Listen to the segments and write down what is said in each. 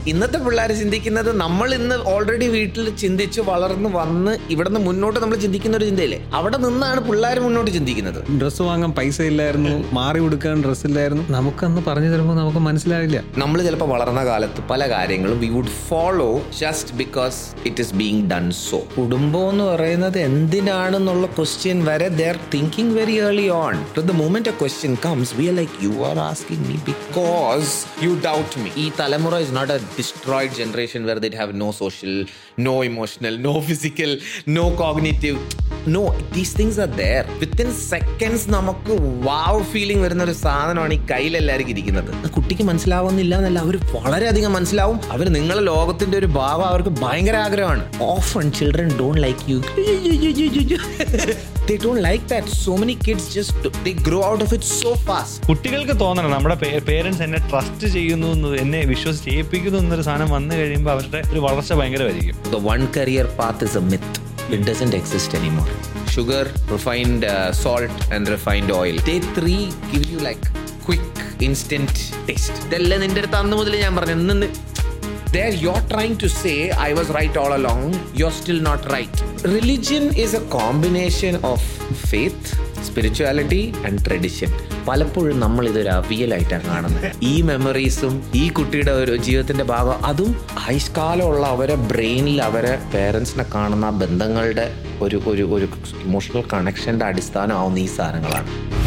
ഇന്നത്തെ പിള്ളേർ ചിന്തിക്കുന്നത് നമ്മൾ ഇന്ന് ഓൾറെഡി വീട്ടിൽ ചിന്തിച്ച് വളർന്ന് വന്ന് ഇവിടുന്ന് മുന്നോട്ട് നമ്മൾ ചിന്തിക്കുന്ന ഒരു ചിന്തയില്ലേ അവിടെ നിന്നാണ് പിള്ളേർ മുന്നോട്ട് ചിന്തിക്കുന്നത് ഡ്രസ്സ് വാങ്ങാൻ പൈസ ഇല്ലായിരുന്നു മാറി കൊടുക്കാൻ ഡ്രസ്സ് ഇല്ലായിരുന്നു നമുക്കന്ന് പറഞ്ഞു തരുമ്പോൾ നമുക്ക് മനസ്സിലാവില്ല നമ്മൾ ചിലപ്പോൾ വളർന്ന കാലത്ത് പല കാര്യങ്ങളും we would follow just because it is being done so കുടുംബം എന്ന് പറയുന്നത് എന്തിനാണെന്നുള്ള ക്വസ്റ്റ്യൻ വരെ they are thinking very early on to the moment a question comes we are like you are asking me because you doubt me ഈ തലമുറ is not a destroyed generation where ദിറ്റ് have no social no emotional no physical no cognitive no these things are there within seconds നമുക്ക് വാവ് feeling വരുന്ന ഒരു സാധനമാണ് ഈ കയ്യിലെല്ലാവർക്കും ഇരിക്കുന്നത് അത് കുട്ടിക്ക് മനസ്സിലാവുന്നില്ല എന്നല്ല അവർ വളരെയധികം മനസ്സിലാവും അവർ നിങ്ങളെ ലോകത്തിന്റെ ഒരു ഭാവം അവർക്ക് ഭയങ്കര ആഗ്രഹമാണ് often children don't like you they don't like that so many kids just they grow out of it so fast കുട്ടികൾക്ക് തോന്നണം നമ്മുടെ പേരൻസ് എന്നെ ട്രസ്റ്റ് ചെയ്യുന്നു എന്ന് എന്നെ വിശ്വസിച്ച് ചെയ്യിപ്പിക്കുന്നു എന്നൊരു സാധനം വന്നു കഴിയുമ്പോൾ അവരുടെ ഒരു വളർച്ച ഭയങ്കരമായിരിക്കും The one career path is a myth. It doesn't exist anymore. Sugar, refined uh, salt, and refined oil. They three give you like quick, instant taste. ഇതെല്ലാം നിന്റെ അടുത്ത് അന്ന് മുതൽ ഞാൻ പറഞ്ഞു ഇന്ന് There you're trying to say I was right all along. You're still not right. Religion is a combination of faith, spirituality and tradition പലപ്പോഴും നമ്മൾ ഇതൊരു അവിയലായിട്ടാണ് കാണുന്നത് ഈ മെമ്മറീസും ഈ കുട്ടിയുടെ ഒരു ജീവിതത്തിന്റെ ഭാഗം അതും ആയുഷ്കാലമുള്ള അവരെ ബ്രെയിനിൽ അവരെ പേരൻസിനെ കാണുന്ന ആ ബന്ധങ്ങളുടെ ഒരു ഒരു ഒരു ഇമോഷണൽ കണക്ഷന്റെ അടിസ്ഥാനമാവുന്ന ഈ സാധനങ്ങളാണ്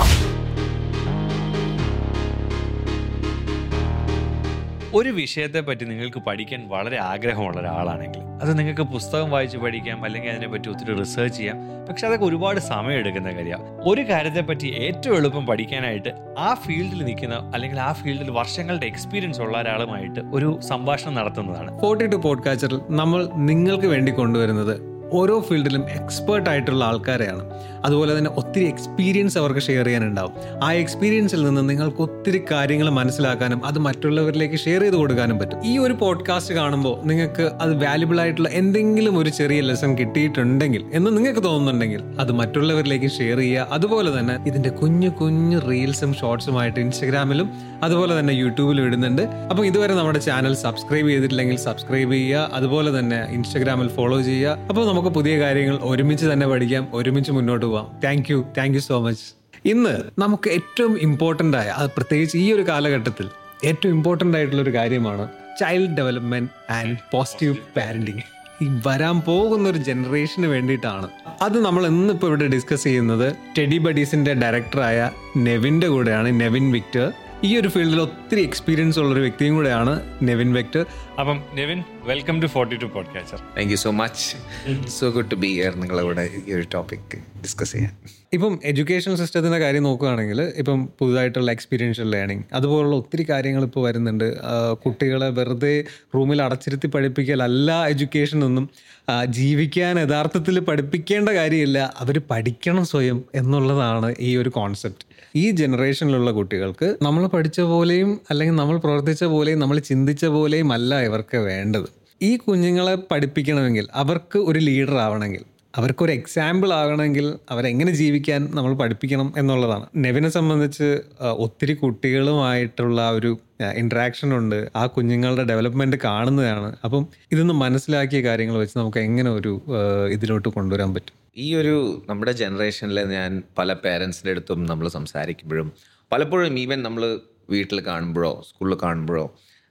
ഒരു വിഷയത്തെ പറ്റി നിങ്ങൾക്ക് പഠിക്കാൻ വളരെ ആഗ്രഹമുള്ള ഒരാളാണെങ്കിൽ അത് നിങ്ങൾക്ക് പുസ്തകം വായിച്ച് പഠിക്കാം അല്ലെങ്കിൽ അതിനെപ്പറ്റി ഒത്തിരി റിസർച്ച് ചെയ്യാം പക്ഷെ അതൊക്കെ ഒരുപാട് സമയം എടുക്കുന്ന കാര്യമാണ് ഒരു കാര്യത്തെപ്പറ്റി ഏറ്റവും എളുപ്പം പഠിക്കാനായിട്ട് ആ ഫീൽഡിൽ നിൽക്കുന്ന അല്ലെങ്കിൽ ആ ഫീൽഡിൽ വർഷങ്ങളുടെ എക്സ്പീരിയൻസ് ഉള്ള ഒരാളുമായിട്ട് ഒരു സംഭാഷണം നടത്തുന്നതാണ് ഫോർട്ടി ടു പോഡ്കാസ്റ്ററിൽ നമ്മൾ നിങ്ങൾക്ക് വേണ്ടി കൊണ്ടുവരുന്നത് ഓരോ ഫീൽഡിലും എക്സ്പേർട്ട് ആയിട്ടുള്ള ആൾക്കാരെയാണ് അതുപോലെ തന്നെ ഒത്തിരി എക്സ്പീരിയൻസ് അവർക്ക് ഷെയർ ചെയ്യാനുണ്ടാവും ആ എക്സ്പീരിയൻസിൽ നിന്ന് നിങ്ങൾക്ക് ഒത്തിരി കാര്യങ്ങൾ മനസ്സിലാക്കാനും അത് മറ്റുള്ളവരിലേക്ക് ഷെയർ ചെയ്ത് കൊടുക്കാനും പറ്റും ഈ ഒരു പോഡ്കാസ്റ്റ് കാണുമ്പോൾ നിങ്ങൾക്ക് അത് വാല്യുബിൾ ആയിട്ടുള്ള എന്തെങ്കിലും ഒരു ചെറിയ ലെസൺ കിട്ടിയിട്ടുണ്ടെങ്കിൽ എന്ന് നിങ്ങൾക്ക് തോന്നുന്നുണ്ടെങ്കിൽ അത് മറ്റുള്ളവരിലേക്ക് ഷെയർ ചെയ്യുക അതുപോലെ തന്നെ ഇതിന്റെ കുഞ്ഞു കുഞ്ഞു റീൽസും ഷോർട്സുമായിട്ട് ഇൻസ്റ്റഗ്രാമിലും അതുപോലെ തന്നെ യൂട്യൂബിലും ഇടുന്നുണ്ട് അപ്പം ഇതുവരെ നമ്മുടെ ചാനൽ സബ്സ്ക്രൈബ് ചെയ്തിട്ടില്ലെങ്കിൽ സബ്സ്ക്രൈബ് ചെയ്യുക അതുപോലെ തന്നെ ഇൻസ്റ്റഗ്രാമിൽ ഫോളോ ചെയ്യുക അപ്പോൾ നമുക്ക് പുതിയ കാര്യങ്ങൾ ഒരുമിച്ച് തന്നെ പഠിക്കാം ഒരുമിച്ച് മുന്നോട്ട് പോവാം thank you thank you so much ഇന്ന് നമുക്ക് ഏറ്റവും ഇമ്പോർട്ടൻ്റ് ആയ അത് പ്രത്യേകിച്ച് ഈ ഒരു കാലഘട്ടത്തിൽ ഏറ്റവും ഇമ്പോർട്ടൻ്റ് ആയിട്ടുള്ള ഒരു കാര്യമാണ് child development and positive parenting ഈ വരാൻ പോകുന്ന ഒരു ജനറേഷന് വേണ്ടിയിട്ടാണ് അത് നമ്മൾ ഇന്നിപ്പോൾ ഇവിടെ ഡിസ്കസ് ചെയ്യുന്നത് ടെഡി ബഡീസിന്റെ ഡയറക്ടറായ നെവിന്റെ കൂടെയാണ് നെവിൻ വിക്ടർ ഈ ഒരു ഫീൽഡിൽ ഒത്തിരി എക്സ്പീരിയൻസ് ഉള്ള ഒരു വ്യക്തിയും കൂടെയാണ് നെവിൻ വെക്ടർ അപ്പം Nevin welcome to forty two podcaster thank you so much so good to be here നിങ്ങളിവിടെ ഈ ഒരു ടോപ്പിക് ഡിസ്കസ് ചെയ്യാൻ ഇപ്പം എഡ്യൂക്കേഷൻ സിസ്റ്റത്തിൻ്റെ കാര്യം നോക്കുകയാണെങ്കിൽ ഇപ്പം പുതുതായിട്ടുള്ള എക്സ്പീരിയൻഷ്യൽ ലേണിംഗ് അതുപോലുള്ള ഒത്തിരി കാര്യങ്ങൾ ഇപ്പോൾ വരുന്നുണ്ട് ആ, കുട്ടികളെ വെറുതെ റൂമിൽ അടച്ചിരുത്തി പഠിപ്പിക്കലല്ല എഡ്യൂക്കേഷൻ ഒന്നും ആ, ജീവിക്കാൻ യഥാർത്ഥത്തിൽ പഠിപ്പിക്കേണ്ട കാര്യമില്ല അവർ പഠിക്കണം സ്വയം എന്നുള്ളതാണ് ഈ ഒരു കോൺസെപ്റ്റ് ഈ ജനറേഷനിലുള്ള കുട്ടികൾക്ക് നമ്മൾ പഠിച്ച പോലെയും അല്ലെങ്കിൽ നമ്മൾ പ്രവർത്തിച്ച പോലെയും നമ്മൾ ചിന്തിച്ച പോലെയും അല്ല ഇവർക്ക് വേണ്ടത് ഈ കുഞ്ഞുങ്ങളെ പഠിപ്പിക്കണമെങ്കിൽ അവർക്ക് ഒരു ലീഡർ ആവണമെങ്കിൽ അവർക്കൊരു എക്സാമ്പിൾ ആകണമെങ്കിൽ അവരെങ്ങനെ ജീവിക്കാൻ നമ്മൾ പഠിപ്പിക്കണം എന്നുള്ളതാണ് നെവിനെ സംബന്ധിച്ച് ആ, ഒത്തിരി കുട്ടികളുമായിട്ടുള്ള ആ ഒരു ഇൻട്രാക്ഷൻ ഉണ്ട് ആ കുഞ്ഞുങ്ങളുടെ ഡെവലപ്മെന്റ് കാണുന്നതാണ് അപ്പം ഇതൊന്ന് മനസ്സിലാക്കിയ കാര്യങ്ങൾ വെച്ച് നമുക്ക് എങ്ങനെ ഒരു ആ, ഇതിലോട്ട് കൊണ്ടുവരാൻ പറ്റും ഈ ഒരു നമ്മുടെ ജനറേഷനിൽ ഞാൻ പല പേരൻസിൻ്റെ അടുത്തും നമ്മൾ സംസാരിക്കുമ്പോഴും പലപ്പോഴും ഈവൻ നമ്മൾ വീട്ടിൽ കാണുമ്പോഴോ സ്കൂളിൽ കാണുമ്പോഴോ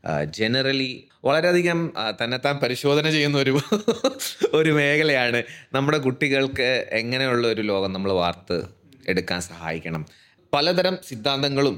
ജനറലി വളരെയധികം ആ, തന്നെത്താൻ പരിശോധന ചെയ്യുന്ന ഒരു ഒരു മേഖലയാണ് നമ്മുടെ കുട്ടികൾക്ക് എങ്ങനെയുള്ള ഒരു ലോകം നമ്മൾ വാർത്ത് എടുക്കാൻ സഹായിക്കണം പലതരം സിദ്ധാന്തങ്ങളും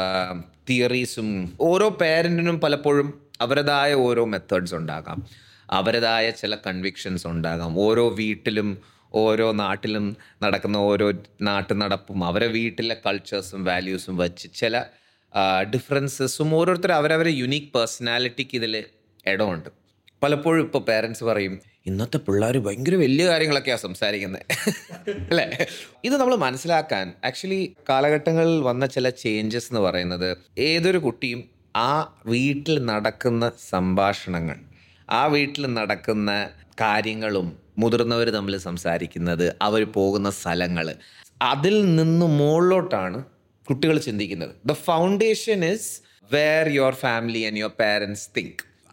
തിയറീസും ഓരോ പേരൻറ്റിനും പലപ്പോഴും അവരുടേതായ ഓരോ മെത്തേഡ്സ് ഉണ്ടാകാം അവരുടേതായ ചില കൺവിക്ഷൻസ് ഉണ്ടാകാം ഓരോ വീട്ടിലും ഓരോ നാട്ടിലും നടക്കുന്ന ഓരോ നാട്ടു നടപ്പും അവരെ വീട്ടിലെ കൾച്ചേഴ്സും വാല്യൂസും വെച്ച് ചില ഡിഫറൻസസും ഓരോരുത്തർ അവരവരെ യുണീക്ക് പേഴ്സണാലിറ്റിക്ക് ഇതിൽ ഇടമുണ്ട് പലപ്പോഴും ഇപ്പോൾ പേരൻസ് പറയും ഇന്നത്തെ പിള്ളേർ ഭയങ്കര വലിയ കാര്യങ്ങളൊക്കെയാണ് സംസാരിക്കുന്നത് അല്ലേ ഇത് നമ്മൾ മനസ്സിലാക്കാൻ ആക്ച്വലി കാലഘട്ടങ്ങളിൽ വന്ന ചില ചേഞ്ചസ് എന്ന് പറയുന്നത് ഏതൊരു കുട്ടിയും ആ വീട്ടിൽ നടക്കുന്ന സംഭാഷണങ്ങൾ ആ വീട്ടിൽ നടക്കുന്ന കാര്യങ്ങളും മുതിർന്നവർ തമ്മിൽ സംസാരിക്കുന്നത് അവർ പോകുന്ന സ്ഥലങ്ങൾ അതിൽ നിന്ന് മുകളിലോട്ടാണ് കുട്ടികൾ ചിന്തിക്കുന്നത് the foundation is where your family and your parents think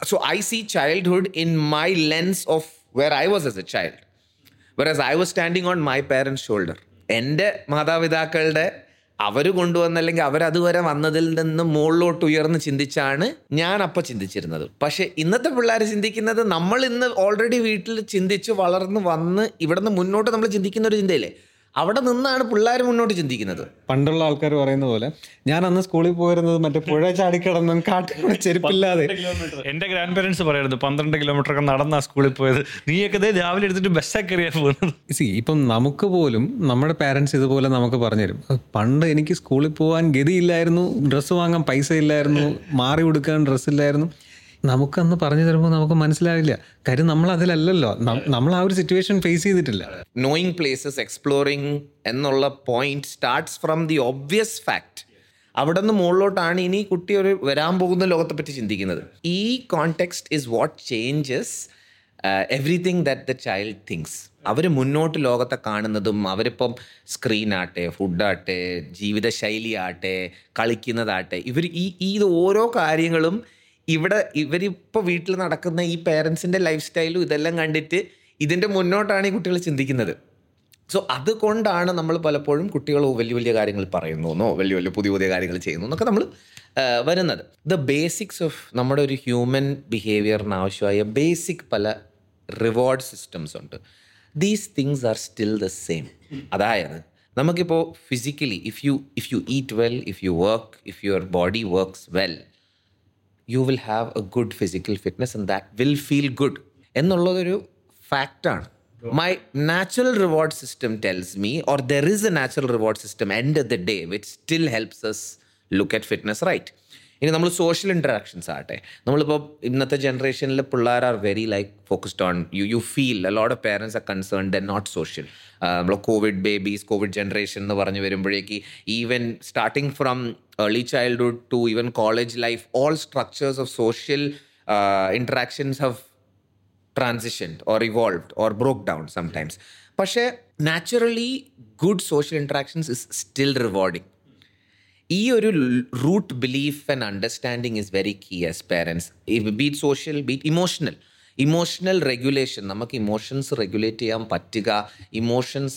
so I see childhood in my lens of where I was as a child. Whereas I was standing on my parents' shoulder. എൻ്റെ മാതാപിതാക്കളുടെ അവർ കൊണ്ടുവന്നല്ലെങ്കിൽ അവരതുവരെ വന്നതിൽ നിന്ന് മുകളിലോട്ട് ഉയർന്ന് ചിന്തിച്ചാണ് ഞാൻ അപ്പം ചിന്തിച്ചിരുന്നത് പക്ഷേ ഇന്നത്തെ പിള്ളേർ ചിന്തിക്കുന്നത് നമ്മൾ ഇന്ന് ഓൾറെഡി വീട്ടിൽ ചിന്തിച്ച് വളർന്ന് വന്ന് ഇവിടുന്ന് മുന്നോട്ട് നമ്മൾ ചിന്തിക്കുന്ന ഒരു ചിന്തയില്ലേ അവിടെ നിന്നാണ് പിള്ളേർ മുന്നോട്ട് ചിന്തിക്കുന്നത് പണ്ടുള്ള ആൾക്കാർ പറയുന്ന പോലെ ഞാൻ അന്ന് സ്കൂളിൽ പോയിരുന്നത് മറ്റേ പുഴ ചാടിക്കിടന്നും കാട്ടിൽ ചെരുപ്പില്ലാതെ എന്റെ ഗ്രാൻഡ് പേരൻസ് പറയായിരുന്നു പന്ത്രണ്ട് കിലോമീറ്റർ ഒക്കെ നടന്നാ സ്കൂളിൽ പോയത് നീയൊക്കെ ദേ രാവിലെ എടുത്തിട്ട് ബസ്സൊക്കെ കയറിയാ പോകുന്നത് സി ഇപ്പം നമുക്ക് പോലും നമ്മുടെ പാരൻസ് ഇതുപോലെ നമുക്ക് പറഞ്ഞുതരും പണ്ട് എനിക്ക് സ്കൂളിൽ പോകാൻ ഗതിയില്ലായിരുന്നു ഡ്രസ്സ് വാങ്ങാൻ പൈസ ഇല്ലായിരുന്നു മാറി കൊടുക്കാൻ ഡ്രസ്സ് ഇല്ലായിരുന്നു നമുക്കന്ന് പറഞ്ഞു തരുമ്പോൾ നമുക്ക് മനസ്സിലാവില്ല കാര്യം നമ്മൾ അതിലല്ലല്ലോ നം- നമ്മൾ ആ ഒരു സിറ്റുവേഷൻ ഫേസ് ചെയ്തിട്ടില്ല നോയിങ് പ്ലേസസ് എക്സ്പ്ലോറിങ് എന്നുള്ള point starts from the obvious fact അവിടെ നിന്ന് മുകളിലോട്ടാണ് ഇനി കുട്ടി ഒരു വരാൻ പോകുന്ന ലോകത്തെ പറ്റി ചിന്തിക്കുന്നത് ഈ context is what changes everything that the child thinks അവർ മുന്നോട്ട് ലോകത്തെ കാണുന്നതും അവരിപ്പം സ്ക്രീനാട്ടെ ഫുഡാട്ടെ ജീവിതശൈലി ആട്ടെ കളിക്കുന്നതാട്ടെ ഇവർ ഈ ഈ ഇത് ഓരോ കാര്യങ്ങളും ഇവിടെ ഇവരിപ്പോൾ വീട്ടിൽ നടക്കുന്ന ഈ പേരൻസിൻ്റെ ലൈഫ് സ്റ്റൈലും ഇതെല്ലാം കണ്ടിട്ട് ഇതിൻ്റെ മുന്നോട്ടാണ് ഈ കുട്ടികൾ ചിന്തിക്കുന്നത് സോ അതുകൊണ്ടാണ് നമ്മൾ പലപ്പോഴും കുട്ടികൾ വലിയ വലിയ കാര്യങ്ങൾ പറയുന്നു എന്നോ വലിയ വലിയ പുതിയ പുതിയ കാര്യങ്ങൾ ചെയ്യുന്നു എന്നൊക്കെ നമ്മൾ വരുന്നത് ദ ബേസിക്സ് ഓഫ് നമ്മുടെ ഒരു ഹ്യൂമൻ ബിഹേവിയറിന് ആവശ്യമായ ബേസിക് പല റിവാർഡ് സിസ്റ്റംസ് ഉണ്ട് these things are still the same അതായത് നമുക്കിപ്പോൾ physically if you if you eat well if you work if your body works well you will have a good physical fitness and that will feel good എന്നുള്ളതൊരു ഫാക്റ്റാണ് my natural reward system tells me or there is a natural reward system end of the day which still helps us look at fitness right ഇനി നമ്മൾ social interactions ആട്ടെ നമ്മളിപ്പോൾ ഇന്നത്തെ ജനറേഷനിൽ പിള്ളേർ are very like focused on you you feel a lot of parents are concerned and not social നമ്മൾ Covid babies Covid generation എന്ന് പറഞ്ഞു വരുമ്പോഴേക്ക് even starting from early childhood to even college life all structures of social interactions have transitioned or evolved or broke down sometimes. പക്ഷേ naturally good social interactions is still rewarding ഈ ഒരു root belief and understanding is very key as parents be it social be it emotional emotional regulation നമുക്ക് emotions regulate ചെയ്യാൻ പറ്റുക emotions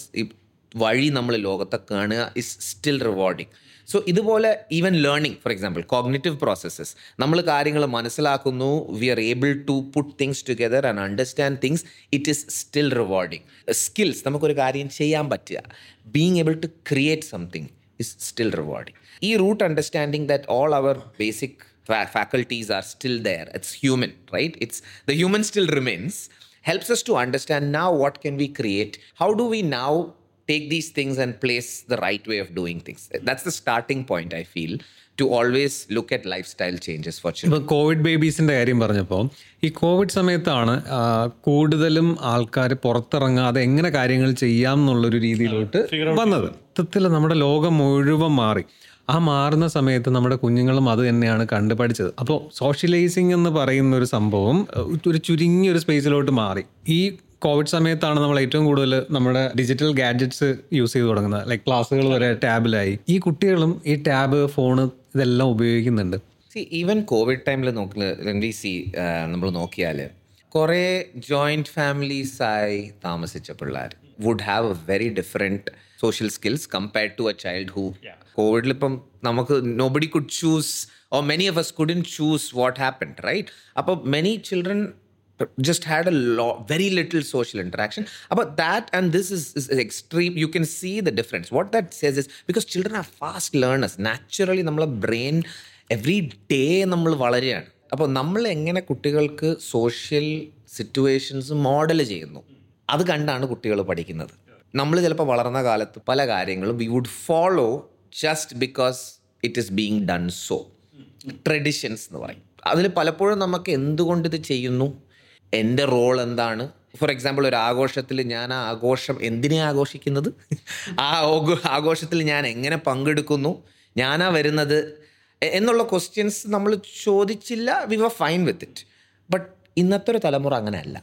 വഴി നമ്മൾ ലോകത്തെ കാണുക ഇസ് സ്റ്റിൽ റിവാർഡിങ് സോ ഇതുപോലെ even learning for example cognitive processes നമ്മൾ കാര്യങ്ങൾ മനസ്സിലാക്കുന്നു we are able to put things together and understand things it is still rewarding skills നമുക്കൊരു കാര്യം ചെയ്യാൻ പറ്റുക being able to create something is still rewarding ഈ root understanding that all our basic faculties are still there it's human right it's the human still remains helps us to understand now what can we create how do we now take these things and place the right way of doing things that's the starting point i feel to always look at lifestyle changes for children ഇപ്പോൾ Covid ബേബീസിൻ്റെ കാര്യം പറഞ്ഞപ്പോൾ ഈ Covid സമയത്താണ് ആ, കൂടുതലും ആൾക്കാർ പുറത്തിറങ്ങാതെ എങ്ങനെ കാര്യങ്ങൾ ചെയ്യാം എന്നുള്ളൊരു രീതിയിലോട്ട് വന്നത് മൊത്തത്തിൽ നമ്മുടെ ലോകം മുഴുവൻ മാറി ആ മാറുന്ന സമയത്ത് നമ്മുടെ കുഞ്ഞുങ്ങളും അത് തന്നെയാണ് കണ്ടുപഠിച്ചത് അപ്പോൾ സോഷ്യലൈസിങ് എന്ന് പറയുന്ന ഒരു സംഭവം അഹ് ഒരു ചുരുങ്ങിയ ഒരു സ്പേസിലോട്ട് മാറി ഈ കോവിഡ് സമയത്താണ് നമ്മൾ ഏറ്റവും കൂടുതൽ നമ്മുടെ ഡിജിറ്റൽ ഗാഡ്ജറ്റ്സ് യൂസ് ചെയ്ത് തുടങ്ങുന്നത് ലൈക്ക് ക്ലാസ്സുകൾ വരെ ടാബിലായി ഈ കുട്ടികളും ഈ ടാബ് ഫോണ് ഇതെല്ലാം ഉപയോഗിക്കുന്നുണ്ട് സി ഈവൻ കോവിഡ് ടൈമിൽ നോക്കി വി സി നമ്മൾ നോക്കിയാൽ കുറേ ജോയിൻറ്റ് ഫാമിലീസായി താമസിച്ച പിള്ളേർ would have a very different social skills compared to a child who കോവിഡിൽ ഇപ്പം നമുക്ക് nobody could choose or many of us couldn't choose what happened right അപ്പോൾ many children just had a lot very little social interaction about that and this is, is extreme you can see the difference what that says is because children are fast learners naturally നമ്മളെ brain every day നമ്മൾ വളരെയാണ് അപ്പോൾ നമ്മൾ എങ്ങനെ കുട്ടികൾക്ക് social situations model ചെയ്യുന്നു അത് കണ്ടാണ് കുട്ടികൾ പഠിക്കുന്നത് നമ്മൾ ചിലപ്പോൾ വളർന്ന കാലത്ത് പല കാര്യങ്ങളും we would follow just because it is being done so traditions എന്ന് പറയും അതിൽ പലപ്പോഴും നമുക്ക് എന്തുകൊണ്ട് ഇത് ചെയ്യുന്നു എൻ്റെ റോൾ എന്താണ് ഫോർ എക്സാമ്പിൾ ഒരു ആഘോഷത്തിൽ ഞാൻ ആ ആഘോഷം എന്തിനെ ആഘോഷിക്കുന്നത് ആ ഓഘ- ആഘോഷത്തിൽ ഞാൻ എങ്ങനെ പങ്കെടുക്കുന്നു ഞാനാ വരുന്നത് എ- എന്നുള്ള ക്വസ്റ്റ്യൻസ് നമ്മൾ ചോദിച്ചില്ല we were fine with it but ഇന്നത്തെ ഒരു തലമുറ അങ്ങനെയല്ല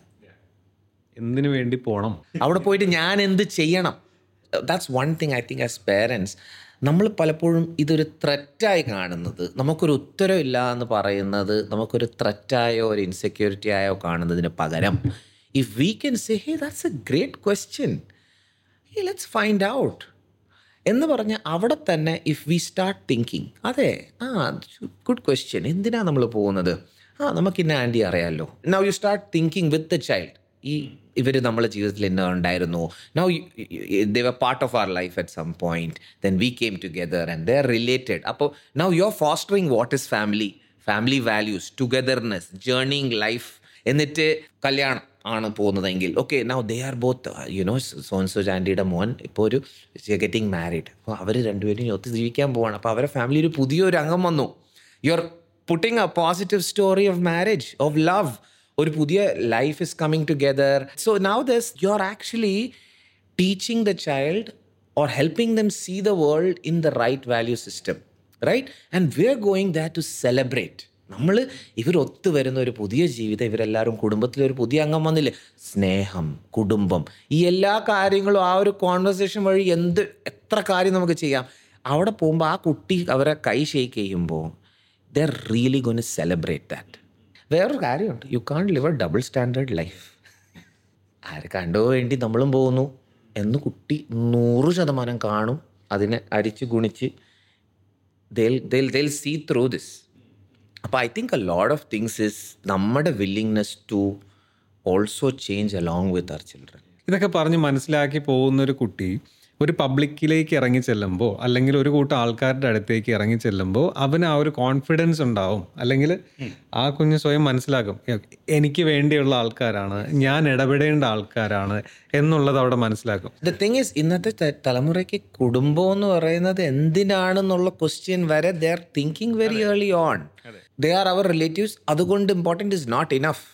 എന്തിനു വേണ്ടി പോകണം അവിടെ പോയിട്ട് ഞാൻ എന്ത് ചെയ്യണം that's one thing I think as parents നമ്മൾ പലപ്പോഴും ഇതൊരു ത്രെറ്റായി കാണുന്നത് നമുക്കൊരു ഉത്തരവില്ല എന്ന് പറയുന്നത് നമുക്കൊരു ത്രെറ്റായോ ഒരു ഇൻസെക്യൂരിറ്റി ആയോ കാണുന്നതിന് പകരം if we can say hey that's a great question let's find out എന്ന് പറഞ്ഞാൽ അവിടെ തന്നെ ഇഫ് വി സ്റ്റാർട്ട് തിങ്കിങ് അതെ ആ ഗുഡ് ക്വസ്റ്റ്യൻ എന്തിനാണ് നമ്മൾ പോകുന്നത് ആ നമുക്ക് ഇന്ന ആൻറ്റി അറിയാമല്ലോ now you start thinking with the child ഈ ഇവർ നമ്മളെ ജീവിതത്തിൽ ഇന്ന ഉണ്ടായിരുന്നു now the were part of our life at some point then we came together and they are related അപ്പോൾ now you are fostering what is family family values togetherness journeying life എന്നിട്ട് കല്യാണം ആണ് പോകുന്നതെങ്കിൽ okay now they are both you know so and so ആൻറ്റിയുടെ മോൻ ഇപ്പോൾ ഒരു getting married അപ്പോൾ അവർ രണ്ടുപേരും ഒത്ത് ജീവിക്കാൻ പോവാണ് അപ്പോൾ അവരെ ഫാമിലി ഒരു പുതിയൊരു അംഗം വന്നു you are putting a positive story of marriage of love ഒരു പുതിയ life is coming together so now thus you are actually teaching the child or helping them see the world in the right value system right and we are going that to celebrate നമ്മൾ ഇവർ ഒത്തു വരുന്ന ഒരു പുതിയ ജീവിതം ഇവരെല്ലാവരും കുടുംബത്തിലൊരു പുതിയ അംഗം വന്നില്ലേ സ്നേഹം കുടുംബം ഈ എല്ലാ കാര്യങ്ങളും ആ ഒരു കോൺവെർസേഷൻ വഴി എന്ത് എത്ര കാര്യം നമുക്ക് ചെയ്യാം അവിടെ പോകുമ്പോൾ ആ കുട്ടി അവരെ കൈ ഷെയ്ക്ക് ചെയ്യുമ്പോൾ they're really gonna celebrate that വേറൊരു കാര്യമുണ്ട് you can't live a double standard life ആരെ കണ്ടോ വേണ്ടി നമ്മളും പോകുന്നു എന്ന് കുട്ടി നൂറ് ശതമാനം കാണും അതിനെ അരിച്ച് ഗുണിച്ച് they'll they'll they'll see through this അപ്പോൾ I think a load of things is നമ്മുടെ willingness to also change along with our children ഇതൊക്കെ പറഞ്ഞ് മനസ്സിലാക്കി പോകുന്ന ഒരു കുട്ടി ഒരു പബ്ലിക്കിലേക്ക് ഇറങ്ങി ചെല്ലുമ്പോൾ അല്ലെങ്കിൽ ഒരു കൂട്ടം ആൾക്കാരുടെ അടുത്തേക്ക് ഇറങ്ങി ചെല്ലുമ്പോൾ അവന് ആ ഒരു കോൺഫിഡൻസ് ഉണ്ടാവും അല്ലെങ്കിൽ ആ കുഞ്ഞ് സ്വയം മനസ്സിലാക്കും "എ- എനിക്ക് വേണ്ടിയുള്ള ആൾക്കാരാണ് ഞാൻ ഇടപെടേണ്ട ആൾക്കാരാണ് എന്നുള്ളത് അവിടെ മനസ്സിലാക്കും ദ തിങ് ഇസ് ഇന്നത്തെ ത- തലമുറയ്ക്ക് കുടുംബം എന്ന് പറയുന്നത് എന്തിനാണെന്നുള്ള ക്വസ്റ്റ്യൻ വരെ they are thinking very early on they are our relatives അതുകൊണ്ട് important is not enough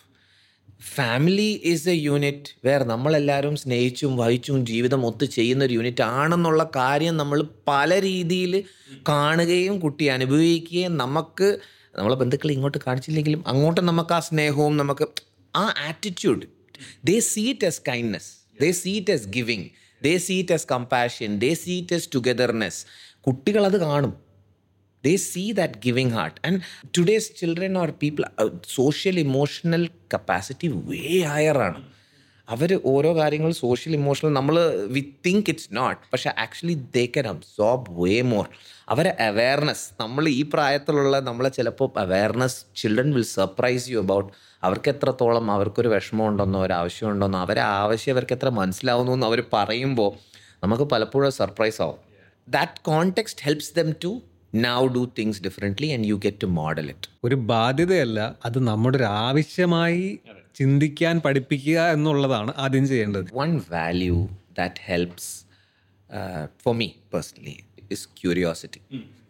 family is a unit where നമ്മളെല്ലാവരും സ്നേഹിച്ചും വഹിച്ചും ജീവിതം ഒത്ത് ചെയ്യുന്ന ഒരു യൂണിറ്റ് ആണെന്നുള്ള കാര്യം നമ്മൾ പല രീതിയിൽ കാണുകയും കുട്ടി അനുഭവിക്കുകയും നമുക്ക് നമ്മളെ ബന്ധുക്കൾ ഇങ്ങോട്ട് കാണിച്ചില്ലെങ്കിലും അങ്ങോട്ട് നമുക്ക് ആ സ്നേഹവും നമുക്ക് ആ attitude they see it as kindness they see it as giving they see it as compassion they see it as togetherness കുട്ടികളത് കാണും they see that giving heart and today's children or people uh, social emotional capacity way higher ആണ് അവർ ഓരോ കാര്യങ്ങൾ social emotional നമ്മൾ we think it's not പക്ഷെ actually they can absorb way more അവരെ awareness നമ്മൾ ഈ പ്രായത്തിലുള്ള നമ്മളെ ചിലപ്പോൾ awareness children will surprise you about അവർക്ക് എത്രത്തോളം അവർക്കൊരു വിഷമം ഉണ്ടെന്നോ ഒരു ആവശ്യമുണ്ടെന്നോ അവരെ ആവശ്യം അവർക്ക് എത്ര മനസ്സിലാവുന്നു എന്ന് അവർ പറയുമ്പോൾ നമുക്ക് പലപ്പോഴും സർപ്രൈസ് ആവും that context helps them to now do things differently and you get to model it ഒരു ബാധ്യതയല്ല അത് നമ്മുടെ ഒരു ആവശ്യമായി ചിന്തിക്കാൻ പഠിപ്പിക്കുക എന്നുള്ളതാണ് ആദ്യം ചെയ്യേണ്ടത് one value that helps uh, for me personally is curiosity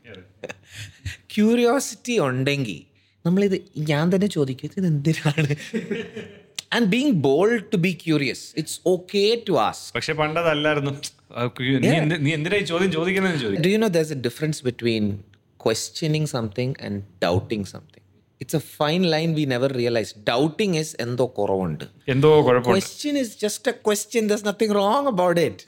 curiosity ഉണ്ടെങ്കിൽ നമ്മളിത് ഞാൻ തന്നെ ചോദിക്കും ഇത് എന്തിനാണ് and being bold to be curious it's okay to ask പക്ഷെ പണ്ടതല്ലായിരുന്നു ആ, കു- നീ എന്ത്- നീ എന്തിനാ ഈ ചോദ്യം ചോദിക്കുന്നതെന്ന് ചോദിക്കും Do you know there's a difference between questioning something and doubting something? It's a fine line we never realize. Doubting is എന്തോ കുറവുണ്ട് എന്തോ കുഴപ്പമുണ്ട് question is just a question. There's nothing wrong about it.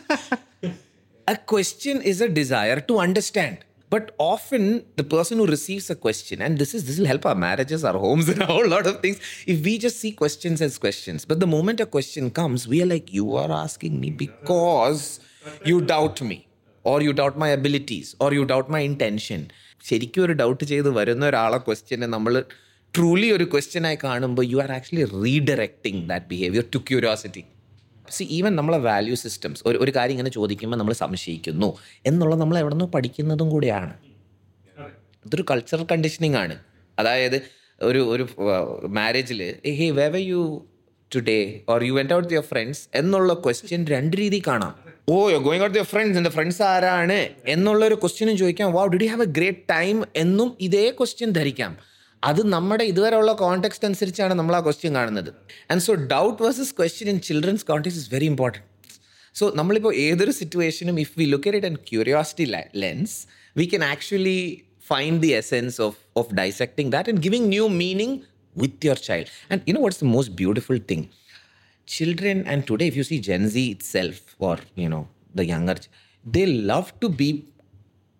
a question is a desire to understand. But often the person who receives a question, and this is this will help our marriages, our homes, and a whole lot of things. If we just see questions as questions, but the moment a question comes, we are like, you are asking me because you doubt me, or you doubt my abilities, or you doubt my intention. ശരിക്കും ഒരു doubt ചെയ്ത് വരുന്ന ഒരാളെ ക്വസ്റ്റ്യനെ നമ്മൾ truly ഒരു ക്വസ്റ്റ്യനായി കാണുമ്പോൾ you are actually redirecting that behaviour to curiosity see even നമ്മളെ വാല്യൂ സിസ്റ്റംസ് ഒരു ഒരു കാര്യം ഇങ്ങനെ ചോദിക്കുമ്പോൾ നമ്മൾ സംശയിക്കുന്നു എന്നുള്ളത് നമ്മൾ എവിടെ നിന്നോ പഠിക്കുന്നതും കൂടിയാണ് ഇതൊരു കൾച്ചറൽ കണ്ടീഷനിങ് ആണ് അതായത് ഒരു ഒരു മാരേജിൽ hey where were you today or you went out your friends എന്നുള്ള ക്വസ്റ്റ്യൻ രണ്ട് രീതി കാണാം oh you going out your friends എൻ്റെ ഫ്രണ്ട്സ് ആരാണ് എന്നുള്ള ഒരു ക്വസ്റ്റ്യനും ചോദിക്കാം വാ did you have a great time എന്നും ഇതേ ക്വസ്റ്റ്യൻ ധരിക്കാം അത് നമ്മുടെ ഇതുവരെയുള്ള കോണ്ടെക്സ്റ്റ് അനുസരിച്ചാണ് നമ്മൾ ആ ക്വസ്റ്റ്യൻ കാണുന്നത് and so doubt versus question in children's context is very important so നമ്മളിപ്പോൾ ഏതൊരു സിറ്റുവേഷനും if we look at and curiosity lens we can actually find the essence of of dissecting that and giving new meaning with your child and you know what's the most beautiful thing children and today if you see gen z itself or you know the younger ch- they love to be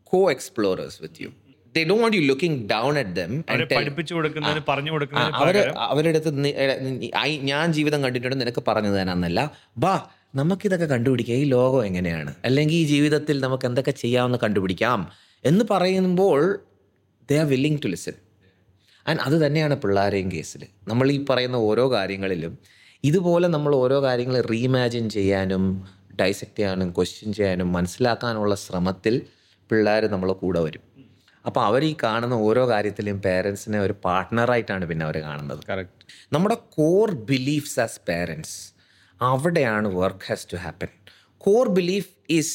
co explorers with you they don't want you looking down at them അവരെ പഠിപ്പിച്ചു കൊടുക്കുന്നതിന് പറഞ്ഞു ആ, കൊടുക്കുന്നതിന് അവര് പകരം അവരുടെ അടുത്ത് നി- എടാ, നി- ഐ- ഞാൻ ജീവിതം കണ്ടിട്ടുണ്ട് നിനക്ക് പറഞ്ഞു തരാന്നല്ല ബാ നമുക്കിതൊക്കെ കണ്ടുപിടിക്കാം ഈ ലോകം എങ്ങനെയാണ് അല്ലെങ്കിൽ ഈ ജീവിതത്തിൽ നമുക്ക് എന്തൊക്കെ ചെയ്യാമെന്ന് കണ്ടുപിടിക്കാം എന്ന് പറയുമ്പോൾ they are willing to listen and അത് തന്നെയാണ് പിള്ളേരെയും കേസിൽ നമ്മൾ ഈ പറയുന്ന ഓരോ കാര്യങ്ങളിലും ഇതുപോലെ നമ്മൾ ഓരോ കാര്യങ്ങൾ റീഇമാജിൻ ചെയ്യാനും ഡൈസെക്റ്റ് ചെയ്യാനും ക്വസ്റ്റ്യൻ ചെയ്യാനും മനസ്സിലാക്കാനുള്ള ശ്രമത്തിൽ പിള്ളേർ നമ്മളെ കൂടെ വരും അപ്പോൾ അവർ ഈ കാണുന്ന ഓരോ കാര്യത്തിലും പേരൻസിനെ ഒരു പാർട്ട്ണറായിട്ടാണ് പിന്നെ അവർ കാണുന്നത് കറക്റ്റ് നമ്മുടെ കോർ ബിലീഫ്സ് ആസ് പേരൻസ് അവിടെയാണ് work has to happen core belief is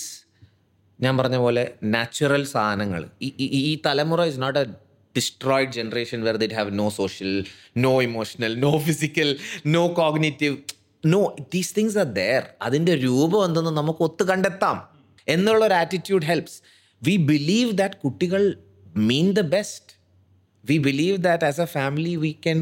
ഞാൻ പറഞ്ഞ പോലെ നാച്ചുറൽ സാധനങ്ങൾ ഈ ഈ- ഈ തലമുറ is not a destroyed generation where ദിറ്റ് have no social no emotional no physical no cognitive no these things are there അതിൻ്റെ രൂപം എന്തെന്ന് നമുക്ക് ഒത്തു കണ്ടെത്താം എന്നുള്ള ഒരു attitude helps we believe that കുട്ടികൾ mean the best we believe that as a family we can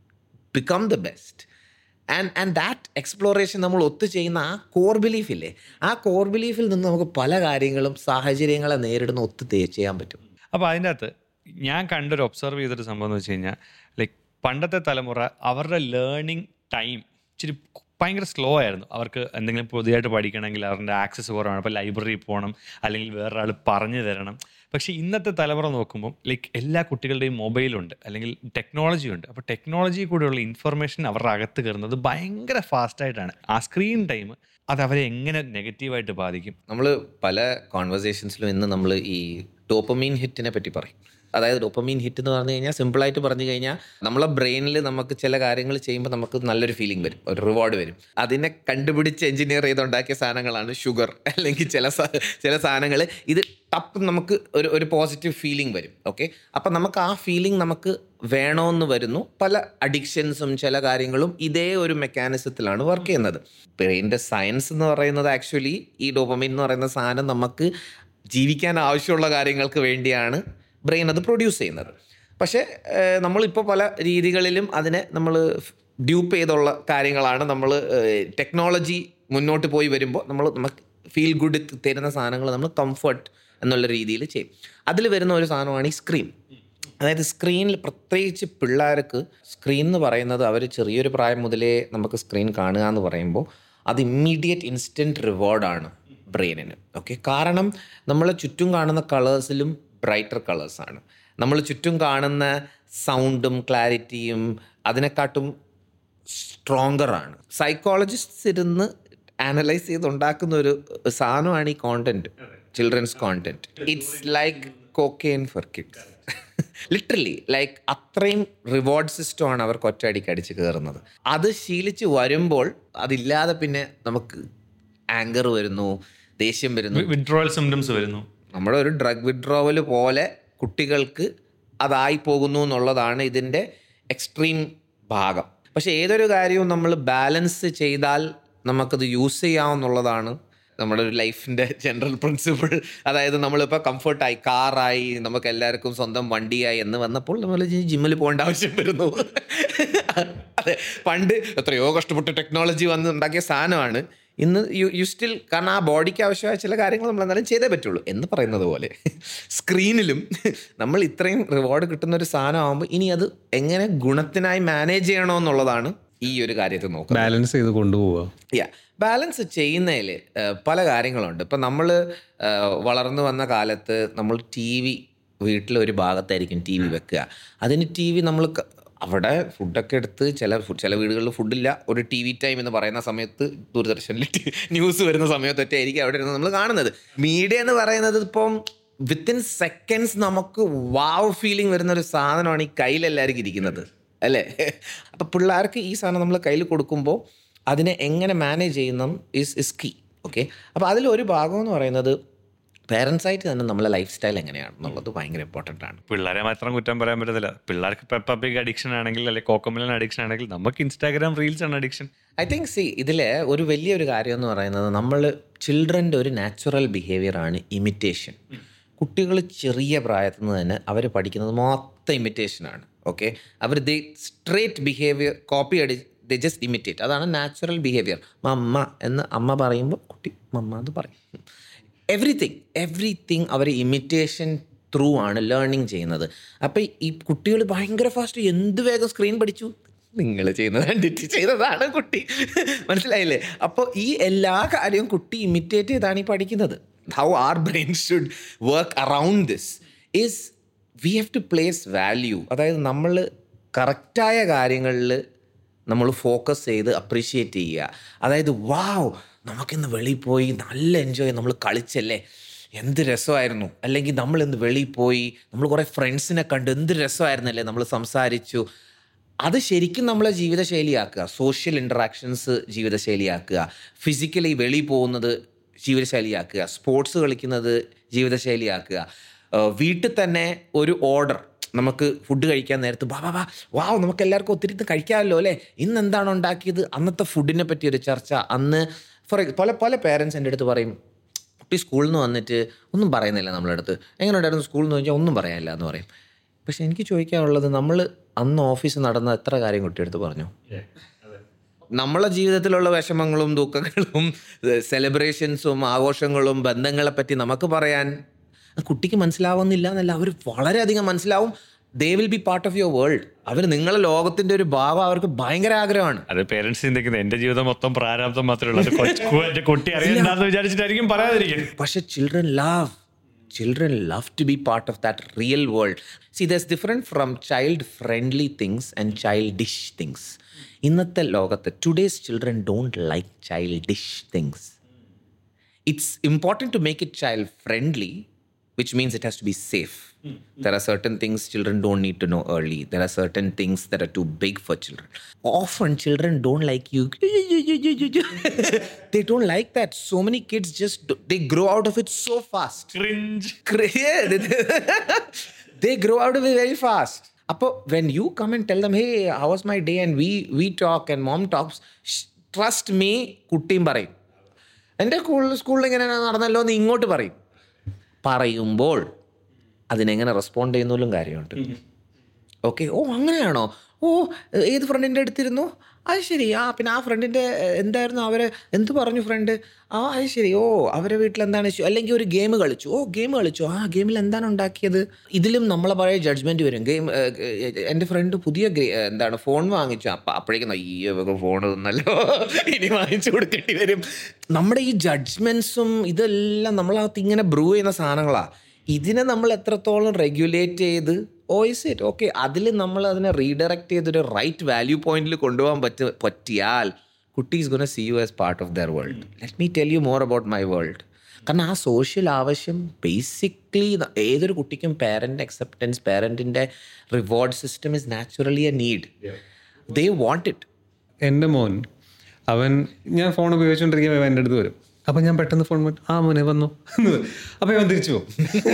become the best and and that exploration നമ്മൾ ഒത്തു ചെയ്യുന്ന ആ കോർ ബിലീഫ് ഇല്ലേ ആ കോർ ബിലീഫിൽ നിന്ന് നമുക്ക് പല കാര്യങ്ങളും സാഹചര്യങ്ങളെ നേരിടുന്ന ഒത്തു തേ- ചെയ്യാൻ പറ്റും അപ്പോൾ അതിൻ്റെ അകത്ത് ഞാൻ കണ്ടൊരു ഒബ്സർവ് ചെയ്തൊരു സംഭവം എന്ന് വെച്ച് കഴിഞ്ഞാൽ ലൈക്ക് പണ്ടത്തെ തലമുറ അവരുടെ ലേണിംഗ് ടൈം ഇച്ചിരി ഭയങ്കര സ്ലോ ആയിരുന്നു അവർക്ക് എന്തെങ്കിലും പുതിയതായിട്ട് പഠിക്കണമെങ്കിൽ അവരുടെ ആക്സസ് കുറവാണ് അപ്പോൾ ലൈബ്രറി പോകണം അല്ലെങ്കിൽ വേറൊരാൾ പറഞ്ഞു തരണം പക്ഷേ ഇന്നത്തെ തലമുറ നോക്കുമ്പോൾ ലൈക്ക് എല്ലാ കുട്ടികളുടെയും മൊബൈലുണ്ട് അല്ലെങ്കിൽ ടെക്നോളജി ഉണ്ട് അപ്പോൾ ടെക്നോളജി കൂടെയുള്ള ഇൻഫർമേഷൻ അവരുടെ അകത്ത് കയറുന്നത് ഭയങ്കര ഫാസ്റ്റായിട്ടാണ് ആ സ്ക്രീൻ ടൈം അത് അവരെ എങ്ങനെ നെഗറ്റീവായിട്ട് ബാധിക്കും നമ്മൾ പല കോൺവെർസേഷൻസിലും ഇന്ന് നമ്മൾ ഈ ഡോപ്പമീൻ ഹിറ്റിനെ പറ്റി പറയും അതായത് ഡോപ്പമീൻ ഹിറ്റ് എന്ന് പറഞ്ഞു കഴിഞ്ഞാൽ സിമ്പിളായിട്ട് പറഞ്ഞു കഴിഞ്ഞാൽ നമ്മളെ ബ്രെയിനിൽ നമുക്ക് ചില കാര്യങ്ങൾ ചെയ്യുമ്പോൾ നമുക്ക് നല്ലൊരു ഫീലിംഗ് വരും ഒരു റിവാർഡ് വരും അതിനെ കണ്ടുപിടിച്ച് എഞ്ചിനീയർ ചെയ്തുണ്ടാക്കിയ സാധനങ്ങളാണ് ഷുഗർ അല്ലെങ്കിൽ ചില സ- ചില സാധനങ്ങൾ ഇത് ടപ്പ് നമുക്ക് ഒരു ഒരു പോസിറ്റീവ് ഫീലിംഗ് വരും ഓക്കെ അപ്പം നമുക്ക് ആ ഫീലിംഗ് നമുക്ക് വേണമെന്ന് വരുന്നു പല അഡിക്ഷൻസും ചില കാര്യങ്ങളും ഇതേ ഒരു മെക്കാനിസത്തിലാണ് വർക്ക് ചെയ്യുന്നത് ബ്രെയിൻ്റെ സയൻസ് എന്ന് പറയുന്നത് ആക്ച്വലി ഈ ഡോപ്പമീൻ എന്ന് പറയുന്ന സാധനം നമുക്ക് ജീവിക്കാൻ ആവശ്യമുള്ള കാര്യങ്ങൾക്ക് വേണ്ടിയാണ് ബ്രെയിൻ അത് പ്രൊഡ്യൂസ് ചെയ്യുന്നത് പക്ഷേ ഏഹ്, നമ്മളിപ്പോൾ പല രീതികളിലും അതിനെ നമ്മൾ ഡ്യൂപ്പ് ചെയ്തുള്ള കാര്യങ്ങളാണ് നമ്മൾ ടെക്നോളജി മുന്നോട്ട് പോയി വരുമ്പോൾ നമ്മൾ നമുക്ക് ഫീൽ ഗുഡ് തരുന്ന സാധനങ്ങൾ നമ്മൾ കംഫർട്ട് എന്നുള്ള രീതിയിൽ ചെയ്യും അതിൽ വരുന്ന ഒരു സാധനമാണ് ഈ സ്ക്രീൻ അതായത് സ്ക്രീനിൽ പ്രത്യേകിച്ച് പിള്ളേർക്ക് സ്ക്രീൻ എന്ന് പറയുന്നത് അവർ ചെറിയൊരു പ്രായം മുതലേ നമുക്ക് സ്ക്രീൻ കാണുക എന്ന് പറയുമ്പോൾ അത് ഇമ്മീഡിയറ്റ് ഇൻസ്റ്റൻറ്റ് റിവാർഡാണ് ബ്രെയിനിന് ഓക്കെ കാരണം നമ്മളെ ചുറ്റും കാണുന്ന കളേഴ്സിലും ബ്രൈറ്റർ കളേഴ്സാണ് നമ്മൾ ചുറ്റും കാണുന്ന സൗണ്ടും ക്ലാരിറ്റിയും അതിനെക്കാട്ടും സ്ട്രോങ്കർ ആണ് സൈക്കോളജിസ്റ്റ് ഇരുന്ന് അനലൈസ് ചെയ്ത് ഉണ്ടാക്കുന്ന ഒരു സാധനമാണ് ഈ content children's content it's like cocaine for kids literally like അത്രയും റിവാർഡ് സിസ്റ്റമാണ് അവർക്ക് ഒറ്റയടിക്ക് അടിച്ച് കയറുന്നത് അത് ശീലിച്ച് വരുമ്പോൾ അതില്ലാതെ പിന്നെ നമുക്ക് ആങ്കർ വരുന്നു ദേഷ്യം വരുന്നു വിഡ്രോവൽ സിംറ്റംസ് വരുന്നു നമ്മുടെ ഒരു ഡ്രഗ് വിഡ്രോവൽ പോലെ കുട്ടികൾക്ക് അതായി പോകുന്നു എന്നുള്ളതാണ് ഇതിൻ്റെ എക്സ്ട്രീം ഭാഗം പക്ഷേ ഏതൊരു കാര്യവും നമ്മൾ ബാലൻസ് ചെയ്താൽ നമുക്കത് യൂസ് ചെയ്യാമെന്നുള്ളതാണ് നമ്മുടെ ഒരു ലൈഫിൻ്റെ ജനറൽ പ്രിൻസിപ്പിൾ അതായത് നമ്മളിപ്പോൾ കംഫർട്ടായി കാറായി നമുക്ക് എല്ലാവർക്കും സ്വന്തം വണ്ടിയായി എന്ന് വന്നപ്പോൾ നമ്മൾ ജിമ്മിൽ പോകേണ്ട ആവശ്യം വരുന്നു അതെ പണ്ട് എത്രയോ കഷ്ടപ്പെട്ട് ടെക്നോളജി വന്ന് ഉണ്ടാക്കിയ സാധനമാണ് ഇന്ന് യു യു സ്റ്റിൽ കാരണം ആ ബോഡിക്ക് ആവശ്യമായ ചില കാര്യങ്ങൾ നമ്മൾ എന്നാലും ചെയ്തേ പറ്റുള്ളൂ എന്ന് പറയുന്നത് പോലെ സ്ക്രീനിലും നമ്മൾ ഇത്രയും റിവാർഡ് കിട്ടുന്ന ഒരു സാധനം ആകുമ്പോൾ ഇനി അത് എങ്ങനെ ഗുണത്തിനായി മാനേജ് ചെയ്യണോ എന്നുള്ളതാണ് ഈ ഒരു കാര്യത്തിൽ നോക്കുന്നത് ബാലൻസ് ചെയ്ത് കൊണ്ടുപോവുക യാ ബാലൻസ് ചെയ്യുന്നതിൽ പല കാര്യങ്ങളുണ്ട് ഇപ്പം നമ്മൾ വളർന്നു വന്ന കാലത്ത് നമ്മൾ ടി വി വീട്ടിലൊരു ഭാഗത്തായിരിക്കും ടി വി വെക്കുക അതിന് ടി വി നമ്മൾ ക- അവിടെ ഫുഡൊക്കെ എടുത്ത് ചില ഫു- ചില വീടുകളിൽ ഫുഡില്ല ഒരു ടി വി ടൈം എന്ന് പറയുന്ന സമയത്ത് ദൂരദർശനിൽ ന്യൂസ് വരുന്ന സമയത്തൊക്കെ ആയിരിക്കും അവിടെ ഇരുന്ന് നമ്മൾ കാണുന്നത് മീഡിയ എന്ന് പറയുന്നത് ഇപ്പം വിത്തിൻ സെക്കൻഡ്സ് നമുക്ക് വാവ് ഫീലിംഗ് വരുന്ന ഒരു സാധനമാണ് ഈ കയ്യിലെല്ലാവർക്കും ഇരിക്കുന്നത് അല്ലേ അപ്പം പിള്ളേർക്ക് ഈ സാധനം നമ്മൾ കയ്യിൽ കൊടുക്കുമ്പോൾ അതിനെ എങ്ങനെ മാനേജ് ചെയ്യുന്ന ഇസ് ഇസ് കീ ഓക്കെ അപ്പോൾ അതിലൊരു ഭാഗം എന്ന് പറയുന്നത് പേരൻസ് ആയിട്ട് തന്നെ നമ്മളെ ലൈഫ് സ്റ്റൈൽ എങ്ങനെയാണെന്നുള്ളത് ഭയങ്കര ഇമ്പോർട്ടൻ്റ് ആണ് പിള്ളേരെ മാത്രം കുറ്റം പറയാൻ പറ്റത്തില്ല പിള്ളേർക്ക് പെപ്പബിഗ് അഡിക്ഷൻ ആണെങ്കിൽ അല്ലെങ്കിൽ കോക്കമിലൻ അഡിക്ഷൻ ആണെങ്കിൽ നമുക്ക് ഇൻസ്റ്റാഗ്രാം റീൽസ് ആണ് അഡിക്ഷൻ ഐ തിങ്ക് സി ഇതിൽ ഒരു വലിയൊരു കാര്യം എന്ന് പറയുന്നത് നമ്മൾ ചിൽഡ്രൻ്റെ ഒരു നാച്ചുറൽ ബിഹേവിയറാണ് ഇമിറ്റേഷൻ കുട്ടികൾ ചെറിയ പ്രായത്തിൽ നിന്ന് തന്നെ അവർ പഠിക്കുന്നത് മൊത്തം ഇമിറ്റേഷനാണ് ഓക്കെ അവർ ദേ സ്ട്രേറ്റ് ബിഹേവിയർ കോപ്പി അടി ദ ജസ്റ്റ് ഇമിറ്റേറ്റ് അതാണ് നാച്ചുറൽ ബിഹേവിയർ മമ്മ എന്ന് അമ്മ പറയുമ്പോൾ കുട്ടി മമ്മ എന്ന് പറയും എവറിത്തിങ് എവറിത്തിങ് അവർ ഇമിറ്റേഷൻ ത്രൂ ആണ് ലേണിംഗ് ചെയ്യുന്നത് അപ്പോൾ ഈ കുട്ടികൾ ഭയങ്കര ഫാസ്റ്റ് എന്ത് വേഗം സ്ക്രീൻ പഠിച്ചു നിങ്ങൾ ചെയ്യുന്നത് കണ്ടിട്ട് ചെയ്തതാണ് കുട്ടി മനസ്സിലായില്ലേ അപ്പോൾ ഈ എല്ലാ കാര്യവും കുട്ടി ഇമിറ്റേറ്റ് ചെയ്താണ് ഈ പഠിക്കുന്നത് how our brain should work around this is we have to place value അതായത് നമ്മൾ കറക്റ്റായ കാര്യങ്ങളിൽ നമ്മൾ ഫോക്കസ് ചെയ്ത് അപ്രീഷിയേറ്റ് ചെയ്യുക അതായത് വാവ് നമുക്കിന്ന് വെളിയിൽ പോയി നല്ല എൻജോയ് നമ്മൾ കളിച്ചല്ലേ എന്ത് രസമായിരുന്നു അല്ലെങ്കിൽ നമ്മൾ ഇന്ന് വെളിയിൽ പോയി നമ്മൾ കുറേ ഫ്രണ്ട്സിനെ കണ്ട് എന്ത് രസമായിരുന്നല്ലേ നമ്മൾ സംസാരിച്ചു അത് ശരിക്കും നമ്മളെ ജീവിതശൈലിയാക്കുക സോഷ്യൽ ഇൻട്രാക്ഷൻസ് ജീവിതശൈലിയാക്കുക ഫിസിക്കലി വെളിയിൽ പോകുന്നത് ജീവിതശൈലിയാക്കുക സ്പോർട്സ് കളിക്കുന്നത് ജീവിതശൈലിയാക്കുക ഏഹ് വീട്ടിൽ തന്നെ ഒരു ഓർഡർ നമുക്ക് ഫുഡ് കഴിക്കാൻ നേരത്ത് വാ വാ വാ വാവ് നമുക്ക് എല്ലാവർക്കും ഒത്തിരി ഇത് കഴിക്കാമല്ലോ അല്ലേ ഇന്ന് എന്താണ് ഉണ്ടാക്കിയത് അന്നത്തെ ഫുഡിനെ പറ്റി ഒരു ചർച്ച അന്ന് ഫോർ പല പല പേരൻസ് എൻ്റെ അടുത്ത് പറയും കുട്ടി സ്കൂളിൽ നിന്ന് വന്നിട്ട് ഒന്നും പറയുന്നില്ല നമ്മളെ അടുത്ത് എങ്ങനെ ഉണ്ടായിരുന്നു സ്കൂളിൽ നിന്ന് ചോദിച്ചാൽ ഒന്നും പറയാനില്ല എന്ന് പറയും പക്ഷെ എനിക്ക് ചോദിക്കാനുള്ളത് നമ്മൾ അന്ന് ഓഫീസിൽ നടന്ന എത്ര കാര്യം കുട്ടിയെടുത്ത് പറഞ്ഞു നമ്മളെ ജീവിതത്തിലുള്ള വിഷമങ്ങളും ദുഃഖങ്ങളും സെലിബ്രേഷൻസും ആഘോഷങ്ങളും ബന്ധങ്ങളെ പറ്റി നമുക്ക് പറയാൻ കുട്ടിക്ക് മനസ്സിലാവുന്നില്ല എന്നല്ല അവർ വളരെയധികം മനസ്സിലാവും they will be part of your world അവർ നിങ്ങളെ ലോകത്തിൻ്റെ ഒരു ഭാവം അവർക്ക് ഭയങ്കര ആഗ്രഹമാണ് അത് പേരൻസ് ചിന്തിക്കുന്നത് എന്റെ ജീവിതം മൊത്തം പ്രാരാബ്ദം മാത്രമേ ഉള്ളൂ അത് കൊച്ചു- എന്റെ കുട്ടി അറിയണ്ടെന്ന് വിചാരിച്ചിട്ടായിരിക്കും പറയാതിരിക്കുന്നത് പക്ഷെ children love children love to be part of that real world see does different from child friendly things and childish things ഇന്നത്തെ ലോകത്ത് today's children don't like childish things it's important to make it child friendly which means it has to be safe there are certain things children don't need to know early there are certain things that are too big for children often children don't like you they don't like that so many kids just do- they grow out of it so fast Cringe. Cra- they grow out of it very fast. അപ്പോൾ when you come and tell them, hey, how was my day? And we we talk and mom talks, sh- trust me, കുട്ടിയും പറയും എൻ്റെ സ്കൂളിൽ സ്കൂളിൽ ഇങ്ങനെ നടന്നല്ലോ എന്ന് ഇങ്ങോട്ട് പറയും പറയുമ്പോൾ അതിനെങ്ങനെ റെസ്പോണ്ട് ചെയ്യുന്നതിലും കാര്യമുണ്ട് ഓക്കെ ഓ അങ്ങനെയാണോ ഓ ഏത് ഫ്രണ്ടിൻ്റെ അടുത്തിരുന്നു അത് ശരി ആ പിന്നെ ആ ഫ്രണ്ടിൻ്റെ എന്തായിരുന്നു അവരെ എന്ത് പറഞ്ഞു ഫ്രണ്ട് ആ അത് ശരി ഓ അവരെ വീട്ടിൽ എന്താണ് ഇഷ്യൂ അല്ലെങ്കിൽ ഒരു ഗെയിം കളിച്ചു ഓ ഗെയിം കളിച്ചു ആ ഗെയിമിൽ എന്താണ് ഉണ്ടാക്കിയത് ഇതിലും നമ്മളെ പഴയ ജഡ്ജ്മെൻറ്റ് വരും ഗെയിം എൻ്റെ ഫ്രണ്ട് പുതിയ ഗെ- എന്താണ് ഫോൺ വാങ്ങിച്ചു അപ്പം അപ്പോഴേക്കും ഈ ഫോൺ തന്നല്ലോ ഇനി വാങ്ങിച്ചു കൊടുക്കേണ്ടി വരും നമ്മുടെ ഈ ജഡ്ജ്മെൻറ്റ്സും ഇതെല്ലാം നമ്മളകത്ത് ഇങ്ങനെ ബ്രൂ ചെയ്യുന്ന സാധനങ്ങളാണ് ഇതിനെ നമ്മൾ എത്രത്തോളം റെഗുലേറ്റ് ചെയ്ത് ഓ ഇസ് ഇറ്റ് ഓക്കെ അതിൽ നമ്മൾ അതിനെ റീഡയറക്റ്റ് ചെയ്തൊരു റൈറ്റ് വാല്യൂ പോയിന്റിൽ കൊണ്ടുപോകാൻ പറ്റ പറ്റിയാൽ കുട്ടി is gonna see you as part of their world let me tell you more about my world കാരണം ആ സോഷ്യൽ ആവശ്യം ബേസിക്കലി ഏതൊരു കുട്ടിക്കും പാരൻ്റ് അക്സെപ്റ്റൻസ് പാരൻറ്റിൻ്റെ reward system is naturally a need they want it എൻ്റെ മോൻ അവൻ ഞാൻ ഫോൺ ഉപയോഗിച്ചുകൊണ്ടിരിക്കുമ്പോൾ അവൻ എൻ്റെ അടുത്ത് വരും അപ്പം ഞാൻ പെട്ടെന്ന് ഫോൺ വിട്ട് ആ മോനെ വന്നു അപ്പം അവൻ തിരിച്ചു പോകും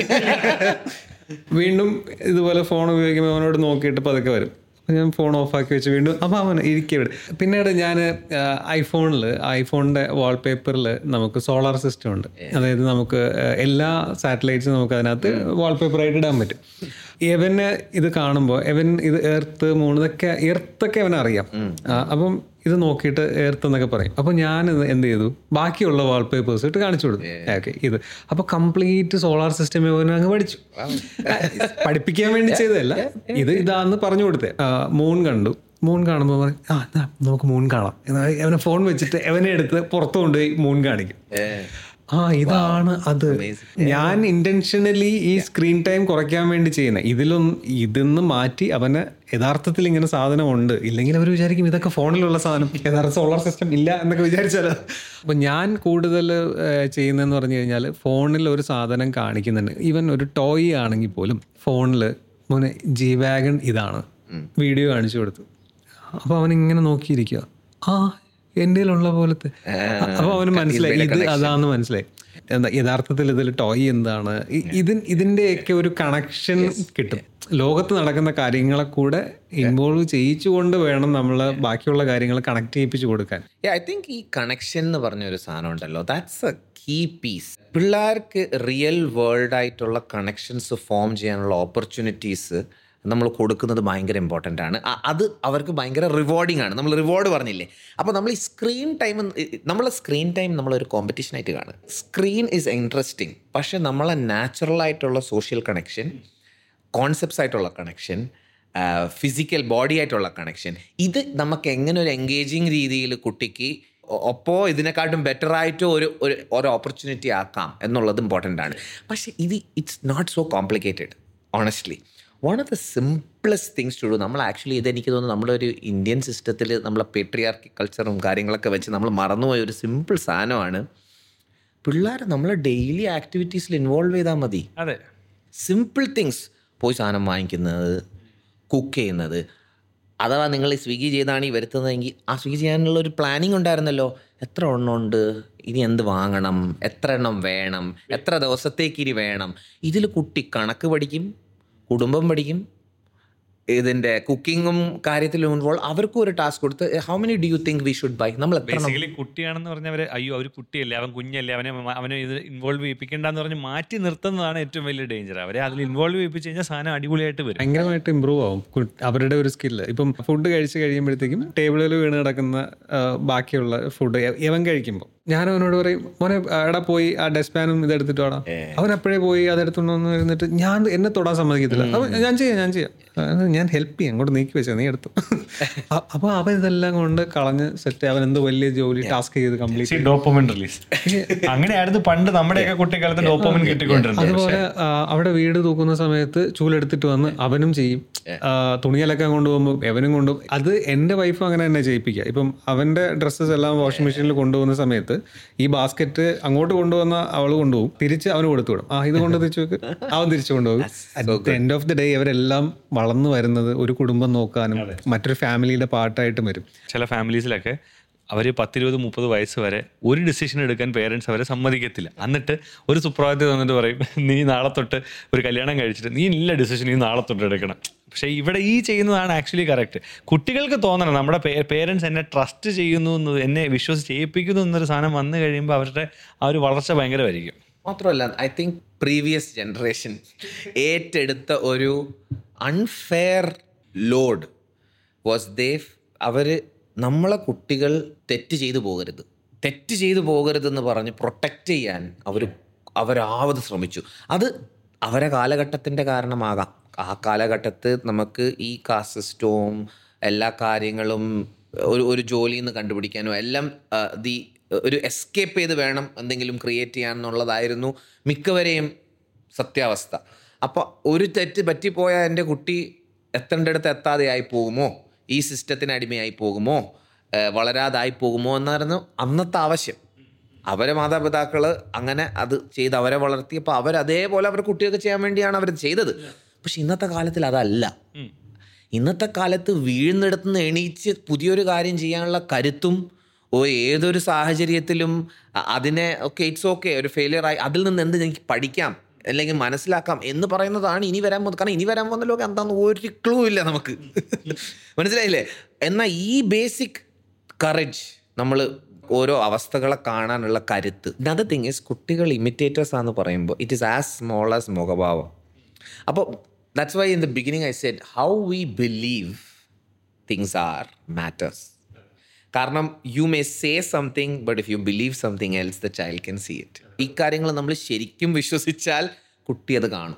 വീണ്ടും ഇതുപോലെ ഫോൺ ഉപയോഗിക്കുമ്പോൾ അവനോട് നോക്കിയിട്ട് പതുക്കെ വരും അപ്പം ഞാൻ ഫോൺ ഓഫാക്കി വെച്ച് വീണ്ടും അപ്പം അവൻ ഇരിക്കുക ഇവിടെ പിന്നീട് ഞാൻ ഐഫോണിൽ ഐഫോണിൻ്റെ വാൾപേപ്പറിൽ നമുക്ക് സോളാർ സിസ്റ്റം ഉണ്ട് അതായത് നമുക്ക് ആ, എല്ലാ സാറ്റലൈറ്റ്സും നമുക്ക് അതിനകത്ത് വാൾപേപ്പറായിട്ട് ഇടാൻ പറ്റും എവന് ഇത് കാണുമ്പോൾ എവൻ ഇത് എർത്ത് മൂൺ ഇതൊക്കെ എർത്തൊക്കെ അവൻ അറിയാം ആ, അപ്പം ഇത് നോക്കിയിട്ട് എർത്ത് എന്നൊക്കെ പറയും അപ്പോൾ ഞാൻ ഇത് എന്ത് ചെയ്തു ബാക്കിയുള്ള വാൾപേപ്പേഴ്സ് ഇട്ട് കാണിച്ചു കൊടുത്തു ഓക്കെ ഇത് അപ്പോൾ കംപ്ലീറ്റ് സോളാർ സിസ്റ്റം അവൻ അങ്ങ് പഠിച്ചു പഠിപ്പിക്കാൻ വേണ്ടി ചെയ്തതല്ല ഇത് ഇതാന്ന് പറഞ്ഞു കൊടുത്തേ മൂൺ കണ്ടു മൂൺ കാണുമ്പോൾ പറയും ആ എന്നാ നമുക്ക് മൂൺ കാണാം എന്നാ അവനെ ഫോൺ വെച്ചിട്ട് അവനെ എടുത്ത് പുറത്ത് കൊണ്ടുപോയി മൂൺ കാണിക്കും ആ ഇതാണ് അത് ഞാൻ ഇന്റൻഷനലി ഈ സ്ക്രീൻ ടൈം കുറയ്ക്കാൻ വേണ്ടി ചെയ്യുന്നത് ഇതിലൊന്നും ഇതിന്ന് മാറ്റി അവന് യഥാർത്ഥത്തിൽ ഇങ്ങനെ സാധനം ഉണ്ട് ഇല്ലെങ്കിൽ അവർ വിചാരിക്കും ഇതൊക്കെ ഫോണിലുള്ള സാധനം യഥാർത്ഥ സോളാർ സിസ്റ്റം ഇല്ല എന്നൊക്കെ വിചാരിച്ചാലോ അപ്പം ഞാൻ കൂടുതൽ ചെയ്യുന്നതെന്ന് പറഞ്ഞു കഴിഞ്ഞാൽ ഫോണിൽ ഒരു സാധനം കാണിക്കുന്നുണ്ട് ഈവൻ ഒരു ടോയ് ആണെങ്കിൽ പോലും ഫോണിൽ മോനെ ജി വാഗൺ ഇതാണ് വീഡിയോ കാണിച്ചു കൊടുത്തു അപ്പോൾ അവൻ ഇങ്ങനെ നോക്കിയിരിക്കുക ആ എൻ്റെ ഉള്ള പോലത്തെ അപ്പോൾ അവന് മനസ്സിലായി ഇത് അതാന്ന് മനസ്സിലായി എന്താ യഥാർത്ഥത്തിൽ ഇതിൽ ടോയ് എന്താണ് ഇ- ഇതിൻ ഇതിൻ്റെയൊക്കെ ഒരു കണക്ഷൻ കിട്ടും ലോകത്ത് നടക്കുന്ന കാര്യങ്ങളെ കൂടെ ഇൻവോൾവ് ചെയ്യിച്ചുകൊണ്ട് വേണം നമ്മൾ ബാക്കിയുള്ള കാര്യങ്ങൾ കണക്ട് ചെയ്യിപ്പിച്ചു കൊടുക്കാൻ ഐ തിങ്ക് ഈ കണക്ഷൻ എന്ന് പറഞ്ഞൊരു സാധനം ഉണ്ടല്ലോ ദാറ്റ്സ് എ കീ പീസ് പിള്ളേർക്ക് റിയൽ വേൾഡ് ആയിട്ടുള്ള കണക്ഷൻസ് ഫോം ചെയ്യാനുള്ള ഓപ്പർച്യൂണിറ്റീസ് നമ്മൾ കൊടുക്കുന്നത് ഭയങ്കര ഇമ്പോർട്ടൻ്റ് ആണ് അ- അത് അവർക്ക് ഭയങ്കര റിവാർഡിങ് ആണ് നമ്മൾ റിവാർഡ് പറഞ്ഞില്ലേ അപ്പോൾ നമ്മൾ ഈ സ്ക്രീൻ ടൈം നമ്മളെ സ്ക്രീൻ ടൈം നമ്മളൊരു കോമ്പറ്റീഷനായിട്ട് കാണുക സ്ക്രീൻ ഈസ് ഇൻട്രസ്റ്റിംഗ് പക്ഷേ നമ്മളെ നാച്ചുറൽ ആയിട്ടുള്ള സോഷ്യൽ കണക്ഷൻ കോൺസെപ്റ്റ്സ് ആയിട്ടുള്ള കണക്ഷൻ ഫിസിക്കൽ ബോഡി ആയിട്ടുള്ള കണക്ഷൻ ഇത് നമുക്ക് എങ്ങനെ ഒരു എൻഗേജിങ് രീതിയിൽ കുട്ടിക്ക് ഒപ്പോ ഇതിനെക്കാട്ടും ബെറ്റർ ആയിട്ട് ഒരു ഒരു ഒരു ഓപ്പർച്യൂണിറ്റി ആക്കാം എന്നുള്ളത് ഇമ്പോർട്ടൻ്റ് ആണ് പക്ഷേ ഇത് it's not so complicated honestly one of the simplest things to do നമ്മൾ ആക്ച്വലി ഇത് എനിക്ക് തോന്നുന്നു നമ്മുടെ ഒരു ഇന്ത്യൻ സിസ്റ്റത്തിൽ നമ്മളെ പേട്രിയാർക്കി കൾച്ചറും കാര്യങ്ങളൊക്കെ വെച്ച് നമ്മൾ മറന്നുപോയ ഒരു സിമ്പിൾ സാധനമാണ് പിള്ളേരെ നമ്മൾ ഡെയിലി ആക്ടിവിറ്റീസിൽ ഇൻവോൾവ് ചെയ്താൽ മതി അതെ സിമ്പിൾ തിങ്സ് പോയി സാധനം വാങ്ങിക്കുന്നത് കുക്ക് ചെയ്യുന്നത് അഥവാ നിങ്ങൾ ഈ സ്വിഗ്ഗി ചെയ്താണ് ഈ വരുത്തുന്നതെങ്കിൽ ആ സ്വിഗ്ഗി ചെയ്യാനുള്ള ഒരു പ്ലാനിങ് ഉണ്ടായിരുന്നല്ലോ എത്ര എണ്ണം ഉണ്ട് ഇനി എന്ത് വാങ്ങണം എത്ര എണ്ണം വേണം എത്ര ദിവസത്തേക്ക് ഇനി വേണം ഇതിൽ കുട്ടി കണക്ക് പഠിക്കും കുടുംബം പഠിക്കും ഇതിൻ്റെ കുക്കിങ്ങും കാര്യത്തിലും ഇൻവോൾവ് അവർക്കും ഒരു ടാസ്ക് കൊടുത്ത് how many do you think we should buy നമ്മൾ എത്ര എണ്ണം ബേസിക്കലി കുട്ടിയാണെന്ന് പറഞ്ഞവര് അയ്യോ അവർ കുട്ടിയല്ലേ അവൻ കുഞ്ഞല്ലേ അവനെ മ- അവനെ ഇത് ഇൻവോൾവ് ചെയ്യിപ്പിക്കേണ്ടെന്ന് പറഞ്ഞ് മാറ്റി നിർത്തുന്നതാണ് ഏറ്റവും വലിയ ഡേഞ്ചർ അവരെ അതിൽ ഇൻവോൾവ് ചെയ്യിപ്പിച്ച് കഴിഞ്ഞാൽ സാധനം അടിപൊളിയായിട്ട് വരും ഭയങ്കരമായിട്ട് ഇമ്പ്രൂവ് ആവും കു- അവരുടെ ഒരു സ്കില്ല് ഇപ്പം ഫുഡ് കഴിച്ച് കഴിയുമ്പോഴത്തേക്കും ടേബിളിൽ വീണ് കിടക്കുന്ന ആ, ബാക്കിയുള്ള ഫുഡ് ഇവൻ കഴിക്കുമ്പോൾ ഞാൻ അവനോട് പറയും മോനെ എടാ പോയി ആ ഡസ്റ്റ്പാനും ഇതെടുത്തിട്ട് വേണം അവൻ അപ്പോഴേ പോയി അതെടുത്തോണ്ട് വന്ന് ഇരുന്നിട്ട് ഞാൻ എന്നെ തൊടാൻ സമ്മതിക്കത്തില്ല അവൻ ഞാൻ ചെയ്യാം ഞാൻ ചെയ്യാം അത് ഞാൻ ഹെൽപ്പ് ചെയ്യാം അങ്ങോട്ട് നീക്കി വെച്ചോ നീ എടുത്തു അ- അപ്പൊ അവൻ ഇതെല്ലാം കൊണ്ട് കളഞ്ഞ് സെറ്റ് അവൻ എന്തോ വലിയ ജോലി ടാസ്ക് ചെയ്ത് കംപ്ലീറ്റ് ഡോപ്പമിൻ റിലീസ് അങ്ങനെയായിരുന്നു പണ്ട് നമ്മുടെയൊക്കെ കുട്ടിക്കാലത്ത് ഡോപ്പമിൻ കിട്ടിക്കൊണ്ടിരുന്നത് അതുപോലെ ആ, അവിടെ വീട് തൂക്കുന്ന സമയത്ത് ചൂലെടുത്തിട്ട് വന്ന് അവനും ചെയ്യും ആ, തുണിയലക്കാൻ കൊണ്ടുപോകുമ്പോൾ അവനും കൊണ്ടുപോകും അത് എൻ്റെ വൈഫ് അങ്ങനെ തന്നെ ചെയ്യിപ്പിക്കുക ഇപ്പം അവൻ്റെ ഡ്രസ്സസ് എല്ലാം വാഷിംഗ് മെഷീനിൽ കൊണ്ടുപോകുന്ന സമയത്ത് ഈ ബാസ്ക്കറ്റ് അങ്ങോട്ട് കൊണ്ടുവന്ന അവൾ കൊണ്ടുപോകും തിരിച്ച് അവന് കൊടുത്തു വിടും ആ ഇത് കൊണ്ട് തിരിച്ചു വെക്ക് അവൻ തിരിച്ചു കൊണ്ടുപോകും at end of the day ഇവരെല്ലാം വളർന്നു വരുന്നത് ഒരു കുടുംബം നോക്കാനും മറ്റൊരു ഫാമിലിയുടെ പാർട്ടായിട്ടും വരും ചില ഫാമിലീസിലൊക്കെ അവർ പത്തിരുപത് മുപ്പത് വയസ്സ് വരെ ഒരു ഡിസിഷൻ എടുക്കാൻ പേരൻസ് അവരെ സമ്മതിക്കത്തില്ല എന്നിട്ട് ഒരു സുപ്രഭാതത്തിൽ വന്നിട്ട് പറയും നീ നാളെ തൊട്ട് ഒരു കല്യാണം കഴിച്ചിട്ട് നീ ഇല്ല ഡിസിഷൻ നീ നാളെ തൊട്ട് എടുക്കണം പക്ഷേ ഇവിടെ ഈ ചെയ്യുന്നതാണ് ആക്ച്വലി കറക്റ്റ് കുട്ടികൾക്ക് തോന്നണം നമ്മുടെ പേരൻസ് എന്നെ ട്രസ്റ്റ് ചെയ്യുന്നു എന്ന് എന്നെ വിശ്വസിച്ച് ചെയ്യിപ്പിക്കുന്നു എന്നൊരു സാധനം വന്നു കഴിയുമ്പോൾ അവരുടെ ആ ഒരു വളർച്ച ഭയങ്കരമായിരിക്കും മാത്രമല്ല ഐ തിങ്ക് പ്രീവിയസ് ജനറേഷൻ ഏറ്റെടുത്ത ഒരു അൺഫെയർ ലോഡ് വാസ് ദേ അവർ നമ്മളെ കുട്ടികൾ തെറ്റ് ചെയ്തു പോകരുത് തെറ്റ് ചെയ്തു പോകരുതെന്ന് പറഞ്ഞ് പ്രൊട്ടക്റ്റ് ചെയ്യാൻ അവർ അവരാവത് ശ്രമിച്ചു അത് അവരെ കാലഘട്ടത്തിൻ്റെ കാരണമാകാം ആ കാലഘട്ടത്ത് നമുക്ക് ഈ കാസ്റ്റ് സിസ്റ്റവും എല്ലാ കാര്യങ്ങളും ഒരു ഒരു ജോലിയിൽ നിന്ന് കണ്ടുപിടിക്കാനോ എല്ലാം ആ, ദി ഒരു എസ്കേപ്പ് ചെയ്ത് വേണം എന്തെങ്കിലും ക്രിയേറ്റ് ചെയ്യാൻ എന്നുള്ളതായിരുന്നു മിക്കവരെയും സത്യാവസ്ഥ അപ്പോൾ ഒരു തെറ്റ് പറ്റിപ്പോയാൽ എൻ്റെ കുട്ടി എത്തേണ്ടടുത്ത് എത്താതെ ആയി പോകുമോ ഈ സിസ്റ്റത്തിന് അടിമയായി പോകുമോ ഏഹ് വളരാതായി പോകുമോ എന്നായിരുന്നു അന്നത്തെ ആവശ്യം അവരെ മാതാപിതാക്കൾ അങ്ങനെ അത് ചെയ്ത് അവരെ വളർത്തിയപ്പോൾ അവർ അതേപോലെ അവരുടെ കുട്ടികൾക്ക് ചെയ്യാൻ വേണ്ടിയാണ് അവർ ചെയ്തത് പക്ഷെ ഇന്നത്തെ കാലത്തിൽ അതല്ല ഇന്നത്തെ കാലത്ത് വീഴുന്നിടത്ത് നിന്ന് എണീച്ച് പുതിയൊരു കാര്യം ചെയ്യാനുള്ള കരുത്തും ഓ ഏതൊരു സാഹചര്യത്തിലും അ- അതിനെ ഓക്കെ ഇറ്റ്സ് ഓക്കെ ഒരു ഫെയിലിയർ ആയി അതിൽ നിന്ന് എന്ത് എനിക്ക് പഠിക്കാം അല്ലെങ്കിൽ മനസ്സിലാക്കാം എന്ന് പറയുന്നതാണ് ഇനി വരാൻ പോകുന്നത് കാരണം ഇനി വരാൻ പോകുന്ന ലോകം എന്താണെന്ന് ഒരു ക്ലൂ ഇല്ല നമുക്ക് മനസ്സിലായില്ലേ എന്നാൽ ഈ ബേസിക് കറേജ് നമ്മൾ ഓരോ അവസ്ഥകളെ കാണാനുള്ള കരുത്ത് അനദർ തിങ് ഈസ് കുട്ടികൾ ഇമിറ്റേറ്റേഴ്സ് ആണെന്ന് പറയുമ്പോൾ it is as small as മുഖഭാവം അപ്പോൾ that's why in the beginning I said how we believe things are matters കാരണം you may say something but if you believe something else the child can see it ഈ കാര്യങ്ങൾ നമ്മൾ ശരിക്കും വിശ്വസിച്ചാൽ കുട്ടി അത് കാണും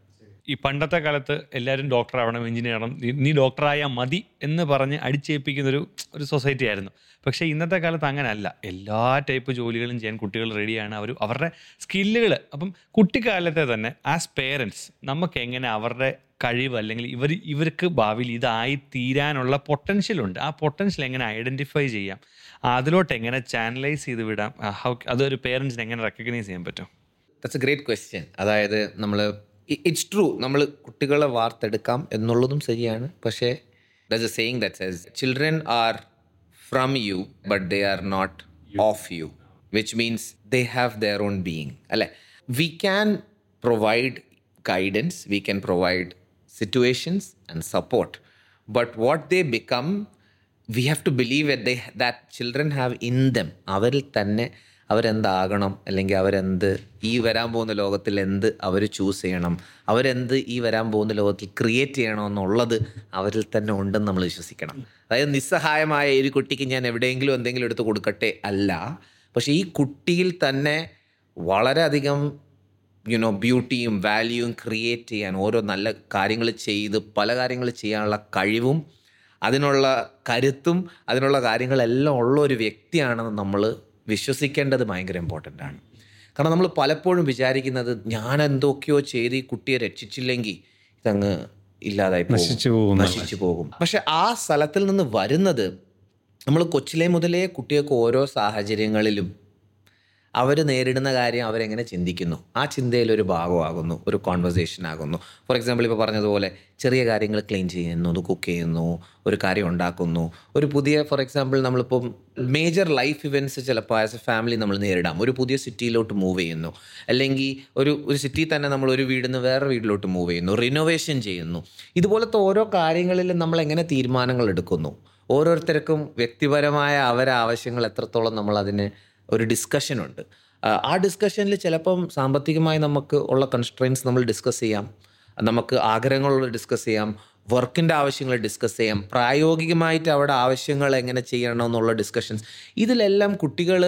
ഈ പണ്ടത്തെ കാലത്ത് എല്ലാവരും ഡോക്ടർ ആവണം എഞ്ചിനീയർ ആവണം നീ- നീ ഡോക്ടറായാൽ മതി എന്ന് പറഞ്ഞ് അടിച്ചേൽപ്പിക്കുന്ന ഒരു ഒരു സൊസൈറ്റി ആയിരുന്നു പക്ഷേ ഇന്നത്തെ കാലത്ത് അങ്ങനെയല്ല എല്ലാ ടൈപ്പ് ജോലികളും ചെയ്യാൻ കുട്ടികൾ റെഡിയാണ് അവർ അവരുടെ സ്കില്ലുകൾ അപ്പം കുട്ടിക്കാലത്തെ തന്നെ ആസ് പേരൻസ് നമുക്ക് എങ്ങനെ അവരുടെ കഴിവ് അല്ലെങ്കിൽ ഇവർ ഇവർക്ക് ഭാവിയിൽ ഇതായി തീരാനുള്ള പൊട്ടൻഷ്യൽ ഉണ്ട് ആ പൊട്ടൻഷ്യൽ എങ്ങനെ ഐഡൻറ്റിഫൈ ചെയ്യാം അതിലോട്ട് എങ്ങനെ ചാനലൈസ് ചെയ്ത് വിടാം ഹൗ അതൊരു പേരൻസിന് എങ്ങനെ റെക്കഗ്നൈസ് ചെയ്യാൻ പറ്റും ദറ്റ്സ് എ ഗ്രേറ്റ് ക്വസ്റ്റ്യൻ അതായത് നമ്മൾ ഇറ്റ്സ് ട്രൂ നമ്മൾ കുട്ടികളെ വാർത്തെടുക്കാം എന്നുള്ളതും ശരിയാണ് പക്ഷേ there's a saying that says children are from you but they are not of you which means they have their own being അല്ലേ we can provide guidance we can provide situations and support but what they become we have to believe they that children have in them അവരിൽ തന്നെ അവരെന്താകണം അല്ലെങ്കിൽ അവരെന്ത് ഈ വരാൻ പോകുന്ന ലോകത്തിൽ എന്ത് അവർ ചൂസ് ചെയ്യണം അവരെന്ത് ഈ വരാൻ പോകുന്ന ലോകത്തിൽ ക്രിയേറ്റ് ചെയ്യണം എന്നുള്ളത് അവരിൽ തന്നെ ഉണ്ടെന്ന് നമ്മൾ വിശ്വസിക്കണം അതായത് നിസ്സഹായമായ ഒരു കുട്ടിക്ക് ഞാൻ എവിടെയെങ്കിലും എന്തെങ്കിലും എടുത്ത് കൊടുക്കട്ടെ അല്ല പക്ഷേ ഈ കുട്ടിയിൽ തന്നെ വളരെയധികം യുനോ ബ്യൂട്ടിയും വാല്യൂവും ക്രിയേറ്റ് ചെയ്യാൻ ഓരോ നല്ല കാര്യങ്ങൾ ചെയ്ത് പല കാര്യങ്ങൾ ചെയ്യാനുള്ള കഴിവും അതിനുള്ള കരുത്തും അതിനുള്ള കാര്യങ്ങളെല്ലാം ഉള്ള ഒരു വ്യക്തിയാണെന്ന് നമ്മൾ വിശ്വസിക്കേണ്ടത് ഭയങ്കര ഇമ്പോർട്ടൻ്റ് ആണ് കാരണം നമ്മൾ പലപ്പോഴും വിചാരിക്കുന്നത് ഞാൻ എന്തൊക്കെയോ ചെയ്ത് ഈ കുട്ടിയെ രക്ഷിച്ചില്ലെങ്കിൽ ഇതങ്ങ് ഇല്ലാതായി പോകും. നശിച്ചു പോകും നശിച്ചു പോകും പക്ഷെ ആ സ്ഥലത്തിൽ നിന്ന് വരുന്നത് നമ്മൾ കൊച്ചിലെ മുതലേ കുട്ടികൾക്ക് ഓരോ സാഹചര്യങ്ങളിലും അവർ നേരിടുന്ന കാര്യം അവരെങ്ങനെ ചിന്തിക്കുന്നു ആ ചിന്തയിൽ ഒരു ഭാഗമാകുന്നു ഒരു കോൺവെർസേഷൻ ആകുന്നു ഫോർ എക്സാമ്പിൾ ഇപ്പോൾ പറഞ്ഞതുപോലെ ചെറിയ കാര്യങ്ങൾ ക്ലീൻ ചെയ്യുന്നു ഒന്ന് കുക്ക് ചെയ്യുന്നു ഒരു കാര്യം ഉണ്ടാക്കുന്നു ഒരു പുതിയ ഫോർ എക്സാമ്പിൾ നമ്മളിപ്പം മേജർ ലൈഫ് ഇവൻറ്റ്സ് ചിലപ്പോൾ ആസ് എ ഫാമിലി നമ്മൾ നേരിടാം ഒരു പുതിയ സിറ്റിയിലോട്ട് മൂവ് ചെയ്യുന്നു അല്ലെങ്കിൽ ഒരു ഒരു സിറ്റിയിൽ തന്നെ നമ്മൾ ഒരു വീടിൽ നിന്ന് വേറെ വീട്ടിലോട്ട് മൂവ് ചെയ്യുന്നു റിനോവേഷൻ ചെയ്യുന്നു ഇതുപോലത്തെ ഓരോ കാര്യങ്ങളിലും നമ്മൾ എങ്ങനെ തീരുമാനങ്ങൾ എടുക്കുന്നു ഓരോരുത്തർക്കും വ്യക്തിപരമായ അവരെ ആവശ്യങ്ങൾ എത്രത്തോളം നമ്മൾ അതിന് ഒരു ഡിസ്കഷൻ ഉണ്ട് ആ, ആ ഡിസ്കഷനിൽ ചിലപ്പം സാമ്പത്തികമായി നമുക്ക് ഉള്ള കൺസ്ട്രെയിൻസ് നമ്മൾ ഡിസ്കസ് ചെയ്യാം നമുക്ക് ആഗ്രഹങ്ങൾ ഡിസ്കസ് ചെയ്യാം വർക്കിൻ്റെ ആവശ്യങ്ങൾ ഡിസ്കസ് ചെയ്യാം പ്രായോഗികമായിട്ട് അവിടെ ആവശ്യങ്ങൾ എങ്ങനെ ചെയ്യണം എന്നുള്ള ഡിസ്കഷൻസ് ഇതിലെല്ലാം കുട്ടികൾ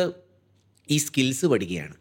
ഈ സ്കിൽസ് പഠിക്കുകയാണ്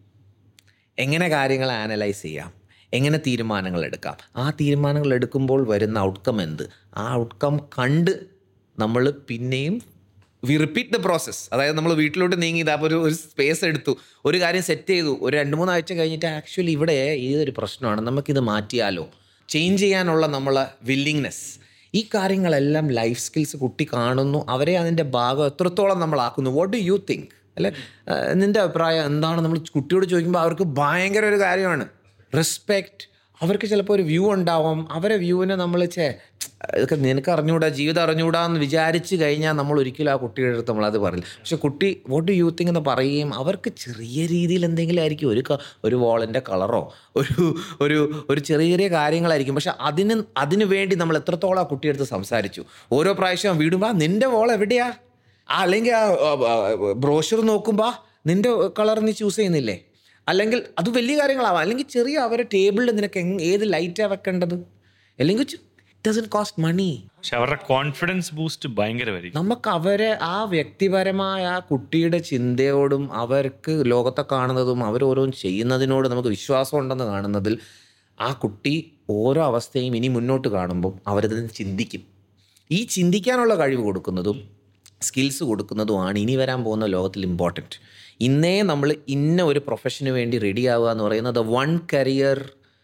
എങ്ങനെ കാര്യങ്ങൾ ആനലൈസ് ചെയ്യാം എങ്ങനെ തീരുമാനങ്ങൾ എടുക്കാം ആ തീരുമാനങ്ങൾ എടുക്കുമ്പോൾ വരുന്ന ഔട്ട്കം എന്ത് ആ ഔട്ട്കം കണ്ട് നമ്മൾ പിന്നെയും വി റിപ്പീറ്റ് ദ പ്രോസസ്സ് അതായത് നമ്മൾ വീട്ടിലോട്ട് നീങ്ങി ഇതാപ്പോൾ ഒരു ഒരു സ്പേസ് എടുത്തു ഒരു കാര്യം സെറ്റ് ചെയ്തു ഒരു രണ്ട് മൂന്ന് ആഴ്ച കഴിഞ്ഞിട്ട് ആക്ച്വലി ഇവിടെ ഇതൊരു പ്രശ്നമാണ് നമുക്കിത് മാറ്റിയാലോ ചേഞ്ച് ചെയ്യാനുള്ള നമ്മളെ വില്ലിങ്നെസ് ഈ കാര്യങ്ങളെല്ലാം ലൈഫ് സ്കിൽസ് കുട്ടി കാണുന്നു അവരെ അതിൻ്റെ ഭാഗം എത്രത്തോളം നമ്മളാക്കുന്നു വാട്ട് ഡു യു തിങ്ക് അല്ലെ ആ, നിൻ്റെ അഭിപ്രായം എന്താണ് നമ്മൾ കുട്ടിയോട് ചോദിക്കുമ്പോൾ അവർക്ക് ഭയങ്കര ഒരു കാര്യമാണ് റെസ്പെക്റ്റ് അവർക്ക് ചിലപ്പോൾ ഒരു വ്യൂ ഉണ്ടാവും അവരെ വ്യൂവിനെ നമ്മൾ ചേ ഇതൊക്കെ നിനക്ക് അറിഞ്ഞൂടാ ജീവിതം അറിഞ്ഞൂടാ എന്ന് വിചാരിച്ച് കഴിഞ്ഞാൽ നമ്മൾ ഒരിക്കലും ആ കുട്ടിയുടെ അടുത്ത് നമ്മളത് പറയില്ല പക്ഷെ കുട്ടി വോട്ട് ഡു യു തിങ്ക് എന്ന് പറയുകയും അവർക്ക് ചെറിയ രീതിയിൽ എന്തെങ്കിലും ആയിരിക്കും ഒരു ക- ഒരു വാളിൻ്റെ കളറോ ഒരു ഒരു ഒരു ചെറിയ ചെറിയ കാര്യങ്ങളായിരിക്കും പക്ഷെ അതിന് അതിന് വേണ്ടി നമ്മൾ എത്രത്തോളം ആ കുട്ടിയെടുത്ത് സംസാരിച്ചു ഓരോ പ്രാവശ്യം വീടുമ്പോൾ "ആ, നിന്റെ വോൾ എവിടെയാ ആ അല്ലെങ്കിൽ ആ ബ്രോഷർ നോക്കുമ്പോൾ നിന്റെ കളർ നീ ചൂസ് ചെയ്യുന്നില്ലേ അല്ലെങ്കിൽ അത് വലിയ കാര്യങ്ങളാവാം അല്ലെങ്കിൽ ചെറിയ അവരെ ടേബിളിൽ നിനക്ക് എങ് ഏത് ലൈറ്റാണ് വെക്കേണ്ടത് അല്ലെങ്കിൽ ഇറ്റ് ഡസൻ കോസ്റ്റ് മണി പക്ഷെ അവരുടെ കോൺഫിഡൻസ് ബൂസ്റ്റ് ഭയങ്കരമായിരിക്കും നമുക്ക് അവരെ ആ വ്യക്തിപരമായ ആ കുട്ടിയുടെ ചിന്തയോടും അവർക്ക് ലോകത്തെ കാണുന്നതും അവരോരോന്നും ചെയ്യുന്നതിനോട് നമുക്ക് വിശ്വാസം ഉണ്ടെന്ന് കാണുന്നതിൽ ആ കുട്ടി ഓരോ അവസ്ഥയും ഇനി മുന്നോട്ട് കാണുമ്പം അവരതിന് ചിന്തിക്കും ഈ ചിന്തിക്കാനുള്ള കഴിവ് കൊടുക്കുന്നതും സ്കിൽസ് കൊടുക്കുന്നതുമാണ് ഇനി വരാൻ പോകുന്ന ലോകത്തിൽ ഇമ്പോർട്ടൻറ്റ് ഇന്നേ നമ്മൾ ഇന്ന ഒരു പ്രൊഫഷന് വേണ്ടി റെഡി ആവുക എന്ന് പറയുന്നത് one career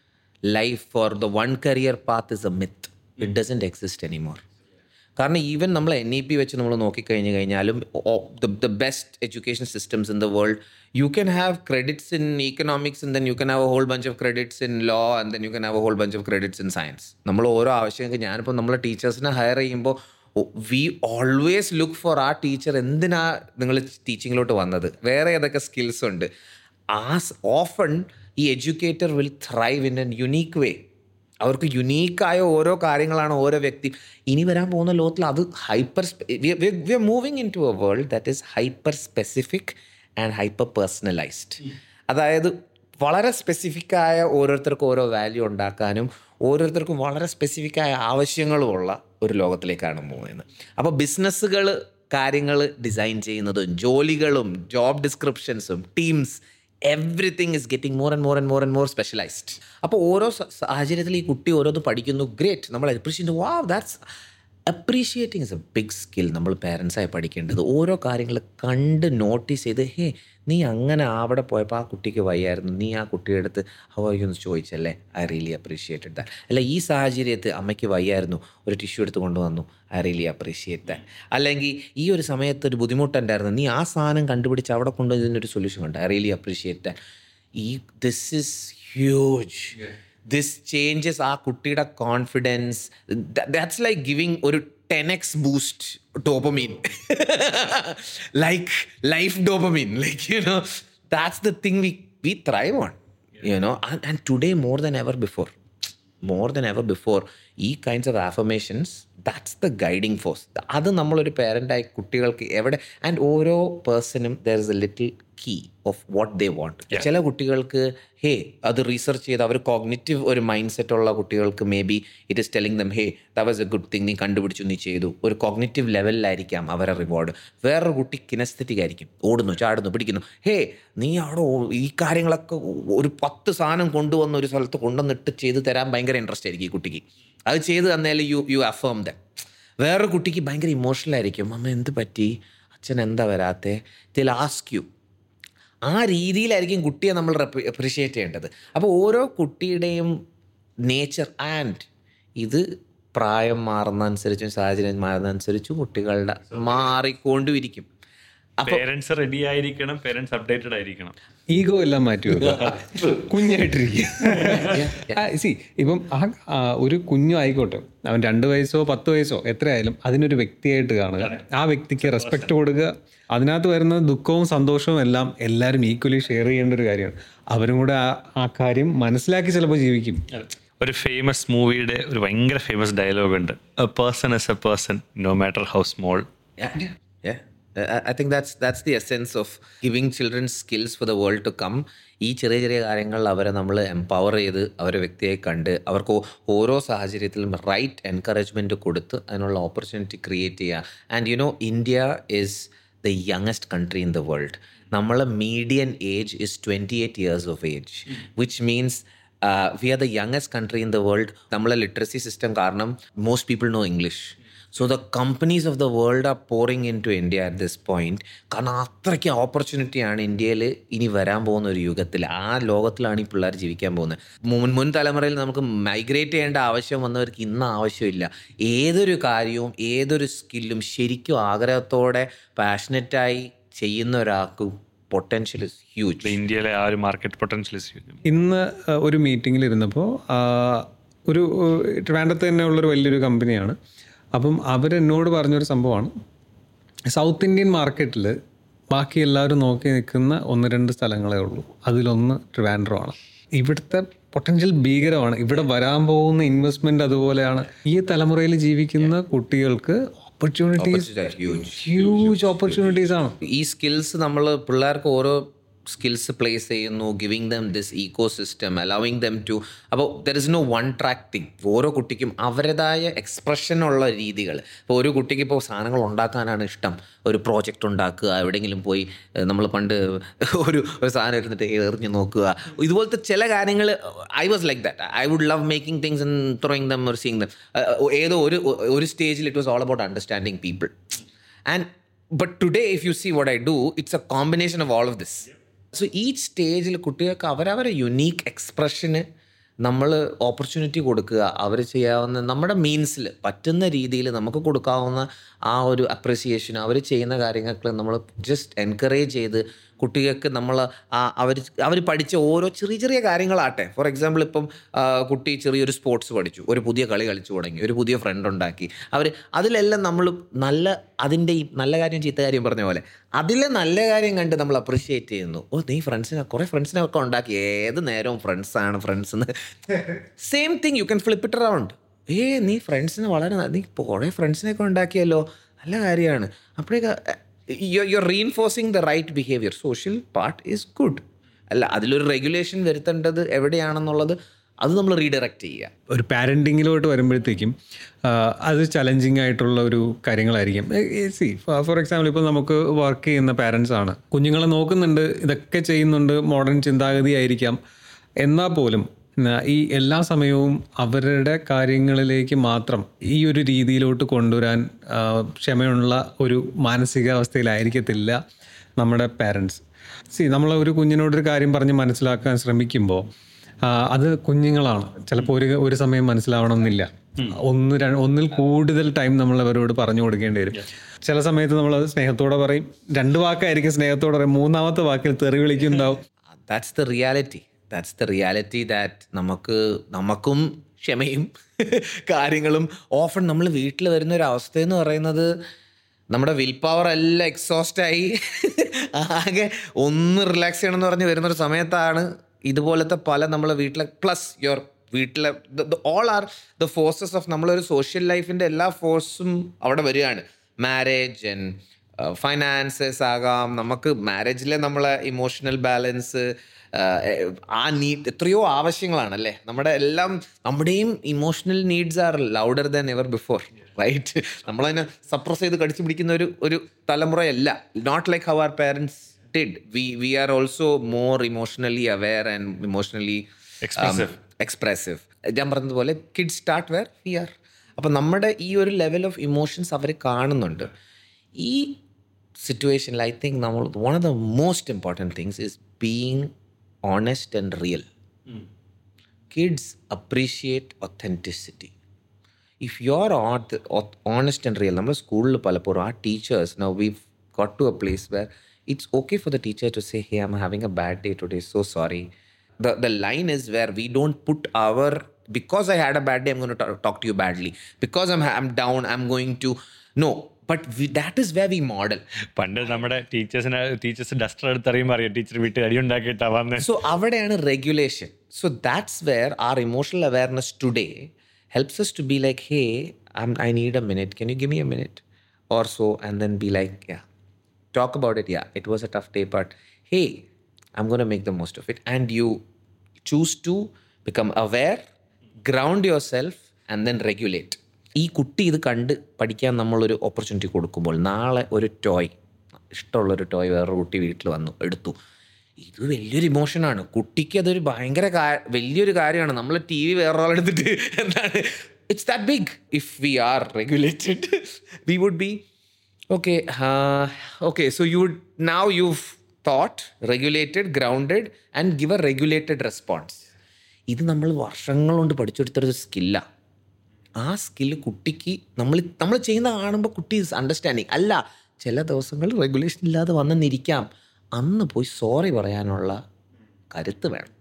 life for the one career path is a myth it doesn't exist anymore കാരണം ഈവൻ നമ്മൾ എൻ ഇ പി വെച്ച് നമ്മൾ നോക്കിക്കഴിഞ്ഞ് കഴിഞ്ഞാലും the best education systems in the world you can have credits in economics and then you can have a whole bunch of credits in law and then you can have a whole bunch of credits in science നമ്മൾ ഓരോ ആവശ്യങ്ങൾക്ക് ഞാനിപ്പോൾ നമ്മളെ ടീച്ചേഴ്സിനെ hire ചെയ്യുമ്പോൾ we always look for a teacher എന്തിനാ നിങ്ങൾ ടീച്ചിങ്ങിലോട്ട് വന്നത് വേറെ ഏതൊക്കെ സ്കിൽസ് ഉണ്ട് ആ ഓഫൺ ഈ educator will thrive in an unique way അവർക്ക് യുണീക്കായ ഓരോ കാര്യങ്ങളാണ് ഓരോ വ്യക്തി ഇനി വരാൻ പോകുന്ന ലോകത്തിൽ അത് hyper we are moving into a world that is hyper specific and hyper personalised അതായത് വളരെ സ്പെസിഫിക് ആയ ഓരോരുത്തർക്കും ഓരോ വാല്യൂ ഉണ്ടാക്കാനും ഓരോരുത്തർക്കും വളരെ സ്പെസിഫിക് ആയ ആവശ്യങ്ങളുമുള്ള ഒരു ലോകത്തിലേക്കാണ് പോകുന്നത് അപ്പോൾ ബിസിനസ്സുകൾ കാര്യങ്ങൾ ഡിസൈൻ ചെയ്യുന്നതും ജോലികളും ജോബ് ഡിസ്ക്രിപ്ഷൻസും teams everything is getting more and more and more and more specialised അപ്പോൾ ഓരോ സ- സാഹചര്യത്തിൽ ഈ കുട്ടി ഓരോന്ന് പഠിക്കുന്നു ഗ്രേറ്റ് നമ്മൾ appreciate wow that's appreciating is a big skill നമ്മൾ പേരൻസായി പഠിക്കേണ്ടത് ഓരോ കാര്യങ്ങൾ കണ്ട് നോട്ടീസ് ചെയ്ത് ഹേ നീ അങ്ങനെ അവിടെ പോയപ്പോൾ ആ കുട്ടിക്ക് വയ്യായിരുന്നു നീ ആ കുട്ടിയുടെ അടുത്ത് ഹവായി ഒന്ന് ചോദിച്ചല്ലേ ഐ റിയലി അപ്രീഷിയേറ്റഡ് ദാറ്റ് അല്ല ഈ സാഹചര്യത്തിൽ അമ്മയ്ക്ക് വയ്യായിരുന്നു ഒരു ടിഷ്യൂ എടുത്ത് കൊണ്ടുവന്നു ഐ റിയലി അപ്രീഷിയേറ്റ് ദാറ്റ് അല്ലെങ്കിൽ ഈ ഒരു സമയത്ത് ഒരു ബുദ്ധിമുട്ടുണ്ടായിരുന്നു നീ ആ സാധനം കണ്ടുപിടിച്ച് അവിടെ കൊണ്ടുപോയി ഇതിനൊരു സൊല്യൂഷൻ ഉണ്ട് ഐ റിയലി അപ്രീഷിയേറ്റ് ദാറ്റ് ഈ this is huge this changes ആ കുട്ടിയുടെ കോൺഫിഡൻസ് ദാറ്റ്സ് ലൈക്ക് ഗിവിങ് ഒരു ten X boost dopamine like life dopamine like you know that's the thing we we thrive on you know and today more than ever before more than ever before ഈ kinds of affirmations that's the guiding force അത് നമ്മളൊരു പേരൻ്റായി കുട്ടികൾക്ക് എവിടെ and ഓരോ പേഴ്സണും there is a little key of what they want ചില കുട്ടികൾക്ക് ഹേ അത് റീസെർച്ച് ചെയ്ത് അവർ കോഗ്നിറ്റീവ് ഒരു മൈൻഡ് സെറ്റ് ഉള്ള കുട്ടികൾക്ക് may be it is telling them hey the was a good thing നീ കണ്ടുപിടിച്ചു നീ ചെയ്തു ഒരു കോഗ്നിറ്റീവ് ലെവലിലായിരിക്കാം അവരെ റിവാർഡ് വേറൊരു കുട്ടി കിനസ്തറ്റിക് ആയിരിക്കും ഓടുന്നു ചാടുന്നു പിടിക്കുന്നു ഹേ നീ അവിടെ ഓ- ഈ കാര്യങ്ങളൊക്കെ ഒരു പത്ത് സാധനം കൊണ്ടുവന്ന് ഒരു സ്ഥലത്ത് കൊണ്ടുവന്നിട്ട് ചെയ്ത് തരാൻ ഭയങ്കര ഇൻട്രസ്റ്റ് ആയിരിക്കും ഈ കുട്ടിക്ക് അത് ചെയ്ത് തന്നാൽ യു യു അഫേം ദ വേറൊരു കുട്ടിക്ക് ഭയങ്കര ഇമോഷണൽ ആയിരിക്കും അമ്മ എന്ത് പറ്റി അച്ഛൻ എന്താ വരാത്തെ ഇതിൽ ആസ്ക് യു ആ രീതിയിലായിരിക്കും കുട്ടിയെ നമ്മൾ അപ്രിഷിയേറ്റ് ചെയ്യേണ്ടത് അപ്പോൾ ഓരോ കുട്ടിയുടെയും നേച്ചർ ആൻഡ് ഇത് പ്രായം മാറുന്നതനുസരിച്ചും സാഹചര്യം മാറുന്നതനുസരിച്ചും കുട്ടികളുടെ മാറിക്കൊണ്ടിരിക്കും അപ്പോൾ പേരൻസ് റെഡി ആയിരിക്കണം പേരൻസ് അപ്ഡേറ്റഡ് ആയിരിക്കണം ഈഗോ എല്ലാം മാറ്റി വെക്കുക കുഞ്ഞായിട്ടിരിക്കുക സി ഇപ്പം ആ ആ, ഒരു കുഞ്ഞു ആയിക്കോട്ടെ അവൻ രണ്ട് വയസ്സോ പത്ത് വയസ്സോ എത്രയായാലും അതിനൊരു വ്യക്തിയായിട്ട് കാണുക ആ വ്യക്തിക്ക് റെസ്പെക്ട് കൊടുക്കുക അതിനകത്ത് വരുന്ന ദുഃഖവും സന്തോഷവും എല്ലാം എല്ലാവരും ഈക്വലി ഷെയർ ചെയ്യേണ്ട ഒരു കാര്യമാണ് അവരും കൂടെ ആ ആ കാര്യം മനസ്സിലാക്കി ചിലപ്പോൾ ജീവിക്കും ഒരു ഫേമസ് മൂവിയുടെ ഒരു ഭയങ്കര ഫേമസ് ഡയലോഗ് ഉണ്ട് a person is a person no matter how small Yeah, yeah. Uh, I- I think that's that's the essence of giving children skills for the world to come. ഈ ചെറിയ ചെറിയ കാര്യങ്ങൾ അവരെ നമ്മൾ എംപവർ ചെയ്ത് അവരെ വ്യക്തിയെ കണ്ട് അവർക്ക് ഓ- ഓരോ സാഹചര്യത്തിലും റൈറ്റ് എൻകറേജ്മെൻറ്റ് കൊടുത്ത് അതിനുള്ള ഓപ്പർച്യൂണിറ്റി ക്രിയേറ്റ് ചെയ്യുക and you know India is the youngest country in the world നമ്മളെ median age is twenty eight years of age which means we are the youngest country in the world നമ്മളെ literacy system കാരണം most people know English so the companies of the world are pouring into India at this point കാരണം അത്രയ്ക്ക് ഓപ്പർച്യൂണിറ്റിയാണ് ഇന്ത്യയിൽ ഇനി വരാൻ പോകുന്ന ഒരു യുഗത്തിൽ ആ ലോകത്തിലാണ് ഈ പിള്ളേർ ജീവിക്കാൻ പോകുന്നത് മുൻ മുൻ തലമുറയിൽ നമുക്ക് മൈഗ്രേറ്റ് ചെയ്യേണ്ട ആവശ്യം വന്നവർക്ക് ഇന്ന് ആവശ്യമില്ല ഏതൊരു കാര്യവും ഏതൊരു സ്കില്ലും ശരിക്കും ആഗ്രഹത്തോടെ പാഷനറ്റായി ചെയ്യുന്ന ഒരാൾക്ക് പൊട്ടൻഷ്യൽ ഇസ് ഹ്യൂജ് ഇന്ത്യയിലെ ആ ഒരു മാർക്കറ്റ് പൊട്ടൻഷ്യൽ ഇന്ന് ആ, ഒരു മീറ്റിങ്ങിൽ ഇരുന്നപ്പോൾ ഒരു ഏഹ്, ട്രിവാൻഡ്രത്ത് തന്നെ ഉള്ളൊരു വലിയൊരു കമ്പനിയാണ് അപ്പം അവരെന്നോട് പറഞ്ഞൊരു സംഭവമാണ് സൗത്ത് ഇന്ത്യൻ മാർക്കറ്റിൽ ബാക്കി എല്ലാവരും നോക്കി നിൽക്കുന്ന ഒന്ന് രണ്ട് സ്ഥലങ്ങളേ ഉള്ളൂ അതിലൊന്ന് ട്രിവാൻഡ്രമാണ് ഇവിടുത്തെ പൊട്ടൻഷ്യൽ ഭീകരമാണ് ഇവിടെ വരാൻ പോകുന്ന ഇൻവെസ്റ്റ്മെന്റ് അതുപോലെയാണ് ഈ തലമുറയിൽ ജീവിക്കുന്ന കുട്ടികൾക്ക് ഓപ്പർച്യൂണിറ്റീസ് ഹ്യൂജ് ഹ്യൂജ് ഓപ്പർച്യൂണിറ്റീസ് ആണ് ഈ സ്കിൽസ് നമ്മൾ പിള്ളേർക്ക് ഓരോ സ്കിൽസ് പ്ലേസ് ചെയ്യുന്നു giving them this ecosystem allowing them to അപ്പോൾ there is no one track thing ഓരോ കുട്ടിക്കും അവരുടേതായ എക്സ്പ്രഷനുള്ള രീതികൾ ഇപ്പോൾ ഒരു കുട്ടിക്ക് ഇപ്പോൾ സാധനങ്ങൾ ഉണ്ടാക്കാനാണ് ഇഷ്ടം ഒരു പ്രോജക്റ്റ് ഉണ്ടാക്കുക എവിടെയെങ്കിലും പോയി നമ്മൾ പണ്ട് ഒരു ഒരു സാധനം എടുത്തിട്ട് എറിഞ്ഞ് നോക്കുക ഇതുപോലത്തെ ചില കാര്യങ്ങൾ I was like that I would love making things and throwing them or seeing them ഏതോ ഒരു ഒരു സ്റ്റേജിൽ it was all about understanding people and but today if you see what I do it's a combination of all of this so ഈ സ്റ്റേജിൽ കുട്ടികൾക്ക് അവരവരെ unique എക്സ്പ്രഷന് നമ്മൾ opportunity കൊടുക്കുക അവർ ചെയ്യാവുന്ന നമ്മുടെ മീൻസിൽ പറ്റുന്ന രീതിയിൽ നമുക്ക് കൊടുക്കാവുന്ന ആ ഒരു അപ്രിസിയേഷൻ അവർ ചെയ്യുന്ന കാര്യങ്ങൾക്ക് നമ്മൾ ജസ്റ്റ് എൻകറേജ് ചെയ്ത് കുട്ടികൾക്ക് നമ്മൾ ആ അവർ അവർ പഠിച്ച ഓരോ ചെറിയ ചെറിയ കാര്യങ്ങളാട്ടെ ഫോർ എക്സാമ്പിൾ ഇപ്പം ആ, കുട്ടി ചെറിയൊരു സ്പോർട്സ് പഠിച്ചു ഒരു പുതിയ കളി കളിച്ചു തുടങ്ങി ഒരു പുതിയ ഫ്രണ്ട് ഉണ്ടാക്കി അവർ അതിലെല്ലാം നമ്മൾ നല്ല അതിൻ്റെ ഈ നല്ല കാര്യം ചീത്ത കാര്യം പറഞ്ഞ പോലെ അതിലെ നല്ല കാര്യം കണ്ട് നമ്മൾ അപ്രിഷിയേറ്റ് ചെയ്യുന്നു ഓ നീ ഫ്രണ്ട്സിനെ കുറേ ഫ്രണ്ട്സിനെ ഒക്കെ ഉണ്ടാക്കി ഏത് നേരവും ഫ്രണ്ട്സാണ് ഫ്രണ്ട്സ് എന്ന് same thing you can flip it around ഏ നീ ഫ്രണ്ട്സിന് വളരെ ന- നീ കുറേ ഫ്രണ്ട്സിനെയൊക്കെ ഉണ്ടാക്കിയല്ലോ നല്ല കാര്യമാണ് അപ്പോഴേക്ക് you you reinforcing the right behaviour social part is good അല്ല അതിലൊരു റെഗുലേഷൻ വരുത്തേണ്ടത് എവിടെയാണെന്നുള്ളത് അത് നമ്മൾ റീഡയറക്റ്റ് ചെയ്യുക ഒരു പാരൻറ്റിങ്ങിലോട്ട് വരുമ്പോഴത്തേക്കും ആ, അത് ചലഞ്ചിങ് ആയിട്ടുള്ള ഒരു കാര്യങ്ങളായിരിക്കും സി ഫോർ എക്സാമ്പിൾ ഇപ്പോൾ നമുക്ക് വർക്ക് ചെയ്യുന്ന പാരൻസ് ആണ് കുഞ്ഞുങ്ങളെ നോക്കുന്നുണ്ട് ഇതൊക്കെ ചെയ്യുന്നുണ്ട് മോഡേൺ ചിന്താഗതി ആയിരിക്കാം എന്നാൽ പോലും ആ, ഈ എല്ലാ സമയവും അവരുടെ കാര്യങ്ങളിലേക്ക് മാത്രം ഈ ഒരു രീതിയിലോട്ട് കൊണ്ടുവരാൻ ആ, ക്ഷമയുള്ള ഒരു മാനസികാവസ്ഥയിലായിരിക്കത്തില്ല നമ്മുടെ പാരൻസ് സി നമ്മൾ ഒരു കുഞ്ഞിനോടൊരു കാര്യം പറഞ്ഞ് മനസ്സിലാക്കാൻ ശ്രമിക്കുമ്പോൾ ആ, അത് കുഞ്ഞുങ്ങളാണ് ചിലപ്പോൾ ഒരു ഒരു സമയം മനസ്സിലാവണമെന്നില്ല ഒന്ന് ര- ഒന്നിൽ കൂടുതൽ ടൈം നമ്മൾ അവരോട് പറഞ്ഞു കൊടുക്കേണ്ടി വരും ചില സമയത്ത് നമ്മൾ സ്നേഹത്തോടെ പറയും രണ്ട് വാക്കായിരിക്കും സ്നേഹത്തോടെ പറയും മൂന്നാമത്തെ വാക്കിൽ തെറി വിളിക്കുന്നുണ്ടാവും that's the reality that's the reality that നമുക്ക് നമുക്കും ക്ഷമയും കാര്യങ്ങളും ഓഫൺ നമ്മൾ വീട്ടിൽ വരുന്ന ഒരു അവസ്ഥ എന്ന് പറയുന്നത് നമ്മുടെ വിൽ പവർ എല്ലാം എക്സോസ്റ്റായി ആകെ ഒന്ന് റിലാക്സ് ചെയ്യണം എന്ന് പറഞ്ഞ് വരുന്നൊരു സമയത്താണ് ഇതുപോലത്തെ പല നമ്മളെ വീട്ടിലെ പ്ലസ് യുവർ വീട്ടിലെ all are the forces of നമ്മളൊരു സോഷ്യൽ ലൈഫിൻ്റെ എല്ലാ ഫോഴ്സും അവിടെ വരികയാണ് മാരേജ് ആൻഡ് ഫൈനാൻസസ് ആകാം നമുക്ക് മാരേജിലെ നമ്മളെ ഇമോഷണൽ ബാലൻസ് ആ നീഡ് എത്രയോ ആവശ്യങ്ങളാണ് അല്ലേ നമ്മുടെ എല്ലാം നമ്മുടെയും emotional needs are louder than ever before right നമ്മളതിനെ സപ്രസ് ചെയ്ത് കടിച്ചു പിടിക്കുന്ന ഒരു ഒരു തലമുറയല്ല not like how our parents did we we are also more emotionally aware and emotionally Expressive. Expressive ഞാൻ പറഞ്ഞതുപോലെ kid start where we are അപ്പം നമ്മുടെ ഈ ഒരു ലെവൽ ഓഫ് ഇമോഷൻസ് അവർ കാണുന്നുണ്ട് ഈ സിറ്റുവേഷനിൽ ഐ തിങ്ക് നമ്മൾ one of the most important things is being honest and real kids appreciate authenticity if you're auth- auth- honest and real നമ്മുടെ സ്കൂളിൽ പലപ്പോഴും ആ teachers now we got to a place where it's okay for the teacher to say hey i'm having a bad day today so sorry the, the line is where we don't put our because i had a bad day i'm going to talk, talk to you badly because i'm, I'm down i'm going to no but we, that is where we model പണ്ട് നമ്മുടെ ടീച്ചേഴ്സിനെ teachers Duster എടുത്തറിയുമ്പോൾ അറിയാം teacher വീട്ടിൽ അടി ഉണ്ടാക്കിയിട്ടാ വന്ന് so അവിടെയാണ് regulation so that's where our emotional awareness today helps us to be like hey I need a minute can you give me a minute or so and then be like yeah talk about it yeah it was a tough day but hey i'm going to make the most of it and you choose to become aware ground yourself and then regulate ഈ കുട്ടി ഇത് കണ്ട് പഠിക്കാൻ നമ്മളൊരു opportunity കൊടുക്കുമ്പോൾ നാളെ ഒരു toy ഇഷ്ടമുള്ളൊരു ടോയ് വേറൊരു കുട്ടി വീട്ടിൽ വന്നു എടുത്തു ഇത് വലിയൊരു ഇമോഷനാണ് കുട്ടിക്ക് അതൊരു ഭയങ്കര കാ- വലിയൊരു കാര്യമാണ് നമ്മൾ ടി വി വേറൊരാളെടുത്തിട്ട് എന്താണ് it's that big if we are regulated we would be Okay. Uh, okay. So you would now you've thought, regulated, grounded, and give a regulated response. ഇത് നമ്മൾ വർഷങ്ങൾ കൊണ്ട് പഠിച്ചെടുത്തൊരു സ്കില്ലാണ് ആ സ്കില്ല് കുട്ടിക്ക് നമ്മൾ നമ്മൾ ചെയ്യുന്ന കാണുമ്പോൾ കുട്ടി ഇസ് അണ്ടർസ്റ്റാൻഡിങ് അല്ല ചില ദിവസങ്ങൾ റെഗുലേഷൻ ഇല്ലാതെ വന്നെന്നിരിക്കാം അന്ന് പോയി സോറി പറയാനുള്ള കരുത്ത് വേണം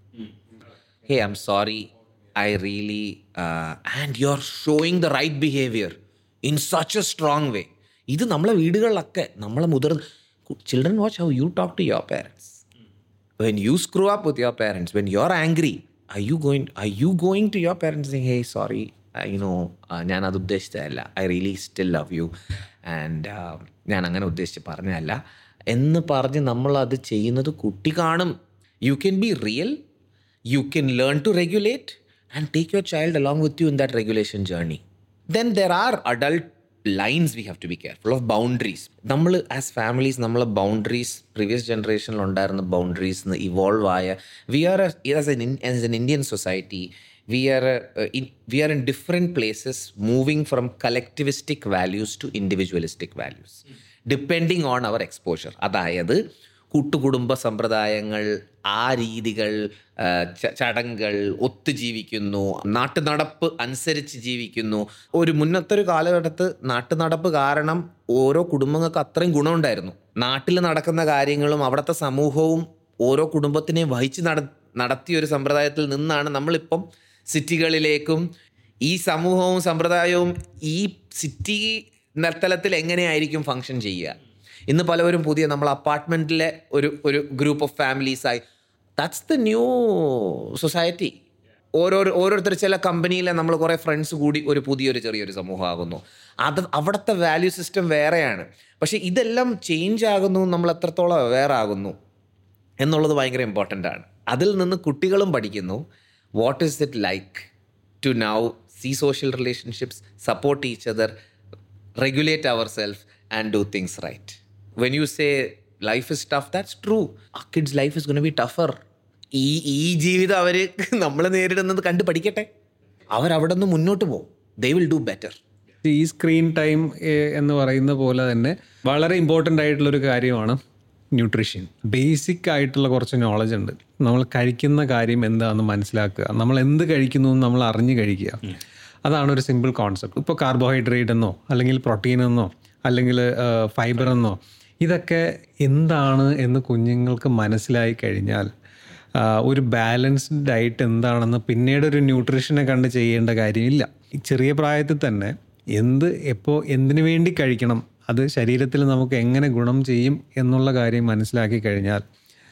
hey I am sorry I really and you are showing the right behaviour in such a strong way ഇത് നമ്മളെ വീടുകളിലൊക്കെ നമ്മളെ മുതിർന്ന children watch how you talk to your parents when you screw up with your parents, when you're angry, are you going are you going to your parents saying, hey, sorry, uh, you know, uh, ഞാൻ അത് ഉദ്ദേശിച്ചതല്ല I really still love you and ഞാൻ അങ്ങനെ ഉദ്ദേശിച്ച് പറഞ്ഞതല്ല എന്ന് പറഞ്ഞ് നമ്മൾ അത് ചെയ്യുന്നത് കുട്ടി കാണും you can be real you can learn to regulate and take your child along with you in that regulation journey then there are adult lines we have to be careful of boundaries നമ്മൾ as families നമ്മളെ boundaries previous ജനറേഷനിൽ ഉണ്ടായിരുന്ന boundaries evolve ആയ we are as an as an Indian society we are we are in different places moving from collectivistic values to individualistic values depending on our exposure അതായത് കൂട്ടുകുടുംബ സമ്പ്രദായങ്ങൾ ആ രീതികൾ ആ, ച- ചടങ്ങുകൾ ഒത്തുജീവിക്കുന്നു നാട്ടുനടപ്പ് അനുസരിച്ച് ജീവിക്കുന്നു ഒരു മുന്നത്തെ ഒരു കാലഘട്ടത്ത് നാട്ടുനടപ്പ് കാരണം ഓരോ കുടുംബങ്ങൾക്ക് അത്രയും ഗുണമുണ്ടായിരുന്നു നാട്ടിൽ നടക്കുന്ന കാര്യങ്ങളും അവിടുത്തെ സമൂഹവും ഓരോ കുടുംബത്തിനെയും വഹിച്ച് നട നടത്തിയ ഒരു സമ്പ്രദായത്തിൽ നിന്നാണ് നമ്മളിപ്പം സിറ്റികളിലേക്കും ഈ സമൂഹവും സമ്പ്രദായവും ഈ സിറ്റി തലത്തിൽ എങ്ങനെയായിരിക്കും ഫങ്ഷൻ ചെയ്യുക ഇന്ന് പലവരും പുതിയ നമ്മൾ അപ്പാർട്ട്മെൻറ്റിലെ ഒരു ഒരു ഗ്രൂപ്പ് ഓഫ് ഫാമിലീസായി ദാറ്റ്സ് ദ ന്യൂ സൊസൈറ്റി ഓരോരോ ഓരോരുത്തർ ചില കമ്പനിയിലെ നമ്മൾ കുറേ ഫ്രണ്ട്സ് കൂടി ഒരു പുതിയൊരു ചെറിയൊരു സമൂഹമാകുന്നു അത് അവിടുത്തെ വാല്യൂ സിസ്റ്റം വേറെയാണ് പക്ഷേ ഇതെല്ലാം ചേഞ്ച് ആകുന്നു നമ്മൾ എത്രത്തോളം അവെയർ ആകുന്നു എന്നുള്ളത് ഭയങ്കര ഇമ്പോർട്ടൻ്റ് ആണ് അതിൽ നിന്ന് കുട്ടികളും പഠിക്കുന്നു what is it like to now see social relationships support each other regulate our self and do things right when you say life is tough that's true ആ kids life is gonna be tougher ഈ ഈ ജീവിതം അവർ നമ്മൾ നേരിടുന്നത് കണ്ട് പഠിക്കട്ടെ അവരവിടെ നിന്ന് മുന്നോട്ട് പോകും ദേ വിൽ ഡു ബെറ്റർ ഈ സ്ക്രീൻ ടൈം എന്ന് പറയുന്ന പോലെ തന്നെ വളരെ ഇമ്പോർട്ടൻ്റ് ആയിട്ടുള്ളൊരു കാര്യമാണ് ന്യൂട്രീഷൻ ബേസിക് ആയിട്ടുള്ള കുറച്ച് നോളജ് ഉണ്ട് നമ്മൾ കഴിക്കുന്ന കാര്യം എന്താണെന്ന് മനസ്സിലാക്കുക നമ്മൾ എന്ത് കഴിക്കുന്നു എന്ന് നമ്മൾ അറിഞ്ഞ് കഴിക്കുക അതാണ് ഒരു സിമ്പിൾ കോൺസെപ്റ്റ് ഇപ്പോൾ കാർബോഹൈഡ്രേറ്റ് എന്നോ അല്ലെങ്കിൽ പ്രോട്ടീൻ എന്നോ അല്ലെങ്കിൽ ഫൈബർ എന്നോ ഇതൊക്കെ എന്താണ് എന്ന് കുഞ്ഞുങ്ങൾക്ക് മനസ്സിലായി കഴിഞ്ഞാൽ ആ, ഒരു ബാലൻസ്ഡ് ഡയറ്റ് എന്താണെന്ന് പിന്നീട് ഒരു ന്യൂട്രീഷനെ കണ്ട് ചെയ്യേണ്ട കാര്യമില്ല ഈ ചെറിയ പ്രായത്തിൽ തന്നെ എന്ത് എപ്പോൾ എന്തിനു വേണ്ടി കഴിക്കണം അത് ശരീരത്തിൽ നമുക്ക് എങ്ങനെ ഗുണം ചെയ്യും എന്നുള്ള കാര്യം മനസ്സിലാക്കി കഴിഞ്ഞാൽ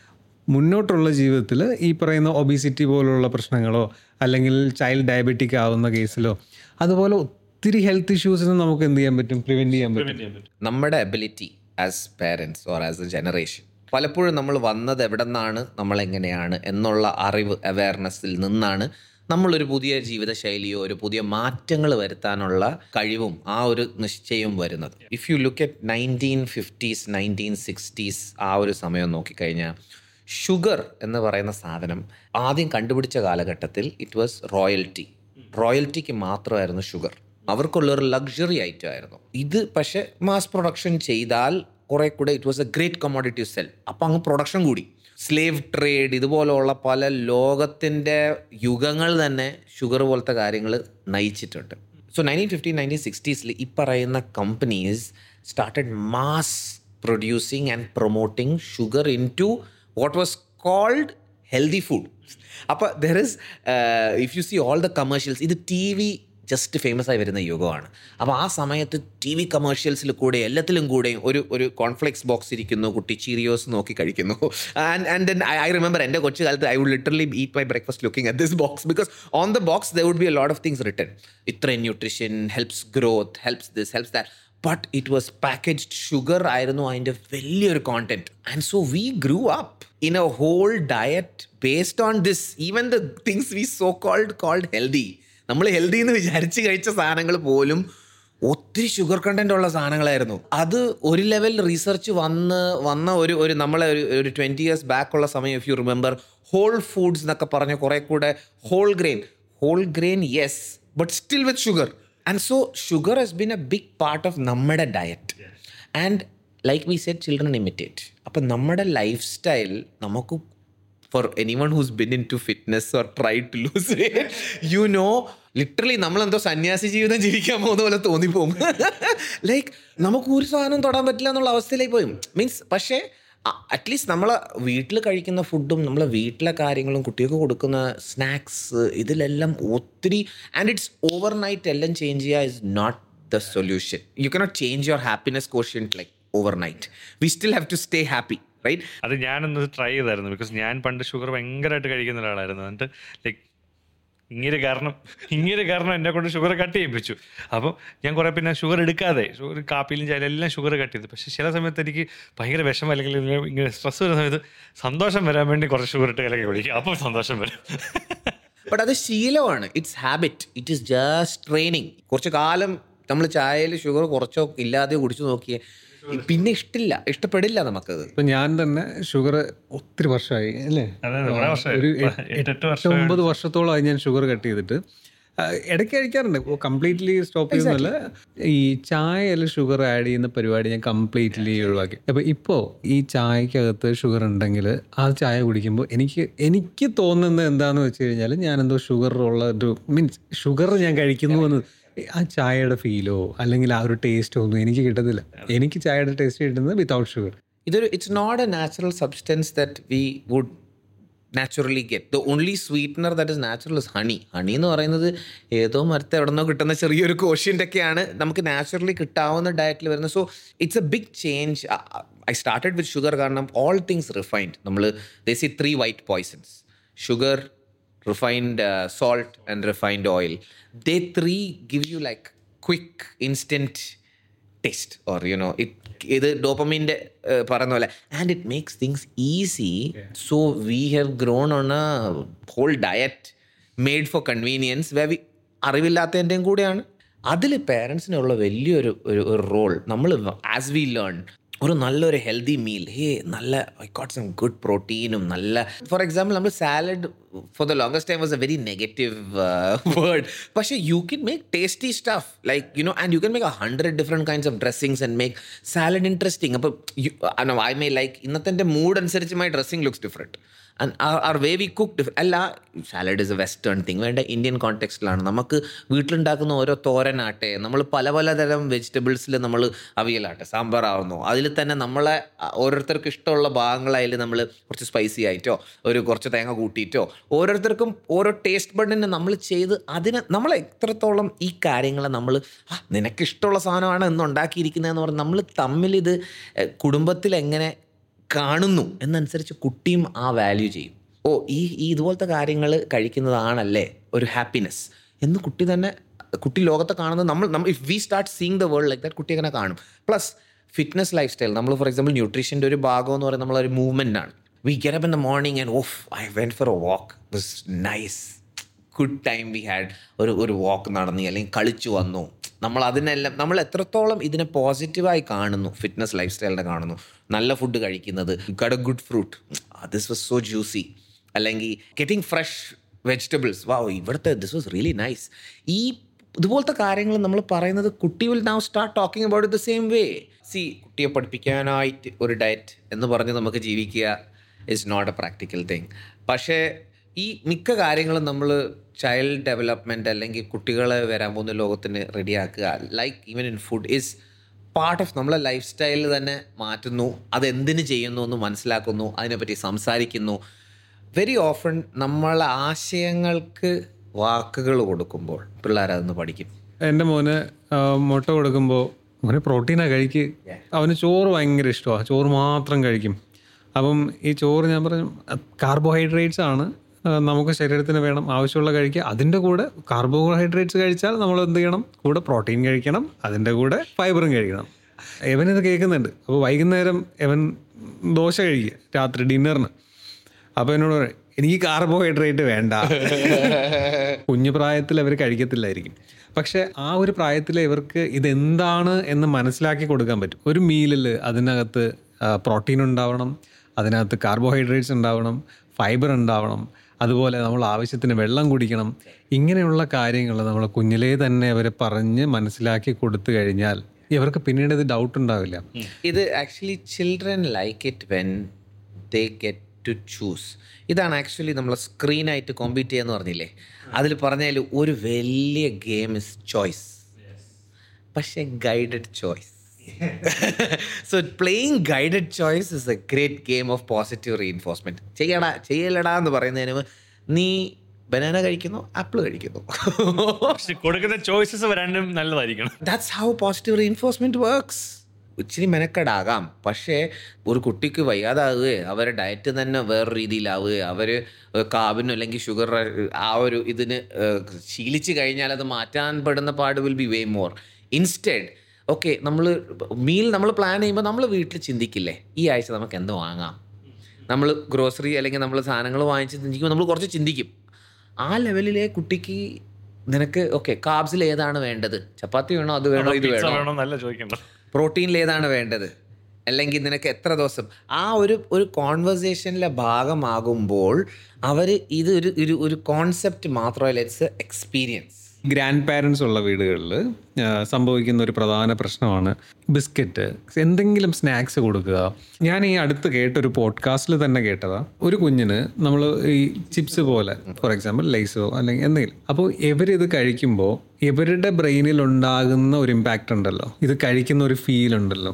മുന്നോട്ടുള്ള ജീവിതത്തിൽ ഈ പറയുന്ന ഒബീസിറ്റി പോലുള്ള പ്രശ്നങ്ങളോ അല്ലെങ്കിൽ ചൈൽഡ് ഡയബറ്റിക് ആവുന്ന കേസിലോ അതുപോലെ ഒത്തിരി ഹെൽത്ത് ഇഷ്യൂസിന് നമുക്ക് എന്ത് ചെയ്യാൻ പറ്റും പ്രിവെൻറ്റ് ചെയ്യാൻ പറ്റും നമ്മുടെ ability as parents or as a generation പലപ്പോഴും നമ്മൾ വന്നത് എവിടെ നിന്നാണ് നമ്മൾ എങ്ങനെയാണ് എന്നുള്ള അറിവ് അവയർനെസ്സിൽ നിന്നാണ് നമ്മളൊരു പുതിയ ജീവിതശൈലിയോ ഒരു പുതിയ മാറ്റങ്ങൾ വരുത്താനുള്ള കഴിവും ആ ഒരു നിശ്ചയവും വരുന്നത് if you look at nineteen fifties nineteen sixties ആ ഒരു സമയം നോക്കിക്കഴിഞ്ഞാൽ ഷുഗർ എന്ന് പറയുന്ന സാധനം ആദ്യം കണ്ടുപിടിച്ച കാലഘട്ടത്തിൽ ഇറ്റ് വാസ് റോയൽറ്റി റോയൽറ്റിക്ക് മാത്രമായിരുന്നു ഷുഗർ അവർക്കുള്ള ഒരു ലക്ഷറി ഐറ്റം ആയിരുന്നു ഇത് പക്ഷേ മാസ് പ്രൊഡക്ഷൻ ചെയ്താൽ കുറെ കൂടെ it was a great commodity sell അപ്പം അങ്ങ് പ്രൊഡക്ഷൻ കൂടി സ്ലേവ് ട്രേഡ് ഇതുപോലുള്ള പല ലോകത്തിൻ്റെ യുഗങ്ങൾ തന്നെ ഷുഗർ പോലത്തെ കാര്യങ്ങൾ നയിച്ചിട്ടുണ്ട് സോ നയൻറ്റീൻ ഫിഫ്റ്റീൻ നയൻറ്റീൻ സിക്സ്റ്റീസിൽ ഈ പറയുന്ന companies started mass producing and promoting sugar into what was called healthy food അപ്പോൾ there is if you see all the commercials ഇത് ടി വി ജസ്റ്റ് ഫേമസ് ആയി വരുന്ന യുഗമാണ് അപ്പോൾ ആ സമയത്ത് ടി വി കമേഴ്ഷ്യൽസിൽ കൂടെ എല്ലാത്തിലും കൂടെ ഒരു ഒരു കോൺഫ്ലെക്സ് ബോക്സ് ഇരിക്കുന്നു കുട്ടി ചീരിയോസ് നോക്കി കഴിക്കുന്നു and and then I remember എൻ്റെ കൊച്ചു കാലത്ത് I would literally eat my breakfast looking at this box because on the box there would be a lot of things written ഇത്രയും nutrition helps growth helps this helps that but it was packaged sugar ആയിരുന്നു അതിൻ്റെ വലിയൊരു content and so we grew up in a whole diet based on this even the things we so called called healthy നമ്മൾ healthy എന്ന് വിചാരിച്ച് കഴിച്ച സാധനങ്ങൾ പോലും ഒത്തിരി ഷുഗർ കണ്ടന്റ് ഉള്ള സാധനങ്ങളായിരുന്നു അത് ഒരു ലെവൽ റിസർച്ച് വന്ന് വന്ന ഒരു ഒരു നമ്മളെ ഒരു ഒരു ട്വൻറ്റി ഇയേഴ്സ് ബാക്ക് ഉള്ള സമയം if you remember whole foods എന്നൊക്കെ പറഞ്ഞ കുറേ കൂടെ whole grain whole grain yes but still with sugar and so sugar has been a big part of നമ്മുടെ diet and like we set children imitate അപ്പം നമ്മുടെ lifestyle നമുക്ക് for anyone who's been into fitness or try to lose you know literally നമ്മളെന്തോ സന്യാസി ജീവിതം ജീവിക്കാൻ പോകുന്ന പോലെ തോന്നിപ്പോകും ലൈക്ക് നമുക്ക് ഒരു സാധനം തൊടാൻ പറ്റില്ല എന്നുള്ള അവസ്ഥയിലേക്ക് പോയി മീൻസ് പക്ഷേ അറ്റ്ലീസ്റ്റ് നമ്മൾ വീട്ടിൽ കഴിക്കുന്ന ഫുഡും നമ്മളെ വീട്ടിലെ കാര്യങ്ങളും കുട്ടികൾക്ക് കൊടുക്കുന്ന സ്നാക്സ് ഇതിലെല്ലാം ഒത്തിരി ആൻഡ് ഇറ്റ്സ് ഓവർ നൈറ്റ് എല്ലാം ചേഞ്ച് ചെയ്യുക is not the solution you cannot change your happiness question like overnight we still have to stay happy right അത് ഞാനൊന്ന് ട്രൈ ചെയ്തായിരുന്നു ബിക്കോസ് ഞാൻ പണ്ട് ഷുഗർ ഭയങ്കരമായിട്ട് കഴിക്കുന്ന ഒരാളായിരുന്നു എന്നിട്ട് ലൈക്ക് ഇങ്ങനെ കാരണം ഇങ്ങനെ കാരണം എന്നെ കൊണ്ട് ഷുഗർ കട്ട് ചെയ്യിപ്പിച്ചു അപ്പം ഞാൻ കുറേ പിന്നെ ഷുഗർ എടുക്കാതെ ഷുഗർ കാപ്പിയിലും ചായലും എല്ലാം ഷുഗർ കട്ട് ചെയ്തു പക്ഷേ ചില സമയത്ത് എനിക്ക് ഭയങ്കര വിഷമം അല്ലെങ്കിൽ ഇങ്ങനെ സ്ട്രെസ് വരുന്ന സമയത്ത് സന്തോഷം വരാൻ വേണ്ടി കുറച്ച് ഷുഗർ ഇട്ട് കലക്കി കുടിക്കും അപ്പോൾ സന്തോഷം വരും ബട്ട് അത് ശീലമാണ് it's habit it is just training കുറച്ച് കാലം നമ്മൾ ചായയിൽ ഷുഗർ കുറച്ചോ ഇല്ലാതെ കുടിച്ചു നോക്കിയേ പിന്നെ ഇഷ്ടില്ല ഇഷ്ടപ്പെടില്ല നമുക്കത് ഇപ്പൊ ഞാൻ തന്നെ ഷുഗർ ഒത്തിരി വർഷമായി അല്ലേ അതെ, അതെ, കുറേ വർഷമായി. ഒരു എട്ട് എട്ട് എട്ട് വർഷമായി. ഒമ്പത് വർഷത്തോളമായി ഞാൻ ഷുഗർ കട്ട് ചെയ്തിട്ട് ആ, ഇടയ്ക്ക് കഴിക്കാറുണ്ട് കംപ്ലീറ്റ്ലി സ്റ്റോപ്പ് ചെയ്യുന്നല്ല ഈ ചായയിൽ ഷുഗർ ആഡ് ചെയ്യുന്ന പരിപാടി ഞാൻ കംപ്ലീറ്റ്ലി ഒഴിവാക്കി അപ്പോൾ ഇപ്പോൾ ഈ ചായക്കകത്ത് ഷുഗർ ഉണ്ടെങ്കിൽ ആ ചായ കുടിക്കുമ്പോൾ എനിക്ക് എനിക്ക് തോന്നുന്നത് എന്താണെന്ന് വെച്ച് കഴിഞ്ഞാൽ ഞാനെന്തോ ഷുഗർ ഉള്ള ഒരു മീൻസ് ഷുഗർ ഞാൻ കഴിക്കുന്നു എന്ന് ആ ചായയുടെ ഫീലോ അല്ലെങ്കിൽ ആ ഒരു ടേസ്റ്റോ ഒന്നും എനിക്ക് കിട്ടത്തില്ല എനിക്ക് ചായയുടെ ടേസ്റ്റ് കിട്ടുന്നത് വിത്തൗട്ട് ഷുഗർ ഇതൊരു it's not a natural substance that we would naturally get the only sweetener that is natural is honey honey എന്ന് പറയുന്നത് ഏതോ മരത്തെ എവിടെ നിന്നോ കിട്ടുന്ന ചെറിയൊരു കോഷ്യൻ്റ് ഒക്കെയാണ് നമുക്ക് നാച്ചുറലി കിട്ടാവുന്ന ഡയറ്റിൽ വരുന്നത് so it's a big change I started with sugar കാരണം ഓൾ തിങ്സ് റിഫൈൻഡ് നമ്മൾ they say three white poisons sugar refined uh, salt and refined oil they three give you like quick instant taste or you know it ഇത് ഡോപ്പമീൻ്റെ പറയുന്ന പോലെ and it makes things easy so we have grown on a whole diet made for convenience way we അറിവില്ലാത്തതിൻ്റെയും കൂടെയാണ് അതിൽ പേരൻസിനുള്ള വലിയൊരു ഒരു ഒരു റോൾ നമ്മൾ ആസ് വി ലേൺ ഒരു നല്ലൊരു ഹെൽത്തി മീൽ ഹേ നല്ല ഐ ഗോട്ട് സം ഗുഡ് പ്രോട്ടീനും നല്ല ഫോർ എക്സാമ്പിൾ നമ്മൾ salad for the longest time was a very negative word പക്ഷേ you can make tasty stuff like you know and you can make a hundred different kinds of dressings and make salad interesting അപ്പോൾ I may like ഇന്നത്തെ mood അനുസരിച്ച് my dressing looks different and our way we cook അല്ല salad is a western thing വേണ്ട Indian കോണ്ടെക്സ്റ്റിലാണ് നമുക്ക് വീട്ടിലുണ്ടാക്കുന്ന ഓരോ തോരനാട്ടെ നമ്മൾ പല പലതരം വെജിറ്റബിൾസിൽ നമ്മൾ അവിയലാട്ടെ സാമ്പാറാവുന്നു അതിൽ തന്നെ നമ്മളെ അഹ്, ഓരോരുത്തർക്ക് ഇഷ്ടമുള്ള ഭാഗങ്ങളായാൽ നമ്മൾ കുറച്ച് സ്പൈസി ആയിട്ടോ ഒരു കുറച്ച് തേങ്ങ കൂട്ടിയിട്ടോ ഓരോരുത്തർക്കും ഓരോ ടേസ്റ്റ് ബഡിനെ നമ്മൾ ചെയ്ത് അതിനെ നമ്മൾ എത്രത്തോളം ഈ കാര്യങ്ങളെ നമ്മൾ ആ നിനക്ക് ഇഷ്ടമുള്ള സാധനമാണ് ഇന്ന് ഉണ്ടാക്കിയിരിക്കുന്നതെന്ന് പറഞ്ഞ് നമ്മൾ തമ്മിൽ ഇത് കുടുംബത്തിൽ എങ്ങനെ കാണുന്നു എന്നനുസരിച്ച് കുട്ടിയും ആ വാല്യൂ ചെയ്യും ഓ ഈ ഈ ഇതുപോലത്തെ കാര്യങ്ങൾ കഴിക്കുന്നതാണല്ലേ ഒരു ഹാപ്പിനെസ് എന്ന് കുട്ടി തന്നെ കുട്ടി ലോകത്തെ കാണുന്നത് നമ്മൾ നമ്മൾ if we start seeing the world like that കുട്ടി അങ്ങനെ കാണും പ്ലസ് ഫിറ്റ്നസ് ലൈഫ് സ്റ്റൈൽ നമ്മൾ ഫോർ എക്സാമ്പിൾ ന്യൂട്രീഷൻ്റെ ഒരു ഭാഗം എന്ന് പറയുന്നത് നമ്മളൊരു മൂവ്മെൻ്റ് ആണ് we get up in the morning and of I went for a walk this nice good time we had ഒരു ഒരു വാക്ക് നടന്നു അല്ലെങ്കിൽ കളിച്ചു വന്നു നമ്മൾ അതിനെല്ലാം നമ്മൾ എത്രത്തോളം ഇതിനെ പോസിറ്റീവായി കാണുന്നു ഫിറ്റ്നസ് ലൈഫ് സ്റ്റൈലിനെ കാണുന്നു നല്ല ഫുഡ് കഴിക്കുന്നത് got a good fruit this was so juicy അല്ലെങ്കിൽ ഗെറ്റിംഗ് ഫ്രഷ് വെജിറ്റബിൾസ് വാ ഇവിടുത്തെ ദിസ് വാസ് റിയലി നൈസ് ഈ ഇതുപോലത്തെ കാര്യങ്ങൾ നമ്മൾ പറയുന്നത് കുട്ടി will now start talking about the same way see കുട്ടിയെ പഠിപ്പിക്കാനായിട്ട് ഒരു ഡയറ്റ് എന്ന് പറഞ്ഞ് നമുക്ക് ജീവിക്കുക is not a practical thing പക്ഷേ ഈ മിക്ക കാര്യങ്ങളും നമ്മൾ ചൈൽഡ് ഡെവലപ്മെൻറ്റ് അല്ലെങ്കിൽ കുട്ടികളെ വരാൻ പോകുന്ന ലോകത്തിന് റെഡിയാക്കുക like even in food is part of നമ്മളെ ലൈഫ് സ്റ്റൈൽ തന്നെ മാറ്റുന്നു അതെന്തിനു ചെയ്യുന്നു എന്ന് മനസ്സിലാക്കുന്നു അതിനെപ്പറ്റി സംസാരിക്കുന്നു വെരി ഓഫൺ നമ്മളെ ആശയങ്ങൾക്ക് വാക്കുകൾ കൊടുക്കുമ്പോൾ പിള്ളേരതൊന്ന് പഠിക്കും എൻ്റെ മോന് ആ, മുട്ട കൊടുക്കുമ്പോൾ മോനെ പ്രോട്ടീനാണ് കഴിക്ക് അവന് ചോറ് ഭയങ്കര ഇഷ്ടമാണ് ചോറ് മാത്രം കഴിക്കും അപ്പം ഈ ചോറ് ഞാൻ പറഞ്ഞു കാർബോഹൈഡ്രേറ്റ്സ് ആണ് ആ, നമുക്ക് ശരീരത്തിന് വേണം ആവശ്യമുള്ള കഴിക്കുക അതിൻ്റെ കൂടെ കാർബോഹൈഡ്രേറ്റ്സ് കഴിച്ചാൽ നമ്മൾ എന്ത് ചെയ്യണം കൂടെ പ്രോട്ടീൻ കഴിക്കണം അതിൻ്റെ കൂടെ ഫൈബറും കഴിക്കണം എവൻ ഇത് കേൾക്കുന്നുണ്ട് അപ്പോൾ വൈകുന്നേരം എവൻ ദോശ കഴിക്കുക രാത്രി ഡിന്നറിന് അപ്പോൾ എന്നോട് പറയും എനിക്ക് കാർബോഹൈഡ്രേറ്റ് വേണ്ട കുഞ്ഞു പ്രായത്തിൽ അവർ കഴിക്കത്തില്ലായിരിക്കും പക്ഷെ ആ ഒരു പ്രായത്തിൽ ഇവർക്ക് ഇതെന്താണ് എന്ന് മനസ്സിലാക്കി കൊടുക്കാൻ പറ്റും ഒരു മീലിൽ അതിനകത്ത് പ്രോട്ടീൻ ഉണ്ടാവണം അതിനകത്ത് കാർബോഹൈഡ്രേറ്റ്സ് ഉണ്ടാവണം ഫൈബർ ഉണ്ടാവണം അതുപോലെ നമ്മൾ ആവശ്യത്തിന് വെള്ളം കുടിക്കണം ഇങ്ങനെയുള്ള കാര്യങ്ങൾ നമ്മൾ കുഞ്ഞിലേ തന്നെ അവരെ പറഞ്ഞ് മനസ്സിലാക്കി കൊടുത്തു കഴിഞ്ഞാൽ ഇവർക്ക് പിന്നീട് ഇത് ഡൗട്ട് ഉണ്ടാവില്ല ഇത് actually children like it when they get to choose ഇതാണ് ആക്ച്വലി നമ്മൾ സ്ക്രീനായിട്ട് കോമ്പീറ്റ് ചെയ്യാന്ന് പറഞ്ഞില്ലേ അതിൽ പറഞ്ഞാൽ ഒരു വലിയ ഗെയിം ഇസ് ചോയ്സ് പക്ഷേ guided choice so playing guided choice is a great game of positive reinforcement ചെയ്യടാ ചെയ്യലടാ എന്ന് പറയുന്നതിന് മുമ്പ് നീ ബനാന കഴിക്കുന്നു ആപ്പിൾ കഴിക്കുന്നു പക്ഷെ കൊടുക്കുന്ന ചോയ്സസ് വരാനും നല്ലതായിരിക്കണം that's how positive reinforcement works ഇച്ചിരി മെനക്കെടാകാം പക്ഷേ ഒരു കുട്ടിക്ക് വയ്യാതാവുകയോ അവരെ ഡയറ്റ് തന്നെ വേറെ രീതിയിലാവുകയോ അവർ കാബിനും അല്ലെങ്കിൽ ഷുഗർ ആ ഒരു ഇതിന് ഏഹ്, ശീലിച്ച് കഴിഞ്ഞാൽ അത് മാറ്റാൻ പെടുന്ന പാട് will be way more instead okay നമ്മൾ മീൽ നമ്മൾ പ്ലാൻ ചെയ്യുമ്പോൾ നമ്മൾ വീട്ടിൽ ചിന്തിക്കില്ലേ ഈ ആഴ്ച നമുക്ക് എന്ത് വാങ്ങാം നമ്മൾ ഗ്രോസറി അല്ലെങ്കിൽ നമ്മൾ സാധനങ്ങൾ വാങ്ങിച്ച് ചിന്തിക്കുമ്പോൾ നമ്മൾ കുറച്ച് ചിന്തിക്കും ആ ലെവലിലെ കുട്ടിക്ക് നിനക്ക് ഓക്കെ കാബ്സിൽ ഏതാണ് വേണ്ടത് ചപ്പാത്തി വേണോ അത് വേണോ ഇത് പിസ്സ വേണോ വേണോ നല്ല ചോദിക്കേണ്ടത് പ്രോട്ടീനിൽ ഏതാണ് വേണ്ടത് അല്ലെങ്കിൽ നിനക്ക് എത്ര ദിവസം ആ ഒരു ഒരു കോൺവെർസേഷനിലെ ഭാഗമാകുമ്പോൾ അവർ ഇത് ഒരു ഒരു ഒരു കോൺസെപ്റ്റ് മാത്രമല്ല ഇറ്റ്സ് എക്സ്പീരിയൻസ് ഗ്രാൻഡ് പാരൻസ് ഉള്ള വീടുകളിൽ സംഭവിക്കുന്ന ഒരു പ്രധാന പ്രശ്നമാണ് ബിസ്ക്കറ്റ് എന്തെങ്കിലും സ്നാക്സ് കൊടുക്കുക ഞാൻ ഈ അടുത്ത് കേട്ടൊരു പോഡ്കാസ്റ്റിൽ തന്നെ കേട്ടതാ ഒരു കുഞ്ഞിന് നമ്മൾ ഈ ചിപ്സ് പോലെ ഫോർ എക്സാമ്പിൾ ലൈസോ അല്ലെങ്കിൽ എന്തെങ്കിലും അപ്പോൾ ഇവരിത് കഴിക്കുമ്പോൾ ഇവരുടെ ബ്രെയിനിൽ ഉണ്ടാകുന്ന ഒരു ഇമ്പാക്റ്റ് ഉണ്ടല്ലോ ഇത് കഴിക്കുന്ന ഒരു ഫീൽ ഉണ്ടല്ലോ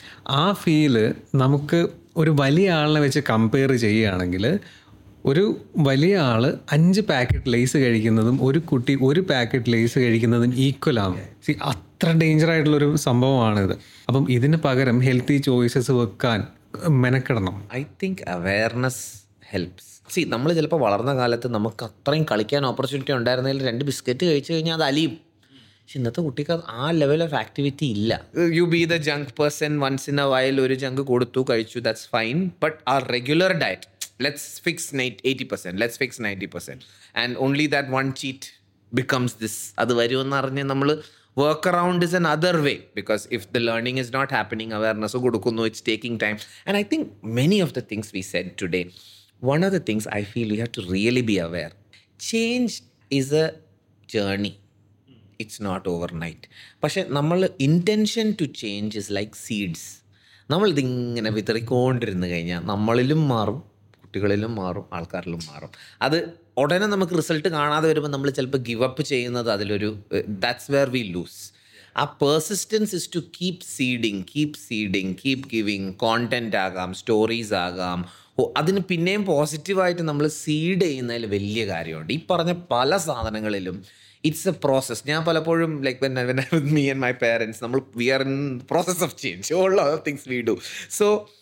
ആ ഫീല് നമുക്ക് ഒരു വലിയ ആളിനെ വെച്ച് കമ്പയർ ചെയ്യുകയാണെങ്കിൽ ഒരു വലിയ ആള് അഞ്ച് പാക്കറ്റ് ലേസ് കഴിക്കുന്നതും ഒരു കുട്ടി ഒരു പാക്കറ്റ് ലേസ് കഴിക്കുന്നതും ഈക്വൽ ആണ് See, അത്ര ഡേഞ്ചർ ആയിട്ടുള്ളൊരു സംഭവമാണിത് അപ്പം ഇതിന് പകരം ഹെൽത്തി ചോയ്സസ് വെക്കാൻ മെനക്കെടണം I think awareness helps see നമ്മൾ ചിലപ്പോൾ വളർന്ന കാലത്ത് നമുക്ക് അത്രയും കളിക്കാൻ ഓപ്പർച്യൂണിറ്റി ഉണ്ടായിരുന്നതിൽ രണ്ട് ബിസ്ക്കറ്റ് കഴിച്ചു കഴിഞ്ഞാൽ അത് അലിയും പക്ഷെ ഇന്നത്തെ കുട്ടിക്ക് അത് ആ ലെവൽ ഓഫ് ആക്ടിവിറ്റി ഇല്ല you be the junk person once in a while ഒരു ജങ്ക് കൊടുത്തു കഴിച്ചു ദാറ്റ്സ് ഫൈൻ ബട്ട് ആ regular diet let's fix night eighty percent let's fix ninety percent and only that one cheat becomes this അത് വരുമെന്ന് അറിഞ്ഞ് നമ്മൾ work around is another way because if the learning is not happening awareness കൊടുക്കുന്നു it's taking time and I think many of the things we said today one of the things I feel you have to really be aware change is a journey it's not overnight പക്ഷേ നമ്മൾ intention to change is like seeds നമ്മളിതിങ്ങനെ വിതറിക്കൊണ്ടിരുന്ന് കഴിഞ്ഞാൽ നമ്മളിലും മാറും കുട്ടികളിലും മാറും ആൾക്കാരിലും മാറും അത് ഉടനെ നമുക്ക് റിസൾട്ട് കാണാതെ വരുമ്പോൾ നമ്മൾ ചിലപ്പോൾ ഗിവ് അപ്പ് ചെയ്യുന്നത് അതിലൊരു ദാറ്റ്സ് വെയർ വി ലൂസ് ആ persistence is to keep seeding keep seeding keep giving content ആകാം സ്റ്റോറീസ് ആകാം ഓ അതിന് പിന്നെയും പോസിറ്റീവായിട്ട് നമ്മൾ സീഡ് ചെയ്യുന്നതിൽ വലിയ കാര്യമുണ്ട് ഈ പറഞ്ഞ പല സാധനങ്ങളിലും ഇറ്റ്സ് എ പ്രോസസ് ഞാൻ പലപ്പോഴും like when when with me and my parents നമ്മൾ we are in process of change all other things we do so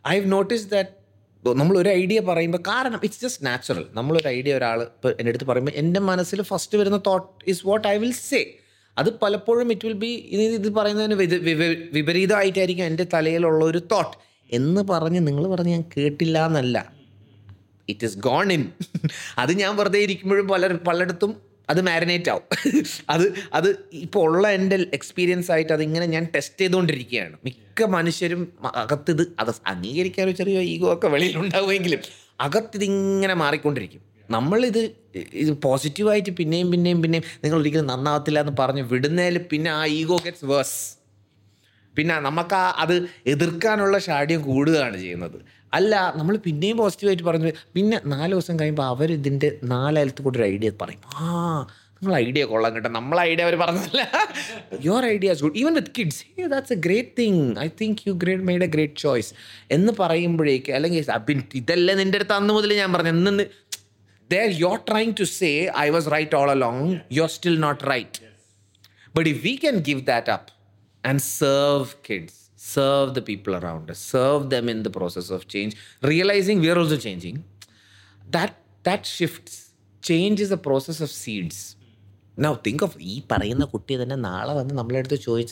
I have notice that നമ്മൾ ഒരു ഐഡിയ പറയുമ്പോൾ കാരണം ഇറ്റ്സ് ജസ്റ്റ് നാച്ചുറൽ നമ്മളൊരു idea ഒരാൾ ഇപ്പോൾ എൻ്റെ അടുത്ത് പറയുമ്പോൾ എൻ്റെ മനസ്സിൽ ഫസ്റ്റ് വരുന്ന thought is what I will say അത് പലപ്പോഴും ഇറ്റ് വിൽ ബി ഇത് ഇത് പറയുന്നതിന് വിത- വിവ- വിപരീതമായിട്ടായിരിക്കും എൻ്റെ തലയിലുള്ള ഒരു തോട്ട് എന്ന് പറഞ്ഞ് നിങ്ങൾ പറഞ്ഞ് ഞാൻ കേട്ടില്ല എന്നല്ല ഇറ്റ് ഇസ് ഗോൺ ഇൻ അത് ഞാൻ വെറുതെ ഇരിക്കുമ്പോഴും പല പലയിടത്തും അത് മാരിനേറ്റ് ആവും അത് അത് ഇപ്പോൾ ഉള്ള എൻ്റെ എക്സ്പീരിയൻസ് ആയിട്ട് അതിങ്ങനെ ഞാൻ ടെസ്റ്റ് ചെയ്തുകൊണ്ടിരിക്കുകയാണ് മിക്ക മനുഷ്യരും മ- അകത്തിത് അത് അംഗീകരിക്കാൻ ഒരു ചെറിയ ഈഗോ ഒക്കെ വെളിയിലുണ്ടാവുമെങ്കിലും അകത്തിതിങ്ങനെ മാറിക്കൊണ്ടിരിക്കും നമ്മളിത് ഇത് പോസിറ്റീവായിട്ട് പിന്നെയും പിന്നെയും പിന്നെയും നിങ്ങൾ ഒരിക്കലും നന്നാവത്തില്ല എന്ന് പറഞ്ഞ് വിടുന്നതിൽ പിന്നെ ആ ഈഗോ ഗെറ്റ്സ് വേഴ്സ് പിന്നെ നമുക്ക് ആ അത് എതിർക്കാനുള്ള ഷാഠ്യം കൂടുകയാണ് ചെയ്യുന്നത് അല്ല നമ്മൾ പിന്നെയും പോസിറ്റീവായിട്ട് പറഞ്ഞു പിന്നെ നാല് ദിവസം കഴിയുമ്പോൾ അവർ ഇതിൻ്റെ നാലയലത്ത് കൂടി ഒരു ഐഡിയ പറയും ആ നിങ്ങൾ ഐഡിയ കൊള്ളാം കേട്ടോ നമ്മളെ ഐഡിയ അവർ പറഞ്ഞതല്ല your idea good even with kids that's a great thing I think you great made a great choice എന്ന് പറയുമ്പോഴേക്ക് അല്ലെങ്കിൽ അബിൻ ഇതല്ലേ നിൻ്റെ അടുത്ത് അന്ന് മുതൽ ഞാൻ പറഞ്ഞു എന്ന് there you're trying to say i was right all along you're still not right but if we can give that up and serve kids serve the people around us serve them in the process of change realizing we're also changing that that shifts change is a process of seeds now think of ഈ പറയുന്ന കുട്ടി തന്നെ നാളെ വന്ന് നമ്മളെ അടുത്ത് ചോദിച്ചു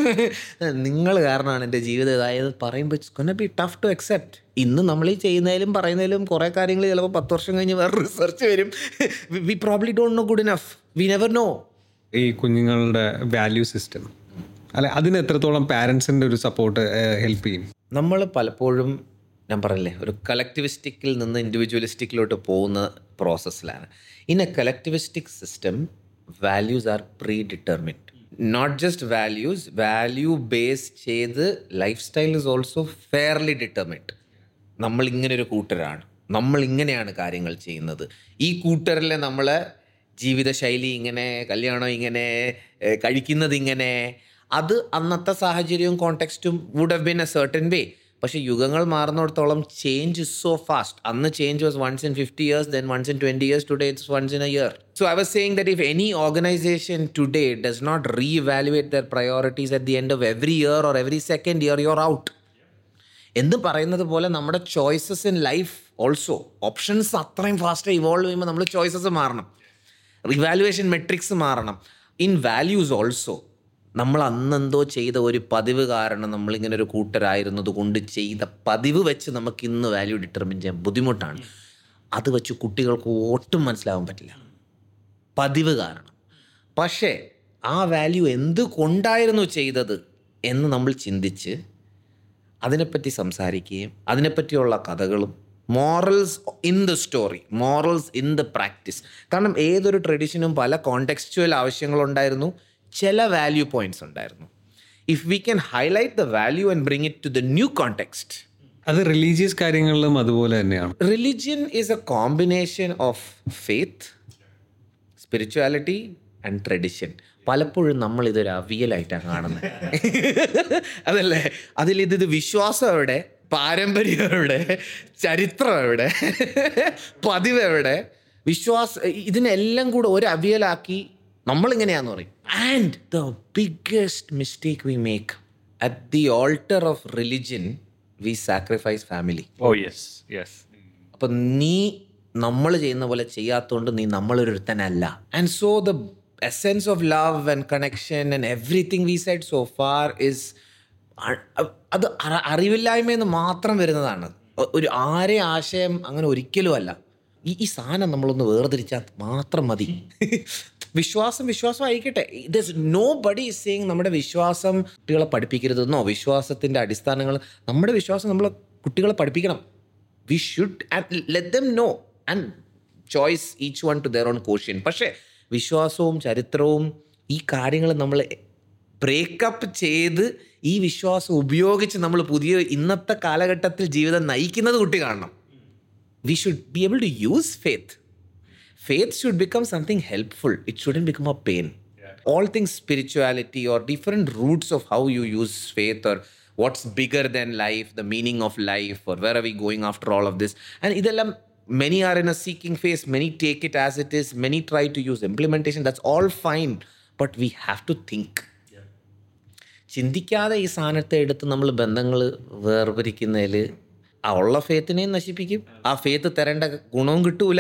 നിങ്ങൾ കാരണമാണ് എൻ്റെ ജീവിതം ഇതായത് പറയുമ്പോൾ ഇറ്റ്സ് കൊന്ന ബി ടഫ് ടു അക്സെപ്റ്റ് ഇന്ന് നമ്മൾ ഈ ചെയ്യുന്നതിലും പറയുന്നതിലും കുറേ കാര്യങ്ങൾ ചിലപ്പോൾ പത്ത് വർഷം കഴിഞ്ഞ് വേറെ റിസർച്ച് വരും we probably don't know good enough we never know ഈ കുഞ്ഞുങ്ങളുടെ വാല്യൂ സിസ്റ്റം അല്ലെ അതിന് എത്രത്തോളം പാരൻസിൻ്റെ ഒരു സപ്പോർട്ട് ഹെൽപ്പ് ചെയ്യും നമ്മൾ പലപ്പോഴും ഞാൻ പറഞ്ഞില്ലേ ഒരു കളക്ടിവിസ്റ്റിക്കിൽ നിന്ന് ഇൻഡിവിജ്വലിസ്റ്റിക്കിലോട്ട് പോകുന്ന പ്രോസസ്സിലാണ് in a collectivistic system values are predetermined not just values value base ചെയ്ത് lifestyle is also fairly determined നമ്മൾ ഇങ്ങനെ ഒരു കൂട്ടരാണ് നമ്മൾ ഇങ്ങനെയാണ് കാര്യങ്ങൾ ചെയ്യുന്നത് ഈ കൂട്ടരിലെ നമ്മളെ ജീവിതശൈലി ഇങ്ങനെ കല്യാണം ഇങ്ങനെ ഏഹ് കഴിക്കുന്നത് ഇങ്ങനെ അത് അന്നത്തെ സാഹചര്യവും കോണ്ടെക്സ്റ്റും would have been a certain way പക്ഷേ യുഗങ്ങൾ മാറുന്നിടത്തോളം ചേഞ്ച് ഇസ് സോ ഫാസ്റ്റ് അന്ന് change was once in fifty years then once in twenty years today it's once in a year so I was saying that if any organisation today does not reevaluate their priorities at the end of every year or every second year your out എന്ന് പറയുന്നത് പോലെ നമ്മുടെ choices in life also options അത്രയും fast evolve ചെയ്യുമ്പോൾ നമ്മൾ choices മാറണം revaluation metrics മാറണം in values also നമ്മൾ അന്നെന്തോ ചെയ്ത ഒരു പതിവ് കാരണം നമ്മളിങ്ങനെ ഒരു കൂട്ടരായിരുന്നത് കൊണ്ട് ചെയ്ത പതിവ് വെച്ച് നമുക്ക് ഇന്ന് വാല്യൂ ഡിറ്റർമിൻ ചെയ്യാൻ ബുദ്ധിമുട്ടാണ് അത് വെച്ച് കുട്ടികൾക്ക് ഒട്ടും മനസ്സിലാവാൻ പറ്റില്ല പതിവ് കാരണം പക്ഷേ ആ വാല്യൂ എന്തുകൊണ്ടായിരുന്നു ചെയ്തത് എന്ന് നമ്മൾ ചിന്തിച്ച് അതിനെപ്പറ്റി സംസാരിക്കുകയും അതിനെപ്പറ്റിയുള്ള കഥകളും morals in the story morals in the practice കാരണം ഏതൊരു ട്രഡീഷനും പല കോണ്ടെക്സ്റ്റുവൽ ആവശ്യങ്ങളുണ്ടായിരുന്നു ചില വാല്യൂ പോയിന്റ്സ് ഉണ്ടായിരുന്നു if we can highlight the value and bring it to the new context അത് റിലീജിയസ് കാര്യങ്ങളിലും അതുപോലെ തന്നെയാണ് religion is a combination of faith spirituality and tradition പലപ്പോഴും നമ്മൾ ഇതൊരു അവിയലായിട്ടാണ് കാണുന്നത് അതല്ലേ അതിൽ ഇത് ഇത് വിശ്വാസം എവിടെ പാരമ്പര്യം എവിടെ ചരിത്രം എവിടെ പതിവ് എവിടെ വിശ്വാസ ഇതിനെല്ലാം കൂടെ ഒരു അവിയലാക്കി നമ്മളിങ്ങനെയാന്ന് പറയും and the biggest mistake we make at the altar of religion we sacrifice family oh yes yes അപ്പം നീ നമ്മൾ ചെയ്യുന്ന പോലെ ചെയ്യാത്തതുകൊണ്ട് നീ നമ്മളൊരുത്തനല്ല and so the essence of love and connection and everything we side so far is അത് അറ- അറിവില്ലായ്മയെന്ന് മാത്രം വരുന്നതാണ് ഒ- ഒരു ആരെ ആശയം അങ്ങനെ ഒരിക്കലും അല്ല ഈ ഈ സാധനം നമ്മളൊന്ന് വേർതിരിച്ചാൽ മാത്രം മതി വിശ്വാസം വിശ്വാസം ആയിക്കട്ടെ it nobody is saying നമ്മുടെ വിശ്വാസം കുട്ടികളെ പഠിപ്പിക്കരുതെന്നോ വിശ്വാസത്തിൻ്റെ അടിസ്ഥാനങ്ങൾ നമ്മുടെ വിശ്വാസം നമ്മൾ കുട്ടികളെ പഠിപ്പിക്കണം we should let them know and choice each one to their own caution പക്ഷേ വിശ്വാസവും ചരിത്രവും ഈ കാര്യങ്ങൾ നമ്മൾ ബ്രേക്കപ്പ് ചെയ്ത് ഈ വിശ്വാസം ഉപയോഗിച്ച് നമ്മൾ പുതിയ ഇന്നത്തെ കാലഘട്ടത്തിൽ ജീവിതം നയിക്കുന്നത് കുട്ടി കാണണം we should be able to use faith faith should become something helpful it shouldn't become a pain all things spirituality or different roots of how you use faith or what's bigger than life the meaning of life or where are we going after all of this and idellam many are in a seeking phase many take it as it is many try to use implementation that's all fine but we have to think ചിന്തിക്കാതെ ഈ സാധനത്തെ എടുത്ത് നമ്മൾ ബന്ധങ്ങൾ വേർപിരിക്കുന്നതിൽ ആ ഉള്ള ഫേത്തിനെയും നശിപ്പിക്കും ആ faith തരേണ്ട ഗുണവും കിട്ടൂല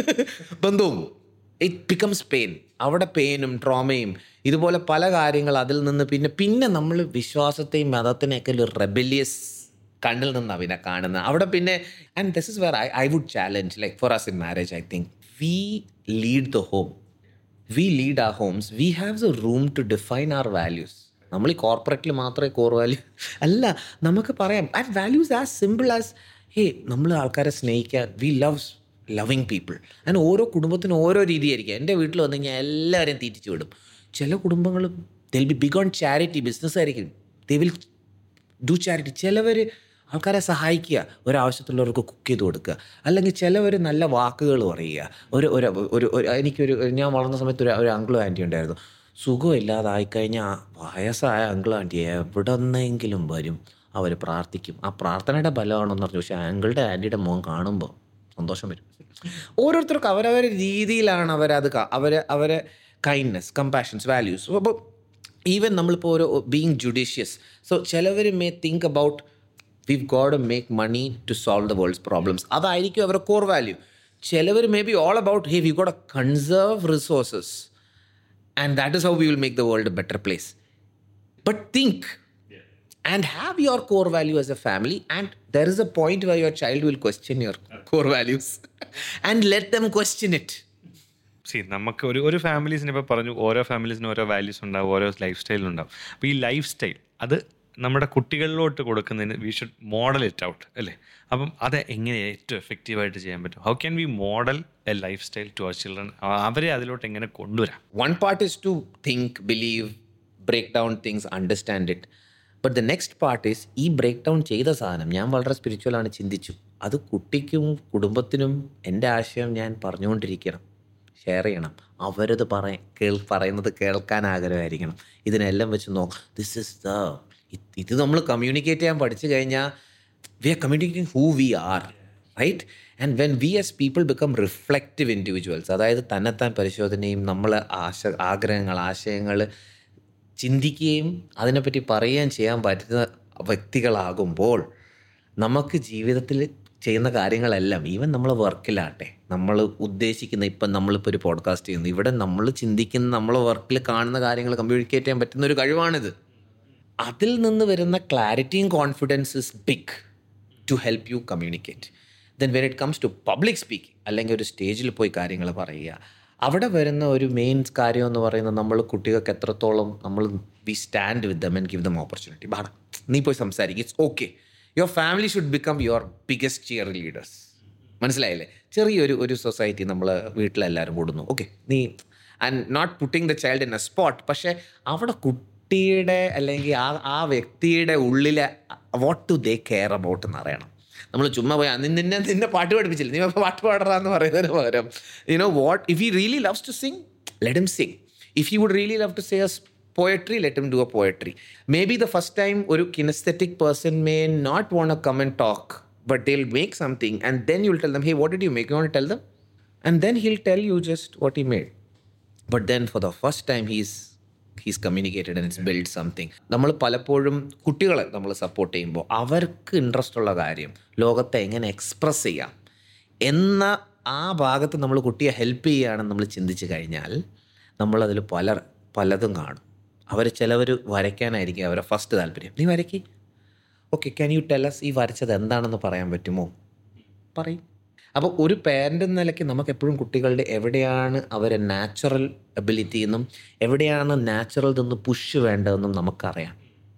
ബന്ധവും ഇറ്റ് ബിക്കംസ് പെയിൻ അവിടെ പെയിനും ട്രോമയും ഇതുപോലെ പല കാര്യങ്ങൾ അതിൽ നിന്ന് പിന്നെ പിന്നെ നമ്മൾ വിശ്വാസത്തെയും മതത്തിനെയൊക്കെ ഒരു റെബലിയസ് കണ്ണിൽ നിന്നാണ് പിന്നെ കാണുന്നത് അവിടെ പിന്നെ and this is where I I would challenge like for us in marriage I think we lead the home we lead uh homes we have the room to define our values നമ്മൾ ഈ കോർപ്പറേറ്റിൽ മാത്രമേ core value അല്ല നമുക്ക് പറയാം and values as simple as hey നമ്മൾ ആൾക്കാരെ സ്നേഹിക്കാൻ we loves loving people and ഓരോ കുടുംബത്തിനും ഓരോ രീതിയായിരിക്കും എൻ്റെ വീട്ടിൽ വന്നു കഴിഞ്ഞാൽ എല്ലാവരെയും തീറ്റിച്ച് വിടും ചില കുടുംബങ്ങൾ they'll be big on charity business ആയിരിക്കും ദേ വിൽ ഡു ചാരിറ്റി ചിലവർ ആൾക്കാരെ സഹായിക്കുക ഒരാവശ്യത്തുള്ളവർക്ക് കുക്ക് ചെയ്ത് കൊടുക്കുക അല്ലെങ്കിൽ ചിലവർ നല്ല വാക്കുകൾ പറയുക ഒരു ഒരു ഒരു ഒരു എനിക്കൊരു ഞാൻ വളർന്ന സമയത്ത് ഒരു ഒരു അങ്കിളും ആൻറ്റി ഉണ്ടായിരുന്നു സുഖമില്ലാതായി കഴിഞ്ഞാൽ വയസ്സായ അങ്കിളും ആൻറ്റി എവിടെ നിന്നെങ്കിലും വരും അവർ പ്രാർത്ഥിക്കും ആ പ്രാർത്ഥനയുടെ ബലമാണെന്ന് പറഞ്ഞു പക്ഷേ അങ്കിളുടെ ആൻറ്റിയുടെ മുഖം കാണുമ്പോൾ സന്തോഷം വരും ഓരോരുത്തർക്കും അവരവരുടെ രീതിയിലാണ് അവരത് ക- അവരെ അവരെ കൈൻഡ്നെസ് കമ്പാഷൻസ് വാല്യൂസ് അപ്പോൾ ഈവൻ നമ്മളിപ്പോൾ ഒരു ബീങ് ജുഡീഷ്യസ് സോ ചിലവർ may think about we've got make money to solve the world's problems അതായിരിക്കും അവരുടെ കോർ വാല്യൂ ചിലവർ may be all about hey we got conserve resources and that is how we will make the world a better place but think and have your core value as a family and there is a point where your child will question your core values and let them question it see നമുക്ക് ഒരു ഒരു ഫാമിലീസിന് ഇപ്പോൾ പറഞ്ഞു ഓരോ ഫാമിലീസിനും ഓരോ values ഉണ്ടാവും ഓരോ life സ്റ്റൈലും ഉണ്ടാവും അപ്പോൾ ഈ ലൈഫ് സ്റ്റൈൽ അത് നമ്മുടെ കുട്ടികളിലോട്ട് കൊടുക്കുന്നതിന് we should model it out അല്ലേ അപ്പം അത് എങ്ങനെ ഏറ്റവും എഫക്റ്റീവായിട്ട് ചെയ്യാൻ പറ്റും how can we model a lifestyle to our children അവരെ അതിലോട്ട് എങ്ങനെ കൊണ്ടുവരാം one part is to think believe break down things understand it but the next part is ഈ ബ്രേക്ക് ഡൗൺ ചെയ്ത സാധനം ഞാൻ വളരെ സ്പിരിച്വൽ ആണ് ചിന്തിച്ചു അത് കുട്ടിക്കും കുടുംബത്തിനും എൻ്റെ ആശയം ഞാൻ പറഞ്ഞുകൊണ്ടിരിക്കണം ഷെയർ ചെയ്യണം അവരത് പറയ കേൾ പറയുന്നത് കേൾക്കാൻ ആഗ്രഹമായിരിക്കണം ഇതിനെല്ലാം വെച്ച് നോക്ക് ദിസ് ഇസ് ദ ഇത് നമ്മൾ കമ്മ്യൂണിക്കേറ്റ് ചെയ്യാൻ പഠിച്ചു കഴിഞ്ഞാൽ we are communicating who we are right and when we as people become reflective individuals അതായത് തന്നെത്താൻ പരിശോധനയും നമ്മൾ ആശ ആഗ്രഹങ്ങൾ ആശയങ്ങൾ ചിന്തിക്കുകയും അതിനെപ്പറ്റി പറയുകയും ചെയ്യാൻ പറ്റുന്ന വ്യക്തികളാകുമ്പോൾ നമുക്ക് ജീവിതത്തിൽ ചെയ്യുന്ന കാര്യങ്ങളെല്ലാം ഈവൻ നമ്മൾ വർക്കിലാട്ടെ നമ്മൾ ഉദ്ദേശിക്കുന്ന ഇപ്പം നമ്മളിപ്പോൾ ഒരു പോഡ്കാസ്റ്റ് ചെയ്യുന്നു ഇവിടെ നമ്മൾ ചിന്തിക്കുന്ന നമ്മൾ വർക്കിൽ കാണുന്ന കാര്യങ്ങൾ കമ്മ്യൂണിക്കേറ്റ് ചെയ്യാൻ പറ്റുന്ന ഒരു കഴിവാണിത് അതിൽ നിന്ന് വരുന്ന ക്ലാരിറ്റിയും confidence is big to help you communicate then when it comes to public speaking അല്ലെങ്കിൽ ഒരു സ്റ്റേജിൽ പോയി കാര്യങ്ങൾ പറയുക അവിടെ വരുന്ന ഒരു മെയിൻ കാര്യം എന്ന് പറയുന്നത് നമ്മൾ കുട്ടികൾക്ക് എത്രത്തോളം നമ്മൾ we stand with them and give them opportunity ബാട നീ പോയി സംസാരിക്കും it's okay your family should become your biggest cheerleaders മനസ്സിലായില്ലേ ചെറിയൊരു ഒരു സൊസൈറ്റി നമ്മൾ വീട്ടിലെല്ലാവരും കൂടുന്നു ഓക്കെ നീ and not putting the child in a spot പക്ഷേ അവിടെ കുട്ടിയുടെ അല്ലെങ്കിൽ ആ ആ വ്യക്തിയുടെ ഉള്ളിലെ what do they care about എന്ന് അറിയണം നമ്മൾ ചുമ്മാ പോയി "നീ നിന്നെ നിന്നെ പാട്ട് പഠിപ്പിച്ചില്ല നീ ഇപ്പോൾ പാട്ട് പാടറാന്ന് പറയുന്നതിന് പകരം you know what if you really loves to sing let him sing if you would really love to say his poetry let him do a poetry maybe the first time ഒരു kinesthetic person may not want to come and talk but they'll make something and then you'll tell them hey what did you make you want to tell them and then he'll tell you just what he made but then for the first time he's he's communicated and it's build something നമ്മൾ പലപ്പോഴും കുട്ടികളെ നമ്മൾ support ചെയ്യുമ്പോൾ അവർക്ക് interest ഉള്ള കാര്യം ലോകത്തെ എങ്ങനെ എക്സ്പ്രസ് ചെയ്യാം എന്ന ആ ഭാഗത്ത് നമ്മൾ കുട്ടിയെ ഹെൽപ്പ് ചെയ്യുകയാണെന്ന് നമ്മൾ ചിന്തിച്ച് കഴിഞ്ഞാൽ നമ്മളതിൽ പല പലതും കാണും അവർ ചിലവർ വരയ്ക്കാനായിരിക്കും അവരുടെ ഫസ്റ്റ് താല്പര്യം നീ വരയ്ക്ക് ഓക്കെ ക്യാൻ യു ടെലസ് ഈ വരച്ചത് എന്താണെന്ന് പറയാൻ പറ്റുമോ പറയും അപ്പോൾ ഒരു പാരൻ്റ് എന്ന നിലയ്ക്ക് നമുക്ക് എപ്പോഴും കുട്ടികളുടെ എവിടെയാണ് അവരെ നാച്ചുറൽ എബിലിറ്റി എന്നും എവിടെയാണ് നാച്ചുറൽ നിന്ന് പുഷ് വേണ്ടതെന്നും നമുക്കറിയാം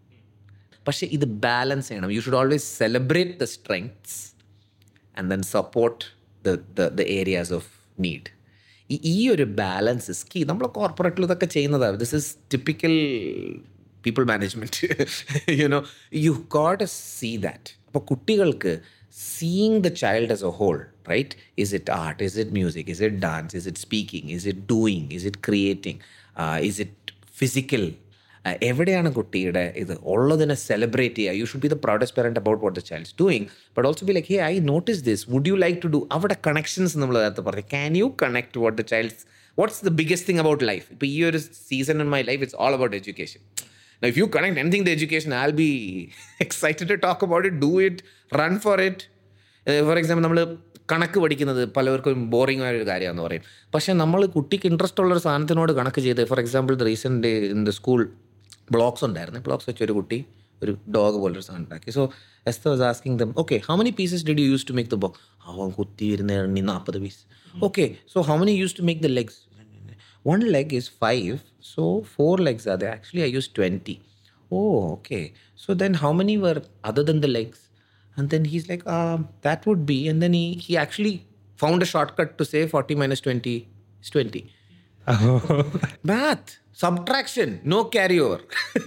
പക്ഷേ ഇത് ബാലൻസ് ചെയ്യണം you should always celebrate the strengths and then support the the the areas of need ഈ ഈ ഒരു ബാലൻസ് ഇസ് കീ നമ്മൾ കോർപ്പറേറ്റിൽ ഇതൊക്കെ ചെയ്യുന്നതാണ് this is typical people management you know you got see that അപ്പോൾ കുട്ടികൾക്ക് seeing the child as a whole right is it art is it music is it dance is it speaking is it doing is it creating is it physical എവിടെയാണ് കുട്ടിയുടെ ഇത് ഉള്ളതിനെ celebrate ചെയ്യുക you should be the proudest parent about what the child's doing but also be like hey I notice this would you like to do അവിടെ connections നമ്മൾ നേരത്തെ പറഞ്ഞു can you connect what the child's what's the biggest thing about life ഇപ്പോൾ ഈ ഒരു season in my life it's all about education Now, if you connect anything to education, I'll be excited to talk about it, do it, run for it. For example നമ്മൾ കണക്ക് പഠിക്കുന്നത് പലർക്കും boring ആയ ഒരു കാര്യമാണെന്ന് പറയും പക്ഷേ നമ്മൾ കുട്ടിക്ക് ഇൻട്രസ്റ്റ് ഉള്ള ഒരു സാധനത്തിനോട് കണക്ക് ചെയ്ത് for example the recent in the school blocks ഉണ്ടായിരുന്നു ബ്ലോക്സ് വെച്ച് ഒരു കുട്ടി ഒരു ഡോഗ് പോലൊരു സാധനം ഉണ്ടാക്കി so Esther was asking them okay how many pieces did you use to make the box അവൻ കുത്തി വരുന്ന എണ്ണി നാൽപ്പത് piece okay so how many use to make the legs one leg is five, so four legs are there. Actually, I used 20. Oh, okay. So then how many were other than the legs? And then he's like, um, that would be. And then he, he actually found a shortcut to say 40 minus 20 is 20. Math, subtraction, no carryover.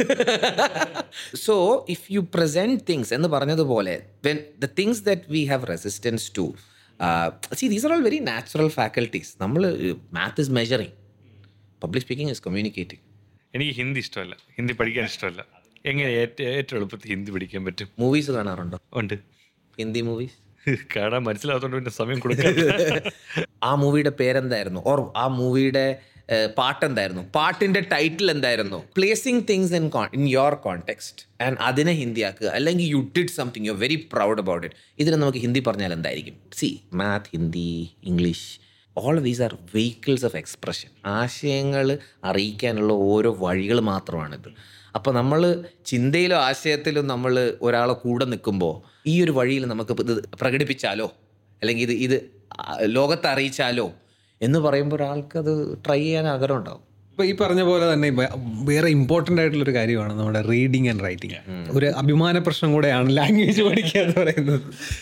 so if you present things, എന്ന് പറഞ്ഞതുപോലെ when the things that we have resistance to, uh, see, these are all very natural faculties. നമ്മൾ math is measuring. Public speaking is communicating എനിക്ക് ഹിന്ദി ഇഷ്ടമല്ല ഹിന്ദി പഠിക്കാൻ ഇഷ്ടമല്ല എങ്ങനെ ഏറ്റവും ഏറ്റവും എളുപ്പത്തിൽ ഹിന്ദി പഠിക്കാൻ പറ്റും മൂവീസ് കാണാറുണ്ടോ ഉണ്ട് ഹിന്ദി മൂവീസ് കാണാൻ മനസ്സിലാവാത്തോണ്ട് പിന്നെ സമയം കൊടുക്കാൻ ആ മൂവിയുടെ പേരെന്തായിരുന്നു ഓർ ആ മൂവിയുടെ പാട്ട് എന്തായിരുന്നു പാട്ടിന്റെ ടൈറ്റിൽ എന്തായിരുന്നു placing things in in your context and അതിനെ ഹിന്ദിയാക്കുക അല്ലെങ്കിൽ you did something you very proud about it ഇതിനെ നമുക്ക് ഹിന്ദി പറഞ്ഞാൽ എന്തായിരിക്കും see math Hindi English all these are vehicles of expression ആശയങ്ങൾ അറിയിക്കാനുള്ള ഓരോ വഴികൾ മാത്രമാണിത് അപ്പോൾ നമ്മൾ ചിന്തയിലും ആശയത്തിലും നമ്മൾ ഒരാളെ കൂടെ നിൽക്കുമ്പോൾ ഈ ഒരു വഴിയിൽ നമുക്ക് ഇത് പ്രകടിപ്പിച്ചാലോ അല്ലെങ്കിൽ ഇത് ഇത് ലോകത്തെ അറിയിച്ചാലോ എന്ന് പറയുമ്പോൾ ഒരാൾക്ക് അത് ട്രൈ ചെയ്യാൻ ആഗ്രഹം ഉണ്ടാവും ഇപ്പൊ ഈ പറഞ്ഞ പോലെ തന്നെ വേ- വേറെ ഇമ്പോർട്ടൻ്റ് ആയിട്ടുള്ള ഒരു കാര്യമാണ് നമ്മുടെ റീഡിങ് ആൻഡ് റൈറ്റിംഗ് ഒരു അഭിമാന പ്രശ്നം കൂടെയാണ് ലാംഗ്വേജ് പഠിക്കുക എന്ന് പറയുന്നത്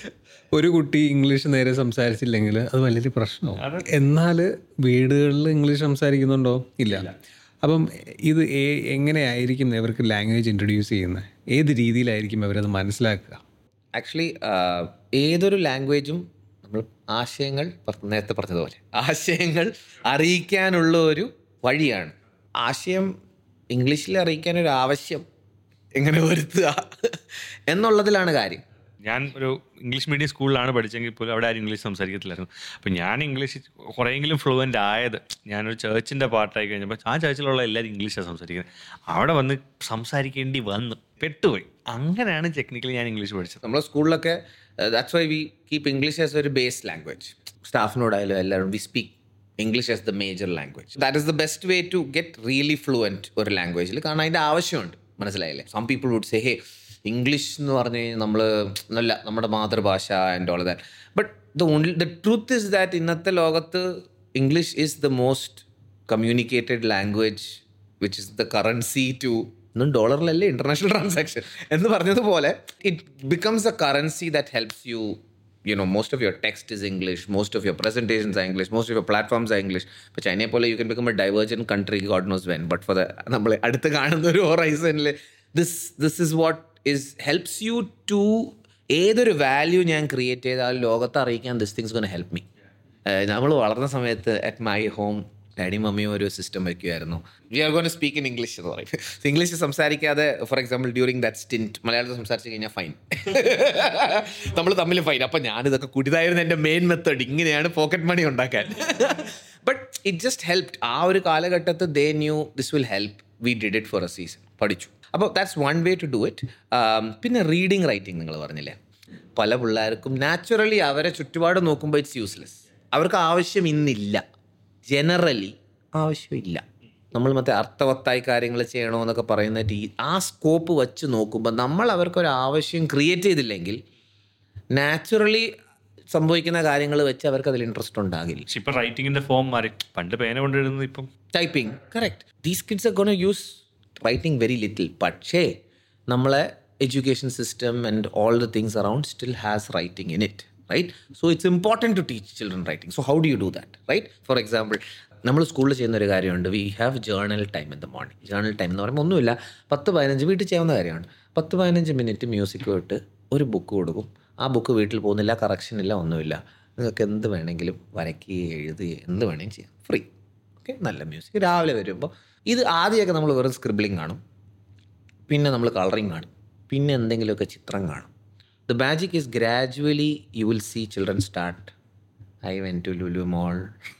ഒരു കുട്ടി ഇംഗ്ലീഷ് നേരെ സംസാരിച്ചില്ലെങ്കിൽ അത് വലിയൊരു പ്രശ്നവും എന്നാൽ വീടുകളിൽ ഇംഗ്ലീഷ് സംസാരിക്കുന്നുണ്ടോ ഇല്ല അപ്പം ഇത് ഏ- എങ്ങനെയായിരിക്കും ഇവർക്ക് ലാംഗ്വേജ് ഇൻട്രൊഡ്യൂസ് ചെയ്യുന്നത് ഏത് രീതിയിലായിരിക്കും അവരത് മനസ്സിലാക്കുക ആക്ച്വലി ഏതൊരു ലാംഗ്വേജും നമ്മൾ ആശയങ്ങൾ പറ- നേരത്തെ പറഞ്ഞതുപോലെ ആശയങ്ങൾ അറിയിക്കാനുള്ള ഒരു വഴിയാണ് ആശയം ഇംഗ്ലീഷിൽ അറിയിക്കാൻ ഒരു ആവശ്യം എങ്ങനെ വരുത്തുക എന്നുള്ളതിലാണ് കാര്യം ഞാൻ ഒരു ഇംഗ്ലീഷ് മീഡിയം സ്കൂളിലാണ് പഠിച്ചെങ്കിൽ പോലും അവിടെ ആരും ഇംഗ്ലീഷ് സംസാരിക്കത്തില്ലായിരുന്നു അപ്പം ഞാൻ ഇംഗ്ലീഷ് കുറേയെങ്കിലും ഫ്ലുവൻ്റ് ആയത് ഞാനൊരു ചേർച്ചിൻ്റെ പാർട്ടായി കഴിഞ്ഞപ്പോൾ ആ ചേർച്ചിലുള്ള എല്ലാവരും ഇംഗ്ലീഷാണ് സംസാരിക്കുന്നത് അവിടെ വന്ന് സംസാരിക്കേണ്ടി വന്നു പെട്ടുപോയി അങ്ങനെയാണ് ടെക്നിക്കലി ഞാൻ ഇംഗ്ലീഷ് പഠിച്ചത് നമ്മളെ സ്കൂളിലൊക്കെ that's why we keep English as ഒരു ബേസ് ലാംഗ്വേജ് സ്റ്റാഫിനോടായാലും എല്ലാവരും we speak English as the major language that is the best way to get really fluent ഒരു ലാംഗ്വേജിൽ കാരണം അതിൻ്റെ ആവശ്യമുണ്ട് മനസ്സിലായില്ലേ some people would say hey English എന്ന് പറഞ്ഞു കഴിഞ്ഞാൽ നമ്മൾ നല്ല നമ്മുടെ മാതൃഭാഷ and all that but the only the truth is that ഇന്നത്തെ ലോകത്ത് English is the most communicated language which is the currency to ഇന്നും ഡോളറിലല്ലേ ഇന്റർനാഷണൽ ട്രാൻസാക്ഷൻ എന്ന് പറഞ്ഞതുപോലെ it becomes a currency that helps you you know most of your text is English most of your presentations uh English most of your platforms uh English ഇപ്പോൾ ചൈനയെ പോലെ you can become a divergent country God knows when but for the നമ്മൾ അടുത്ത് കാണുന്ന ഒരു ഹൊറൈസണിൽ this this is what is helps you to ഏതൊരു value ഞാൻ ക്രിയേറ്റ് ചെയ്താൽ ലോകത്തെ അറിയിക്കാൻ this things gonna help me നമ്മൾ വളർന്ന സമയത്ത് അറ്റ് മൈ ഹോം ഡാഡി മമ്മിയും ഒരു സിസ്റ്റം വയ്ക്കുമായിരുന്നു we are gonna speak in English എന്ന് പറയും ഇംഗ്ലീഷ് സംസാരിക്കാതെ for example during that stint മലയാളത്തിൽ സംസാരിച്ച് കഴിഞ്ഞാൽ ഫൈൻ നമ്മൾ തമ്മിൽ ഫൈൻ അപ്പം ഞാനിതൊക്കെ കുടിതായിരുന്നു എൻ്റെ മെയിൻ മെത്തേഡ് ഇങ്ങനെയാണ് പോക്കറ്റ് മണി ഉണ്ടാക്കാൻ ബട്ട് ഇറ്റ് ജസ്റ്റ് ഹെൽപ്ഡ് ആ ഒരു കാലഘട്ടത്തിൽ they knew this will help we did it for a season പഠിച്ചു അപ്പോൾ that's one way to do it പിന്നെ റീഡിങ് റൈറ്റിംഗ് നിങ്ങൾ പറഞ്ഞില്ലേ പല പിള്ളേർക്കും നാച്ചുറലി അവരെ ചുറ്റുപാട് നോക്കുമ്പോൾ ഇറ്റ്സ് യൂസ്ലെസ് അവർക്ക് ആവശ്യം ഇന്നില്ല ജനറലി ആവശ്യമില്ല നമ്മൾ മറ്റേ അർത്ഥവത്തായി കാര്യങ്ങൾ ചെയ്യണമെന്നൊക്കെ പറയുന്ന രീ ആ സ്കോപ്പ് വെച്ച് നോക്കുമ്പോൾ നമ്മൾ അവർക്കൊരു ആവശ്യം ക്രിയേറ്റ് ചെയ്തില്ലെങ്കിൽ നാച്ചുറലി സംഭവിക്കുന്ന കാര്യങ്ങൾ വെച്ച് അവർക്ക് അതിൽ ഇൻട്രസ്റ്റ് ഉണ്ടാകില്ല പക്ഷെ ഇപ്പം റൈറ്റിങ്ങിൻ്റെ ഫോം മാറി പണ്ട് പേന കൊണ്ടെഴുതുന്നത് ഇപ്പം typing correct these kids gonna use writing very little പക്ഷേ നമ്മളെ education system and all the things around still has writing in it right so it's important to teach children writing so how do you do that right for example നമ്മൾ സ്കൂളിൽ ചെയ്യുന്ന ഒരു കാര്യമുണ്ട് we have journal time in the morning journal time എന്ന് പറയുമ്പോൾ ഒന്നുമില്ല പത്ത് പതിനഞ്ച് വീട്ടിൽ ചെയ്യാവുന്ന കാര്യമാണ് പത്ത് പതിനഞ്ച് മിനിറ്റ് മ്യൂസിക് ഇട്ട് ഒരു ബുക്ക് കൊടുക്കും ആ ബുക്ക് വീട്ടിൽ പോകുന്നില്ല കറക്ഷൻ ഇല്ല ഒന്നുമില്ല നിങ്ങൾക്ക് എന്ത് വേണമെങ്കിലും വരയ്ക്കുകയും എഴുതുകയും എന്ത് വേണമെങ്കിലും ചെയ്യാം ഫ്രീ ഓക്കെ നല്ല മ്യൂസിക് രാവിലെ വരുമ്പോൾ ഇത് ആദ്യമൊക്കെ നമ്മൾ വെറും സ്ക്രിബിളിങ് കാണും പിന്നെ നമ്മൾ കളറിങ് കാണും പിന്നെ എന്തെങ്കിലുമൊക്കെ ചിത്രം കാണും the magic is gradually you will see children start I went to Lulu Mall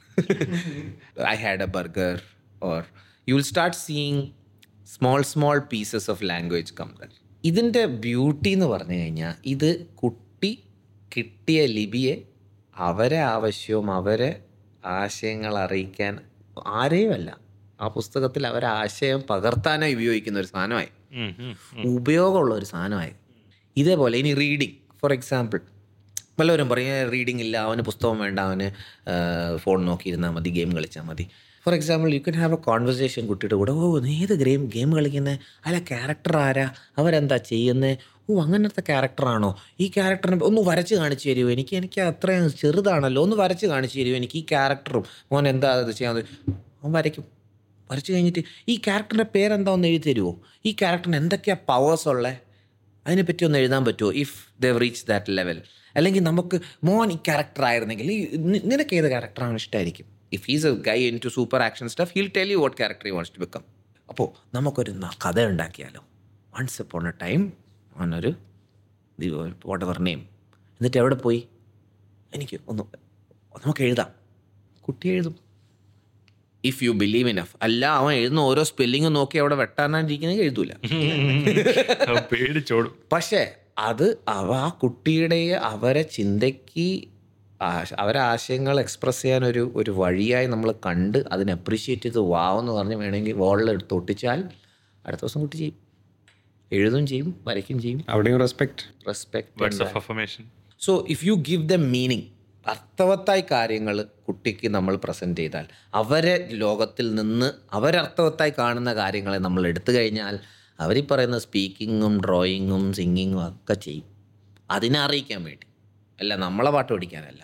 I had a burger or you will start seeing small small pieces of language come there ഇതിൻ്റെ ബ്യൂട്ടി എന്ന് പറഞ്ഞു കഴിഞ്ഞാൽ ഇത് കുട്ടി കിട്ടിയ ലിപിയെ അവരെ ആവശ്യവും അവരെ ആശയങ്ങൾ അറിയിക്കാൻ ആരെയുമല്ല ആ പുസ്തകത്തിൽ അവരെ ആശയം പകർത്താനായി ഉപയോഗിക്കുന്ന ഒരു സാധനമായി ഉം, ഉം. ഉപയോഗമുള്ള ഒരു സാധനമായി ഇതേപോലെ ഇനി റീഡിങ് ഫോർ എക്സാമ്പിൾ വല്ലവരും പറയും റീഡിംഗ് ഇല്ല അവന് പുസ്തകം വേണ്ട അവന് ഫോൺ നോക്കിയിരുന്നാൽ മതി ഗെയിം കളിച്ചാൽ മതി for example you can have a conversation കുട്ടിയുടെ കൂടെ ഓ നീ ഏത് ഗെയിം ഗെയിം കളിക്കുന്നത് അല്ല ക്യാരക്ടർ ആരാ അവരെന്താ ചെയ്യുന്നത് ഓ അങ്ങനത്തെ ക്യാരക്ടറാണോ ഈ ക്യാരക്ടറിനെ ഒന്ന് വരച്ച് കാണിച്ചു തരുമോ എനിക്ക് എനിക്ക് അത്രയും ചെറുതാണല്ലോ ഒന്ന് വരച്ച് കാണിച്ചു തരുമോ എനിക്ക് ഈ ക്യാരക്ടറും മോൻ എന്താ അത് ചെയ്യാൻ അവൻ വരയ്ക്കും വരച്ച് കഴിഞ്ഞിട്ട് ഈ ക്യാരക്ടറിൻ്റെ പേരെന്താ ഒന്ന് എഴുതി തരുമോ ഈ ക്യാരക്ടറിന് എന്തൊക്കെയാണ് പവേഴ്സ് ഉള്ളത് അതിനെപ്പറ്റി ഒന്ന് എഴുതാൻ പറ്റുമോ if they reach that level അല്ലെങ്കിൽ നമുക്ക് മോൻ ഈ ക്യാരക്ടർ ആയിരുന്നെങ്കിൽ ഈ നി- നിനക്ക് ഏത് ക്യാരക്ടറാണ് ഇഷ്ടമായിരിക്കും if is a guy in to super action stuff he'll tell you what character wants to become അപ്പോൾ നമുക്കൊരു ന- കഥ ഉണ്ടാക്കിയാലോ വൺസ് അപ്പോൺ എ ടൈം അവനൊരു വാട്ട് എവർ നെയിം എന്നിട്ട് എവിടെ പോയി എനിക്ക് ഒന്ന് നമുക്ക് എഴുതാം കുട്ടി എഴുതും ഇഫ് യു ബിലീവ് ഇനഫ് അല്ല അവൻ എഴുതുന്ന ഓരോ സ്പെല്ലിങ്ങും നോക്കി അവിടെ വെട്ടാനായിരിക്കുന്നത് എഴുതൂല അവൻ പേടിച്ചോടും പക്ഷേ അത് അവ ആ കുട്ടിയുടെ അവരെ ചിന്തയ്ക്ക് ആശ- അവരെ ആശയങ്ങൾ എക്സ്പ്രസ് ചെയ്യാൻ ഒരു ഒരു വഴിയായി നമ്മൾ കണ്ട് അതിനെ അപ്രീഷിയേറ്റ് ചെയ്ത് വാവെന്ന് പറഞ്ഞ് വേണമെങ്കിൽ വോളിൽ എടുത്ത് ഒട്ടിച്ചാൽ അടുത്ത ദിവസം കുട്ടി ചെയ്യും എഴുതും ചെയ്യും വരയ്ക്കും ചെയ്യും അവിടെയും respect words respect of affirmation so if you give the meaning അർത്ഥവത്തായ കാര്യങ്ങൾ കുട്ടിക്ക് നമ്മൾ പ്രസൻറ്റ് ചെയ്താൽ അവരെ ലോകത്തിൽ നിന്ന് അവരർത്ഥവത്തായി കാണുന്ന കാര്യങ്ങളെ നമ്മൾ എടുത്തു കഴിഞ്ഞാൽ അവർ പറയുന്ന സ്പീക്കിങ്ങും ഡ്രോയിങ്ങും സിംഗിങ്ങും ഒക്കെ ചെയ്യും അതിനെ അറിയിക്കാൻ വേണ്ടി അല്ല നമ്മളെ പാട്ട് പഠിക്കാനല്ല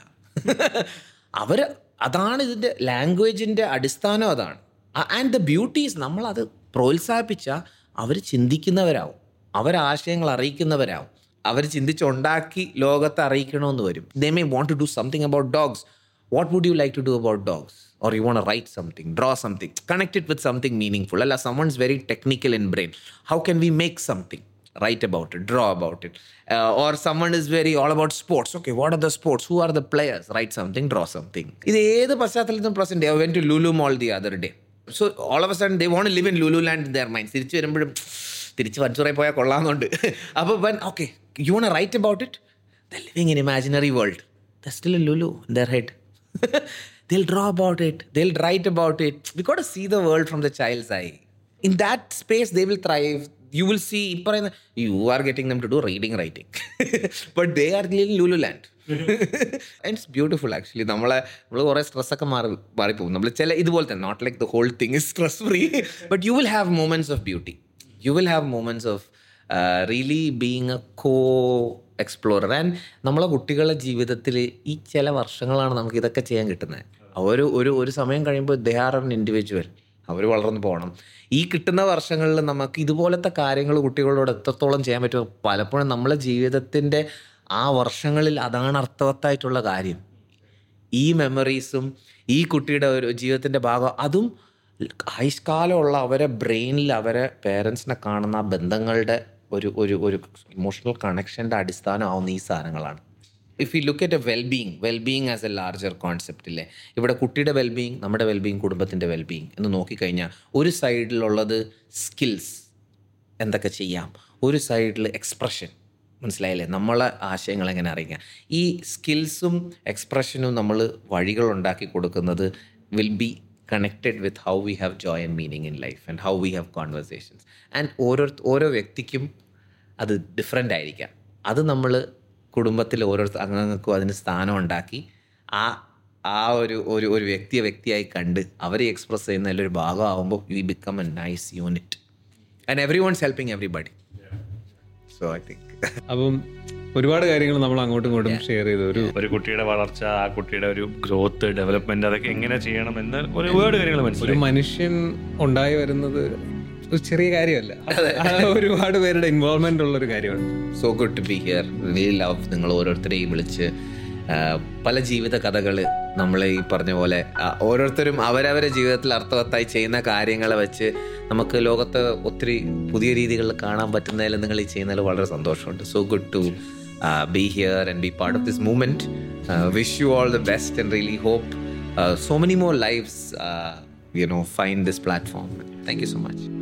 അവർ അതാണ് ഇതിൻ്റെ ലാംഗ്വേജിൻ്റെ അടിസ്ഥാനം അതാണ് ആൻഡ് ദ ബ്യൂട്ടീസ് നമ്മളത് പ്രോത്സാഹിപ്പിച്ചാൽ അവർ ചിന്തിക്കുന്നവരാവും അവരാശയങ്ങൾ അറിയിക്കുന്നവരാവും അവർ ചിന്തിച്ചുണ്ടാക്കി ലോകത്തെ അറിയിക്കണമെന്ന് വരും they may want to do something about dogs what would you like to do about dogs or you want write something draw something connected with something meaningful അല്ല someone is very technical in brain how can we make something write about it, draw about it. Uh, or someone is very all about sports. Okay, what are the sports? Who are the players? Write something, draw something. ഇത് ഏത് പശ്ചാത്തലത്തിലും present I went to Lulu mall the other day so all of a sudden they want live in Lulu land in their mind തിരിച്ചു വരുമ്പോഴും തിരിച്ച് വൻചുറയിൽ പോയാൽ കൊള്ളാമെന്നുണ്ട് അപ്പോൾ when okay you want write about it the living in imaginary world the still in Lulu in their head they'll draw about it they'll write about it we got to see the world from the child's eye in that space they will thrive you will see ഈ പറയുന്ന you are getting them to do reading writing but they are in lulu land it's beautiful actually നമ്മളെ നമ്മൾ കുറേ സ്ട്രെസ്സൊക്കെ മാറി മാറിപ്പോകും നമ്മൾ ചില ഇതുപോലെ തന്നെ not like the whole thing is stress free but you will have moments of beauty you will have moments of really being a co explorer and നമ്മളെ കുട്ടികളുടെ ജീവിതത്തിൽ ഈ ചില വർഷങ്ങളാണ് നമുക്ക് ഇതൊക്കെ ചെയ്യാൻ കിട്ടുന്നത് ഒരു ഒരു ഒരു സമയം കഴിയുമ്പോൾ ദേ ആർ എൻ ഇൻഡിവിജ്വൽ അവർ വളർന്നു പോകണം ഈ കിട്ടുന്ന വർഷങ്ങളിൽ നമുക്ക് ഇതുപോലത്തെ കാര്യങ്ങൾ കുട്ടികളോട് എത്രത്തോളം ചെയ്യാൻ പറ്റുമോ പലപ്പോഴും നമ്മളെ ജീവിതത്തിൻ്റെ ആ വർഷങ്ങളിൽ അതാണ് അർത്ഥവത്തായിട്ടുള്ള കാര്യം ഈ മെമ്മറീസും ഈ കുട്ടിയുടെ ഒരു ജീവിതത്തിൻ്റെ ഭാഗം അതും ആയുഷ്കാലമുള്ള അവരെ ബ്രെയിനിൽ അവരെ പേരൻസിനെ കാണുന്ന ആ ബന്ധങ്ങളുടെ ഒരു ഒരു ഒരു ഇമോഷണൽ കണക്ഷൻ്റെ അടിസ്ഥാനമാവുന്ന ഈ സാധനങ്ങളാണ് if you look at a wellbeing wellbeing as a larger concept ഇല്ലേ ഇവിടെ കുട്ടിയുടെ വെൽബീങ് നമ്മുടെ വെൽബീങ് കുടുംബത്തിൻ്റെ വെൽബീങ് എന്ന് നോക്കിക്കഴിഞ്ഞാൽ ഒരു സൈഡിലുള്ളത് സ്കിൽസ് എന്തൊക്കെ ചെയ്യാം ഒരു സൈഡിൽ എക്സ്പ്രഷൻ മനസ്സിലായില്ലേ നമ്മളെ ആശയങ്ങൾ എങ്ങനെ അറിയിക്കാം ഈ സ്കിൽസും എക്സ്പ്രഷനും നമ്മൾ വഴികളുണ്ടാക്കി കൊടുക്കുന്നത് will be connected with how we have joy and meaning in life and how we have conversations and ഓരോ ഓരോ വ്യക്തിക്കും അത് ഡിഫറെൻ്റ് ആയിരിക്കാം അത് നമ്മൾ കുടുംബത്തിൽ ഓരോ അംഗങ്ങൾക്കും അതിന് സ്ഥാനം ഉണ്ടാക്കി ആ ആ ഒരു ഒരു ഒരു വ്യക്തിയെ വ്യക്തിയായി കണ്ട് അവരെ എക്സ്പ്രസ് ചെയ്യുന്നതിലൊരു ഭാഗമാകുമ്പോൾ you become a nice unit and everyone's helping everybody so I think അപ്പം ഒരുപാട് കാര്യങ്ങൾ നമ്മൾ അങ്ങോട്ടും ഇങ്ങോട്ടും ഷെയർ ചെയ്തു ഒരു ഒരു കുട്ടിയുടെ വളർച്ച ആ കുട്ടിയുടെ ഒരു ഗ്രോത്ത് ഡെവലപ്മെന്റ് അതൊക്കെ എങ്ങനെ ചെയ്യണം എന്ന് ഒരുപാട് കാര്യങ്ങൾ ഒരു മനസ്സിലായി മനുഷ്യൻ ഉണ്ടായി വരുന്നത് ഒരു ചെറിയ കാര്യമല്ല ആ ഒരുപാട് പേരുടെ ഇൻവോൾവ്മെന്റ് ഉള്ള ഒരു കാര്യമാണ് so good to be here really love നിങ്ങൾ ഓരോരുത്തരെയും വിളിച്ച് ആ, പല ജീവിത കഥകൾ നമ്മൾ ഈ പറഞ്ഞ പോലെ ആ, ഓരോരുത്തരും അവരവരെ ജീവിതത്തിൽ അർത്ഥവത്തായി ചെയ്യുന്ന കാര്യങ്ങളെ വെച്ച് നമുക്ക് ലോകത്ത് ഒത്തിരി പുതിയ രീതികളിൽ കാണാൻ പറ്റുന്നതിൽ നിങ്ങൾ ഈ ചെയ്യുന്നതിൽ വളരെ സന്തോഷമുണ്ട് so good to be here and be part of this moment wish you all the best and really hope so many more lifes you know find this platform thank you so much